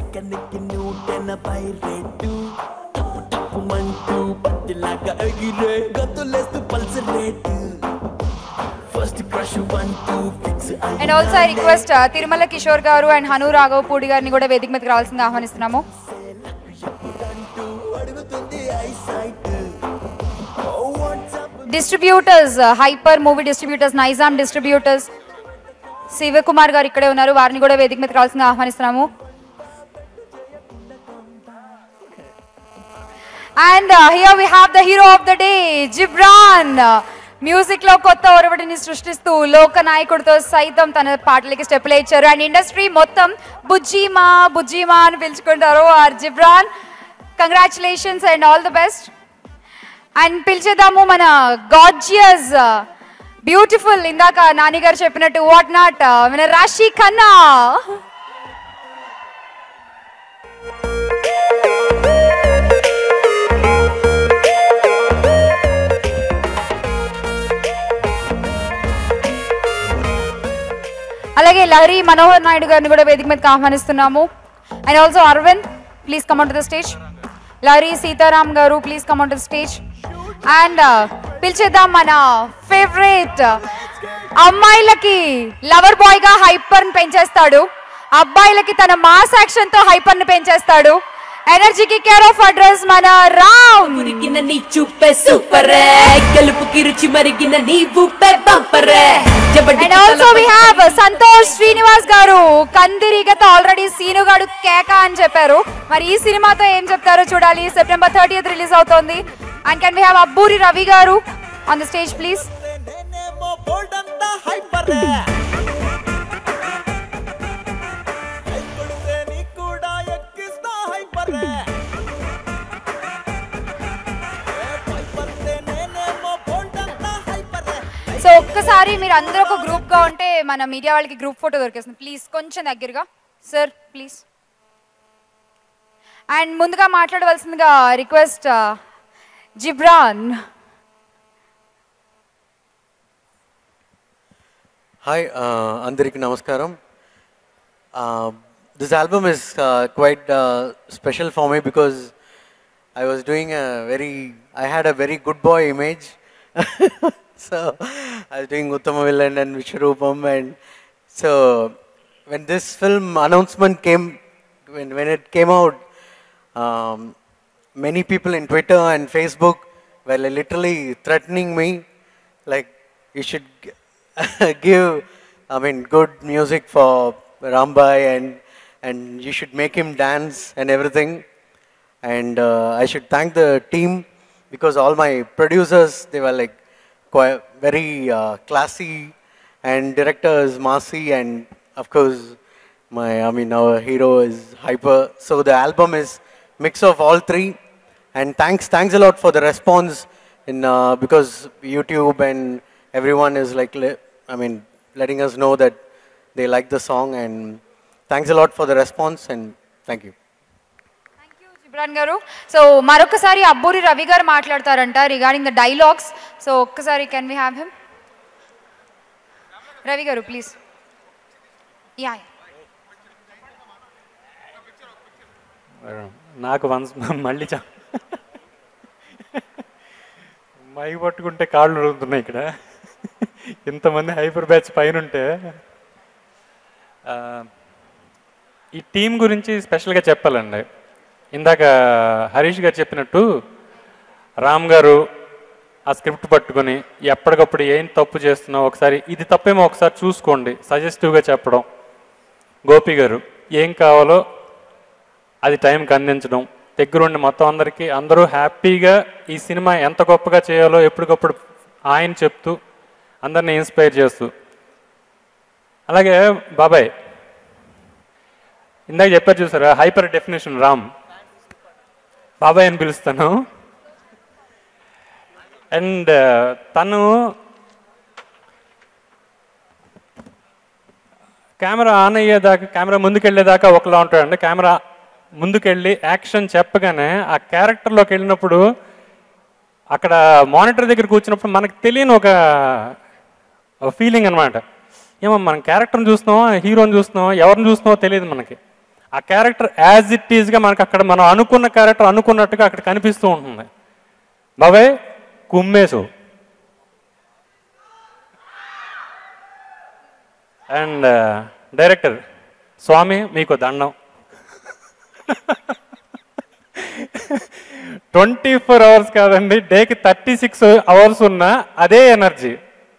Speaker 10: మంటూ పత్తిలాగా ఎగిరే గతులేస్తూ pulse rate first crush one two fix
Speaker 5: and also I request Tirumala Kishore గారు అండ్ హను రాఘవపూడి గారిని కూడా వేదిక మీదకి రావాల్సిందిగా ఆహ్వానిస్తున్నాము distributors Hyper movie distributors Nizam distributors Sivakumar గారు ఇక్కడే ఉన్నారు వారిని కూడా వేదిక మీదకి రావాల్సిందిగా ఆహ్వానిస్తున్నాము and here we have the hero of the day Ghibran music లో కొత్త ఒరవడిని సృష్టిస్తూ లోక నాయకుడితో సైతం తన పాటలకి స్టెప్లే ఇచ్చారు అండ్ ఇండస్ట్రీ మొత్తం బుజ్జిమా బుజ్జిమా అని పిలుచుకుంటారు our Ghibran congratulations and all the best and పిలిచేద్దాము మన గాడ్జియస్ బ్యూటిఫుల్ ఇందాక నాని గారు చెప్పినట్టు వాట్ నాట్ మన రాశి ఖన్నా అలాగే లహరి మనోహర్ నాయుడు గారిని కూడా వేదిక మీదకి ఆహ్వానిస్తున్నాము and also Aravind please come to the stage Lahari Seetharam గారు please come to the stage and పిలిచేద్దాం మన ఫేవరెట్ అమ్మాయిలకి లవర్ బాయ్ గా హైపర్ పెంచేస్తాడు అబ్బాయిలకి తన మాస్ యాక్షన్ తో హైపర్ ని పెంచేస్తాడు ఎనర్జీకి కేర్ ఆఫ్ అడ్రస్ మన రామ్
Speaker 6: ఉరికిన నీ చూపే సూపర్ గెలుపుకి రుచి మరిగిన నీ ఊపే bumper
Speaker 5: and also we have Santosh Srinivas గారు కందిరీగతో ఆల్రెడీ సీనుగాడు కేక అని చెప్పారు మరి ఈ సినిమాతో ఏం చెప్తారో చూడాలి సెప్టెంబర్ థర్టీఎత్ రిలీజ్ అవుతోంది and can we have Abburi Ravi గారు on the stage please so ఒక్కసారి మీరు అందరూ ఒక గ్రూప్ గా ఉంటే మన మీడియా వాళ్ళకి గ్రూప్ ఫోటో దొరికేస్తుంది ప్లీజ్ కొంచెం దగ్గరగా సార్ ప్లీజ్ అండ్ ముందుగా మాట్లాడవలసిందిగా రిక్వెస్ట్ జిబ్రాన్
Speaker 2: హాయ్ అందరికి నమస్కారం this album is quite special for me because I was doing a very I had a very good boy image so I was doing Uttama Villan and Vishwarupam and so when this film announcement came when, when it came out um, many people in Twitter and Facebook were literally threatening me like you should g- give I mean good music for Rambai and and you should make him dance and everything and uh, I should thank the team because all my producers they were like quite very uh, classy and director is Masi and of course my I mean our hero is Hyper so the album is mix of all three and thanks thanks a lot for the response in uh, because YouTube and everyone is like le- I mean letting us know that they like the song and thanks a lot for the response and thank you
Speaker 5: Ghibran గారు సో మరొకసారి అబ్బూరి రవి గారు మాట్లాడతారంట రిగార్డింగ్ ద డైలాగ్స్ సో ఒక్కసారి can we have him Ravi గారు ప్లీజ్ యా
Speaker 19: నాకు వన్స్ మళ్ళీ చ మై పట్టుకుంటే కాళ్ళు ఉరుగుతున్నాయి ఇక్కడ ఇంతమంది హైపర్ బ్యాచ్ పైన ఉంటే ఆ, ఈ టీం గురించి స్పెషల్గా చెప్పాలండి ఇందాక హరీష్ గారు చెప్పినట్టు రామ్ గారు ఆ స్క్రిప్ట్ పట్టుకొని ఎప్పటికప్పుడు ఏం తప్పు చేస్తున్నావు ఒకసారి ఇది తప్పేమో ఒకసారి చూసుకోండి సజెస్టివ్గా చెప్పడం గోపి గారు ఏం కావాలో అది టైంకి అందించడం దగ్గరుండి మొత్తం అందరికీ అందరూ హ్యాపీగా ఈ సినిమా ఎంత గొప్పగా చేయాలో ఎప్పటికప్పుడు ఆయన చెప్తూ అందరిని ఇన్స్పైర్ చేస్తూ అలాగే బాబాయ్ ఇందాక చెప్పారు చూసారా హైపర్ డెఫినేషన్ రామ్ బాబాయ్ అని పిలుస్తాను అండ్ తను కెమెరా ఆన్ అయ్యేదాకా కెమెరా ముందుకెళ్ళేదాకా ఒకలా ఉంటాడండి కెమెరా ముందుకెళ్ళి యాక్షన్ చెప్పగానే ఆ క్యారెక్టర్లోకి వెళ్ళినప్పుడు అక్కడ మానిటర్ దగ్గర కూర్చున్నప్పుడు మనకు తెలియని ఒక ఫీలింగ్ అనమాట ఏమో మనం క్యారెక్టర్ని చూస్తున్నామో హీరోని చూస్తున్నామో ఎవరిని చూస్తున్నామో తెలియదు మనకి ఆ క్యారెక్టర్ యాజ్ ఇట్ ఈజ్గా మనకు అక్కడ మనం అనుకున్న క్యారెక్టర్ అనుకున్నట్టుగా అక్కడ కనిపిస్తూ ఉంటుంది బాబాయ్ కుమ్మేసు అండ్ డైరెక్టర్ స్వామి మీకు దండం ట్వంటీ ఫోర్ అవర్స్ కాదండి డేకి థర్టీ సిక్స్ అవర్స్ ఉన్న అదే ఎనర్జీ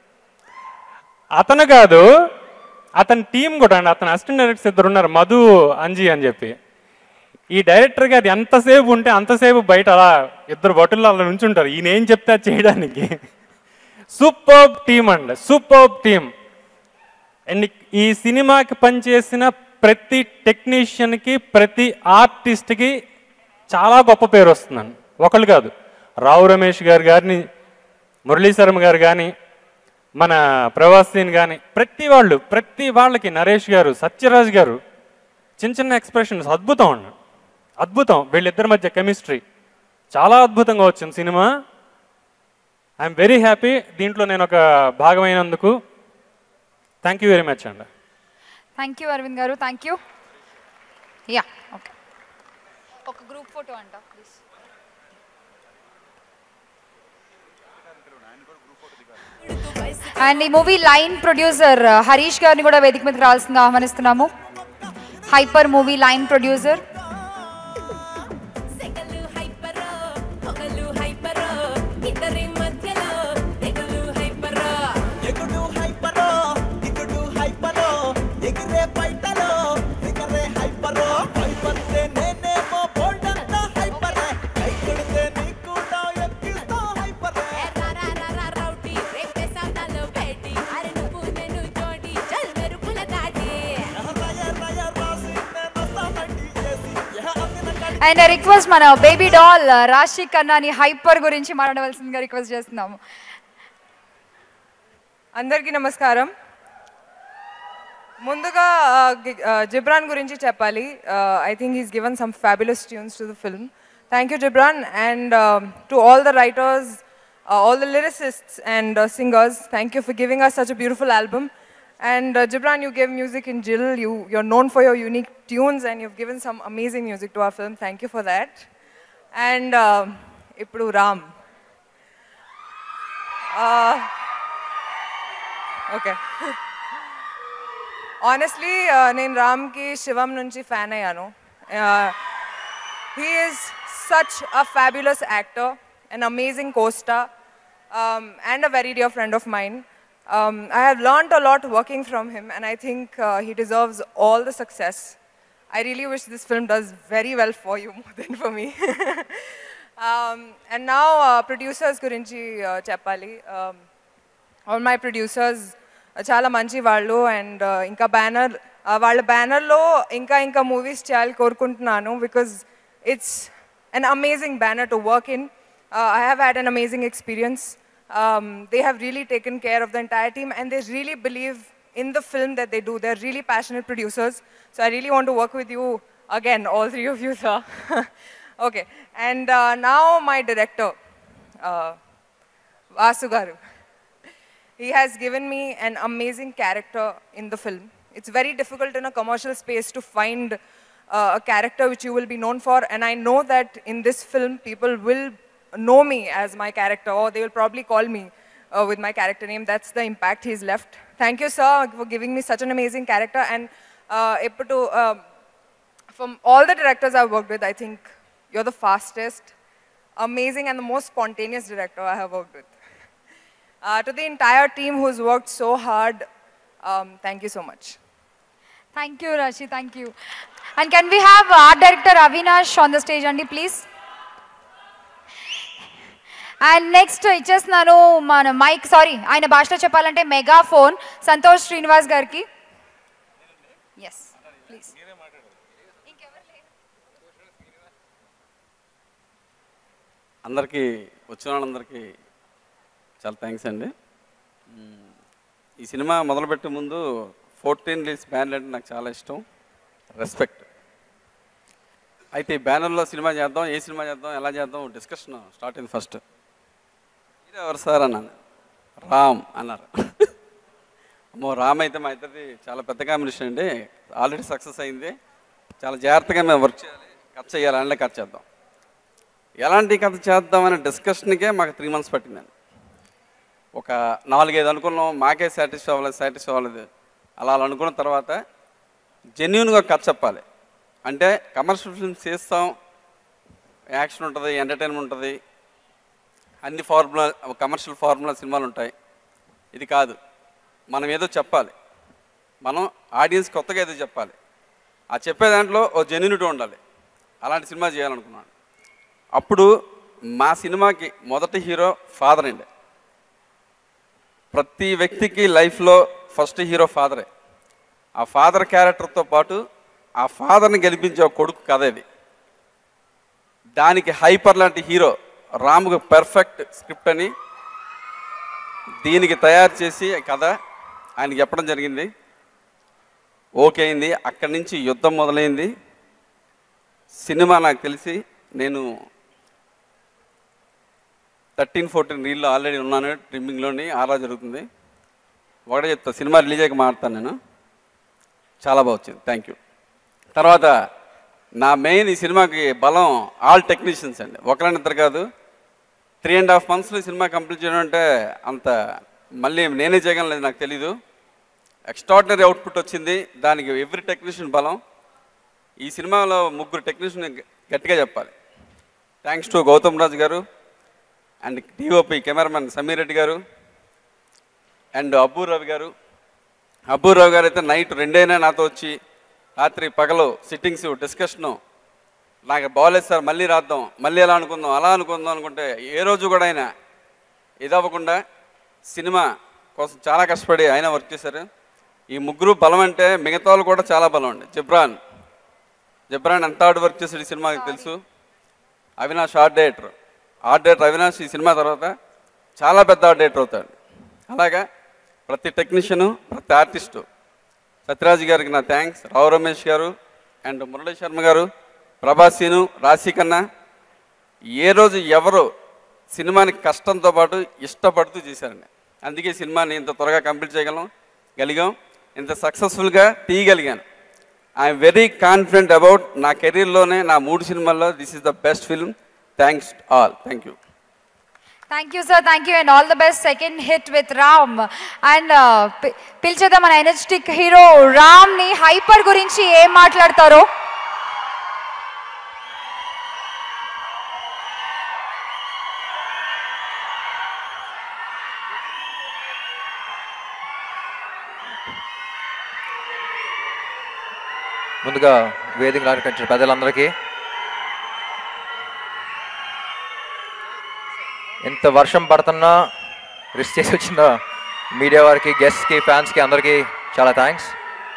Speaker 19: అతను కాదు అతని టీం కూడా అండి అతని అసిస్టెంట్ డైరెక్టర్స్ ఇద్దరు ఉన్నారు మధు అంజీ అని చెప్పి ఈ డైరెక్టర్ గారు ఎంతసేపు ఉంటే అంతసేపు బయట అలా ఇద్దరు బటుల్లో అలా నుంచుంటారు ఈయన ఏం చెప్తే అది చేయడానికి సూపర్ టీం అండి సూపర్ టీం అండ్ ఈ సినిమాకి పనిచేసిన ప్రతి టెక్నీషియన్కి ప్రతి ఆర్టిస్ట్కి చాలా గొప్ప పేరు వస్తుందండి ఒకళ్ళు కాదు రావు రమేష్ గారు గారిని మురళీ శర్మ గారు కానీ మన ప్రవాసీన్ కానీ ప్రతి వాళ్ళు ప్రతి వాళ్ళకి నరేష్ గారు సత్యరాజ్ గారు చిన్న చిన్న ఎక్స్ప్రెషన్స్ అద్భుతం అండి అద్భుతం వీళ్ళిద్దరి మధ్య కెమిస్ట్రీ చాలా అద్భుతంగా వచ్చింది సినిమా ఐఎమ్ వెరీ హ్యాపీ దీంట్లో నేను ఒక భాగమైనందుకు థ్యాంక్ యూ వెరీ మచ్ అండి
Speaker 5: థ్యాంక్ యూ అరవింద్ గారు థ్యాంక్ యూ యా ఓకే ఒక గ్రూప్ ఫోటో అంట ప్లీజ్ అండ్ ఈ మూవీ లైన్ ప్రొడ్యూసర్ హరీష్ గారిని కూడా వేదిక మీదకి రావాల్సిందిగా ఆహ్వానిస్తున్నాము Hyper movie line producer and request మన బేబీ డాల్ రాశి కన్నాని హైపర్ గురించి మాట్లాడవలసిందిగా రిక్వెస్ట్ చేస్తున్నాము
Speaker 4: అందరికీ నమస్కారం ముందుగా ఆ, గి- ఆ, జిబ్రాన్ గురించి చెప్పాలి I think is given some fabulous tunes to the film thank you Ghibran and to all the writers all the lyricists and singers thank you for giving us such a beautiful album and Ghibran you gave music in Jil you your known for your unique tunes and you've given some amazing music to our film thank you for that and ఇప్పుడు రామ్ ఓకే ఆనెస్ట్లీ నేను రామ్కి శివం నుంచి ఫ్యాన్ అయ్యాను he is such a fabulous actor an amazing costar and a very dear friend of mind I have learned a lot working from him and I think he deserves all the success I really wish this film does very well for you more than for me. um, and now, uh, producers గురించి uh, చెప్పాలి um, ఆల్ మై ప్రొడ్యూసర్స్ చాలా మంచి వాళ్ళు అండ్ ఇంకా బ్యానర్ వాళ్ళ బ్యానర్లో ఇంకా ఇంకా మూవీస్ చేయాలి కోరుకుంటున్నాను because it's an amazing banner to work in I have had an amazing experience they have really taken care of the entire team and they really believe in the film that they do. They're really passionate producers. So I really want to work with you again, all three of you, sir. okay. And uh, now my director, uh, Vasu Garu. He has given me an amazing character in the film. It's very difficult in a commercial space to find uh, a character which you will be known for. And I know that in this film, people will know me as my character, or they will probably call me uh, with my character name. That's the impact he's left. Thank you, sir, for giving me such an amazing character. And uh, Ipputu, uh, from all the directors I've worked with, I think you're the fastest, amazing, and the most spontaneous director I have worked with. Uh, to the entire team who's worked so hard, um, thank you so much.
Speaker 5: Thank you Raashi thank you and can we have art director Avinash on the stage అండి ప్లీజ్ అండ్ నెక్స్ట్ ఇచ్చేస్తున్నాను మన మైక్ సారీ ఆయన భాషలో చెప్పాలంటే మెగా ఫోన్ సంతోష్ శ్రీనివాస్ గారికి ఎస్ ప్లీజ్
Speaker 17: అందరికీ వచ్చిన వాళ్ళందరికీ చాలా థ్యాంక్స్ అండి మ్మ్. ఈ సినిమా మొదలుపెట్టే ముందు ఫోర్టీన్ రిలీజ్ బ్యానర్ అంటే నాకు చాలా ఇష్టం రెస్పెక్ట్ అయితే ఈ బ్యానర్లో సినిమా చేద్దాం ఏ సినిమా చేద్దాం ఎలా చేద్దాం డిస్కషన్ స్టార్ట్ అయింది ఫస్ట్ మీరు ఎవరు సార్ అన్నాను రామ్ అన్నారు అమ్మో రామ్ అయితే మా ఇద్దరిది చాలా పెద్ద కాంబినేషన్ అండి ఆల్రెడీ సక్సెస్ అయింది చాలా జాగ్రత్తగా మేము వర్క్ చేయాలి కట్ చేయాలి అంటే కట్ చేద్దాం ఎలాంటి కథ చేద్దామనే డిస్కషన్కే మాకు త్రీ మంత్స్ పట్టిందండి ఒక నాలుగైదు అనుకున్నాం మాకే సాటిస్ఫై అవ్వలేదు సాటిస్ఫై అవ్వలేదు అలా అలా అనుకున్న తర్వాత జెన్యున్గా కథ చెప్పాలి అంటే కమర్షియల్ ఫిల్మ్స్ చేస్తాం యాక్షన్ ఉంటుంది ఎంటర్టైన్మెంట్ ఉంటుంది అన్ని ఫార్ములా కమర్షియల్ ఫార్ములా సినిమాలు ఉంటాయి ఇది కాదు మనం ఏదో చెప్పాలి మనం ఆడియన్స్ కొత్తగా ఏదో చెప్పాలి ఆ చెప్పే దాంట్లో ఓ జెన్యునిటీ ఉండాలి అలాంటి సినిమా చేయాలనుకున్నాను అప్పుడు మా సినిమాకి మొదటి హీరో ఫాదర్ అండి ప్రతి వ్యక్తికి లైఫ్లో ఫస్ట్ హీరో ఫాదరే ఆ ఫాదర్ క్యారెక్టర్తో పాటు ఆ ఫాదర్ని గెలిపించే ఒక కొడుకు కథ ఇది దానికి హైపర్ లాంటి హీరో రాముకు పెర్ఫెక్ట్ స్క్రిప్ట్ అని దీనికి తయారు చేసి కథ ఆయనకి చెప్పడం జరిగింది ఓకే అయింది అక్కడి నుంచి యుద్ధం మొదలైంది సినిమా నాకు తెలిసి నేను థర్టీన్ ఫోర్టీన్ రీల్లో ఆల్రెడీ ఉన్నాను ట్రిమ్మింగ్లోని ఆరా జరుగుతుంది ఒకటే చెప్తా సినిమా రిలీజ్ అయ్యాక మారుతాను నేను చాలా బాగా వచ్చింది థ్యాంక్ యూ తర్వాత నా మెయిన్ ఈ సినిమాకి బలం ఆల్ టెక్నీషియన్స్ అండి ఒకరిని ఇద్దరు కాదు త్రీ అండ్ హాఫ్ మంత్స్లో ఈ సినిమా కంప్లీట్ చేయడం అంటే అంత మళ్ళీ నేనే చేయగలను నాకు తెలీదు ఎక్స్ట్రాడినరీ అవుట్పుట్ వచ్చింది దానికి ఎవ్రీ టెక్నీషియన్ బలం ఈ సినిమాలో ముగ్గురు టెక్నీషియన్ గట్టిగా చెప్పాలి థ్యాంక్స్ టు గౌతమ్ రాజు గారు and DOP cameraman Sameer Reddy గారు అండ్ అబ్బూ రవి గారు అబ్బూ రవి గారు అయితే నైట్ రెండైనా నాతో వచ్చి రాత్రి పగలు సిట్టింగ్స్ డిస్కషను నాకు బాగలేదు సార్ మళ్ళీ రాద్దాం మళ్ళీ ఎలా అనుకుందాం అలా అనుకుందాం అనుకుంటే ఏ రోజు కూడా ఆయన ఇది అవ్వకుండా సినిమా కోసం చాలా కష్టపడి ఆయన వర్క్ చేశారు ఈ ముగ్గురు బలం అంటే మిగతా వాళ్ళు కూడా చాలా బలం అండి జిబ్రాన్ జబ్రాన్ ఎంత హార్డ్ వర్క్ చేసాడు ఈ సినిమాకి తెలుసు Avinash art director art director Avinash ఈ సినిమా తర్వాత చాలా పెద్ద ఆర్ట్ డైరెక్టర్ అవుతాడు అలాగా ప్రతి టెక్నీషియను ప్రతి ఆర్టిస్టు సత్యరాజ్ గారికి నా థ్యాంక్స్ రావు రమేష్ గారు అండ్ మురళీ శర్మ గారు ప్రభాసీను రాశికన్నా ఏ రోజు ఎవరు సినిమాని కష్టంతో పాటు ఇష్టపడుతూ చేశారండి అందుకే ఈ సినిమాని ఇంత త్వరగా కంప్లీట్ చేయగలం గలిగాం ఇంత సక్సెస్ఫుల్గా తీయగలిగాను ఐఎమ్ వెరీ కాన్ఫిడెంట్ అబౌట్ నా కెరీర్లోనే నా మూడు సినిమాల్లో this is the best film thanks all thank you
Speaker 5: thank you sir thank you and all the best second hit with Ram and పిలిచేద్దాం మన ఎనర్జెటిక్ హీరో రామ్ ని హైపర్ గురించి ఏం మాట్లాడతారో
Speaker 25: ముందుగా వేదిక అలంకరించిన పెద్దలందరికీ ఇంత వర్షం పడుతున్నా రిస్క్ చేసి వచ్చిన మీడియా వారికి గెస్ట్కి ఫ్యాన్స్కి అందరికీ చాలా థ్యాంక్స్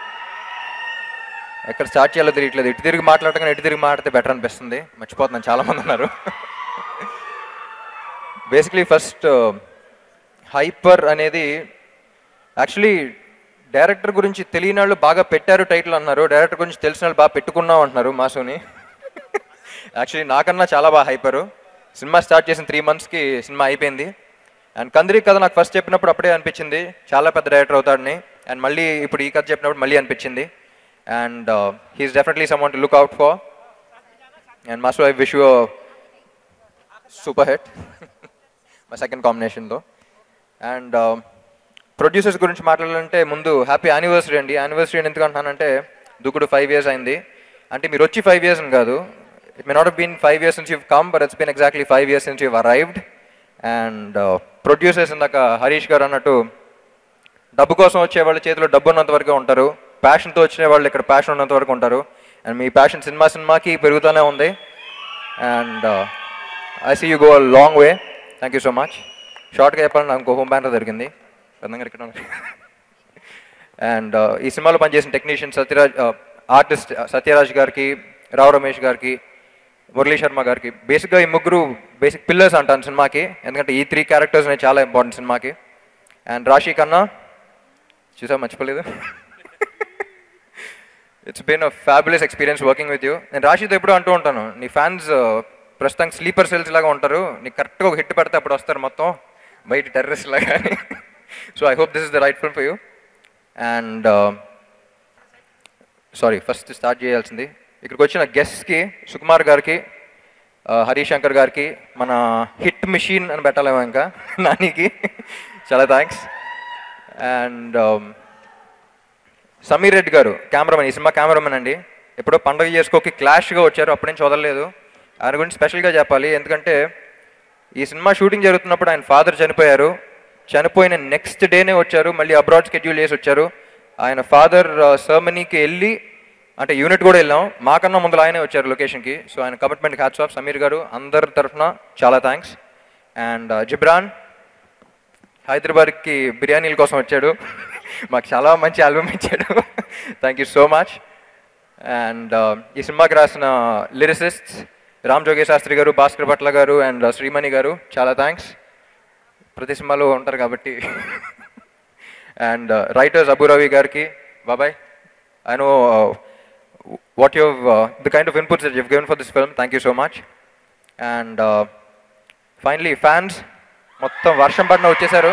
Speaker 25: ఎక్కడ స్టార్ట్ చేయాలో తెలియట్లేదు ఇటు తిరిగి మాట్లాడటం ఇటు తిరిగి మాట్లాడితే బెటర్ అనిపిస్తుంది మర్చిపోతున్నాను చాలామంది ఉన్నారు బేసిక్లీ ఫస్ట్ హైపర్ అనేది యాక్చువల్లీ డైరెక్టర్ గురించి తెలియని వాళ్ళు బాగా పెట్టారు టైటిల్ అన్నారు డైరెక్టర్ గురించి తెలిసిన వాళ్ళు బాగా పెట్టుకున్నాం అంటున్నారు మాసుని యాక్చువల్లీ నాకన్నా చాలా బాగా హైపరు సినిమా స్టార్ట్ చేసిన త్రీ మంత్స్కి సినిమా అయిపోయింది అండ్ కందిరి కథ నాకు ఫస్ట్ చెప్పినప్పుడు అప్పుడే అనిపించింది చాలా పెద్ద డైరెక్టర్ అవుతాడని అండ్ మళ్ళీ ఇప్పుడు ఈ కథ చెప్పినప్పుడు మళ్ళీ అనిపించింది and he's definitely some to look out for and master I wish you super hit మా సెకండ్ కాంబినేషన్తో అండ్ ప్రొడ్యూసర్స్ గురించి మాట్లాడాలంటే ముందు హ్యాపీ యానివర్సరీ అండి యానివర్సరీ అని ఎందుకు అంటున్నానంటే దూకుడు ఫైవ్ ఇయర్స్ అయింది అంటే మీరు వచ్చి ఫైవ్ ఇయర్స్ అని కాదు it may not been five years నుంచి come but it's been exactly five years నుంచి అరైవ్డ్ అండ్ ప్రొడ్యూసర్స్ ఇందాక హరీష్ గారు అన్నట్టు డబ్బు కోసం వచ్చే వాళ్ళ చేతిలో డబ్బు ఉన్నంత వరకు ఉంటారు ప్యాషన్తో వచ్చిన వాళ్ళు ఇక్కడ ప్యాషన్ ఉన్నంత వరకు ఉంటారు అండ్ మీ ప్యాషన్ సినిమా సినిమాకి పెరుగుతూనే ఉంది and I see you go long way thank you so much షార్ట్గా చెప్పాలని నాకు ఇంకో హోమ్ బ్యానర్ దొరికింది పెద్దంగా ఇక్కడ అండ్ ఈ సినిమాలో పనిచేసిన టెక్నీషియన్ సత్యరాజ్ ఆర్టిస్ట్ సత్యరాజ్ గారికి రావు రమేష్ గారికి మురళీ శర్మ గారికి బేసిక్గా ఈ ముగ్గురు బేసిక్ పిల్లర్స్ అంటాను సినిమాకి ఎందుకంటే ఈ త్రీ క్యారెక్టర్స్ అనేవి చాలా ఇంపార్టెంట్ సినిమాకి అండ్ రాశి కన్నా చూసా మర్చిపోలేదు it's been a fabulous experience working with you నేను రాశితో ఎప్పుడు అంటూ ఉంటాను నీ ఫ్యాన్స్ ప్రస్తుతం స్లీపర్ సెల్స్ లాగా ఉంటారు నీకు కరెక్ట్గా ఒక హిట్ పెడితే అప్పుడు వస్తారు మొత్తం బయట టెర్రరిస్ట్ లాగా so I hope this is the right film for you and sorry first start చేయాల్సింది ఇక్కడికి వచ్చిన గెస్ట్కి సుకుమార్ గారికి హరీష్ శంకర్ గారికి మన హిట్ మిషన్ అని పెట్టాలేమో ఇంకా నానికి చాలా థ్యాంక్స్ అండ్ సమీర్ రెడ్డి గారు కెమెరామెన్ ఈ సినిమా కెమెరామెన్ అండి ఎప్పుడో పండుగ చేసుకోకి క్లాష్గా వచ్చారు అప్పటి నుంచి వదలలేదు ఆయన గురించి స్పెషల్గా చెప్పాలి ఎందుకంటే ఈ సినిమా షూటింగ్ జరుగుతున్నప్పుడు ఆయన ఫాదర్ చనిపోయారు చనిపోయిన నెక్స్ట్ డేనే వచ్చారు మళ్ళీ అబ్రాడ్ స్కెడ్యూల్ చేసి వచ్చారు ఆయన ఫాదర్ సర్మనీకి వెళ్ళి అంటే యూనిట్ కూడా వెళ్ళాం మాకన్నా ముందు ఆయనే వచ్చారు లొకేషన్కి సో ఆయన కమిట్మెంట్ హ్యాట్స్ ఆఫ్ సమీర్ గారు అందరి తరఫున చాలా థ్యాంక్స్ అండ్ జిబ్రాన్ హైదరాబాద్కి బిర్యానీల కోసం వచ్చాడు మాకు చాలా మంచి ఆల్బమ్ ఇచ్చాడు thank you so much and ఈ సినిమాకి రాసిన లిరిసిస్ట్ రామ్ జోగే శాస్త్రి గారు భాస్కర్ భట్ల గారు అండ్ శ్రీమణి గారు చాలా థ్యాంక్స్ ప్రతి సినిమాలో ఉంటారు కాబట్టి అండ్ రైటర్స్ అబురవి గారికి బాబాయ్ I know what you the kind of inputs you given for this film thank you so much and finally fans మొత్తం వర్షం పడిన వచ్చేసారు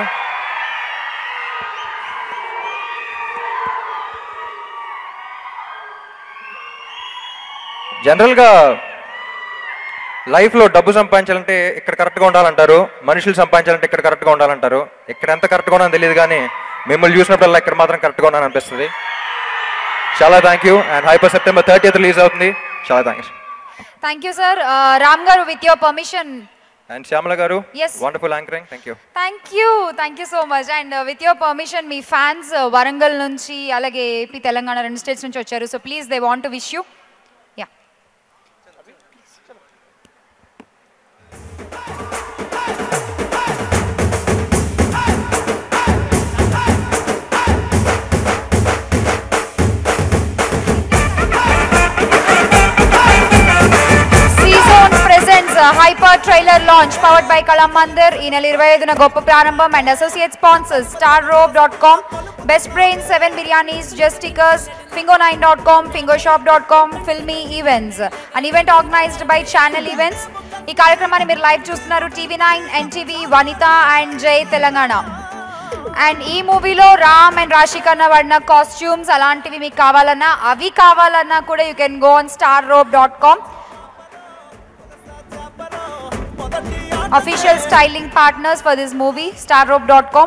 Speaker 25: జనరల్గా లైఫ్లో డబ్బు సంపాదించాలంటే ఇక్కడ కరెక్ట్గా ఉండాలంటారు మనుషులు సంపాదించాలంటే ఇక్కడ కరెక్ట్గా ఉండాలంటారు ఇక్కడ ఎంత కరెక్ట్గా ఉన్నానో తెలియదు కానీ మిమ్మల్ని చూసినప్పుడల్లా ఇక్కడ మాత్రం కరెక్ట్గా ఉన్నాను అనిపిస్తుంది చాలా thank you and Hyper September thirty release అవుతుంది చాలా thanks
Speaker 5: thank you sir Ram garu with your permission
Speaker 25: and Shyamala garu
Speaker 5: Yes.
Speaker 25: Wonderful anchoring thank you
Speaker 5: thank you thank you so much and with your permission మీ ఫ్యాన్స్ వరంగల్ నుంచి అలాగే ఏపీ తెలంగాణ రెండు స్టేట్స్ నుంచి వచ్చారు so please they want wish you ya
Speaker 1: Thank
Speaker 5: Hyper trailer launch powered by Kalamandir ఈ నెల ఇరవై ఐదున గొప్ప ప్రారంభం and associate sponsors star rob dot com best brain seven biryanis just stickers Fingo nine dot com Fingo shop dot com filmy events an event organised by channel events ఈ కార్యక్రమాన్ని మీరు లైవ్ చూస్తున్నారు TV nine NTV Vanitha and Jai Telangana and ఈ మూవీలో రామ్ అండ్ రాశి కన్నా వాడిన కాస్ట్యూమ్స్ అలాంటివి మీకు కావాలన్నా అవి కావాలన్నా కూడా you can go on star rob dot com official styling partners for this movie starrope.com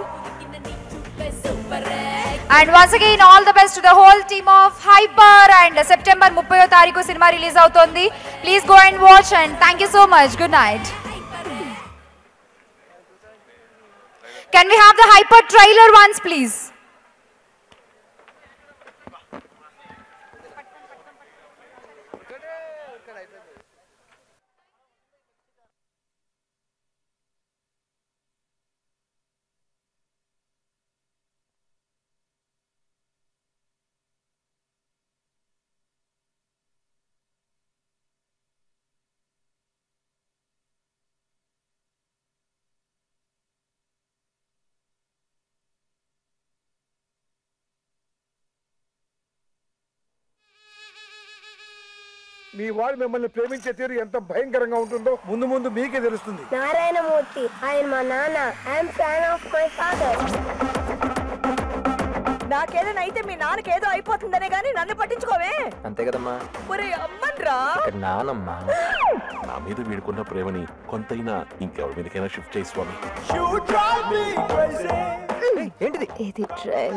Speaker 5: and once again all the best to the whole team of hyper and september 30 తారీఖు సినిమా రిలీజ్ అవుతోంది please go and watch and thank you so much good night can we have the Hyper trailer once please
Speaker 8: మీ వాడు మిమ్మల్ని ప్రేమించే తీరు ఎంత భయంకరంగా ఉంటుందో ముందు ముందు మీకే తెలుస్తుంది
Speaker 13: నారాయణమూర్తి ఆయన మా నాన్న I'm fan of my father
Speaker 14: నాకేదైనా అయితే మీ నాన్నకేదో అయిపోతుందనే గానీ నన్ను పట్టించుకోవే
Speaker 25: అంతే కదమ్మా
Speaker 14: ఒరే అమ్మన్రా
Speaker 25: ఇక్కడ నానమ్మా
Speaker 26: నా మీద వీడుకున్న ప్రేమని కొంతైనా ఇంకెవరి మీదకైనా షిఫ్ట్ చేయి స్వామి
Speaker 25: ఏంటిది
Speaker 27: ఇది ట్రైల్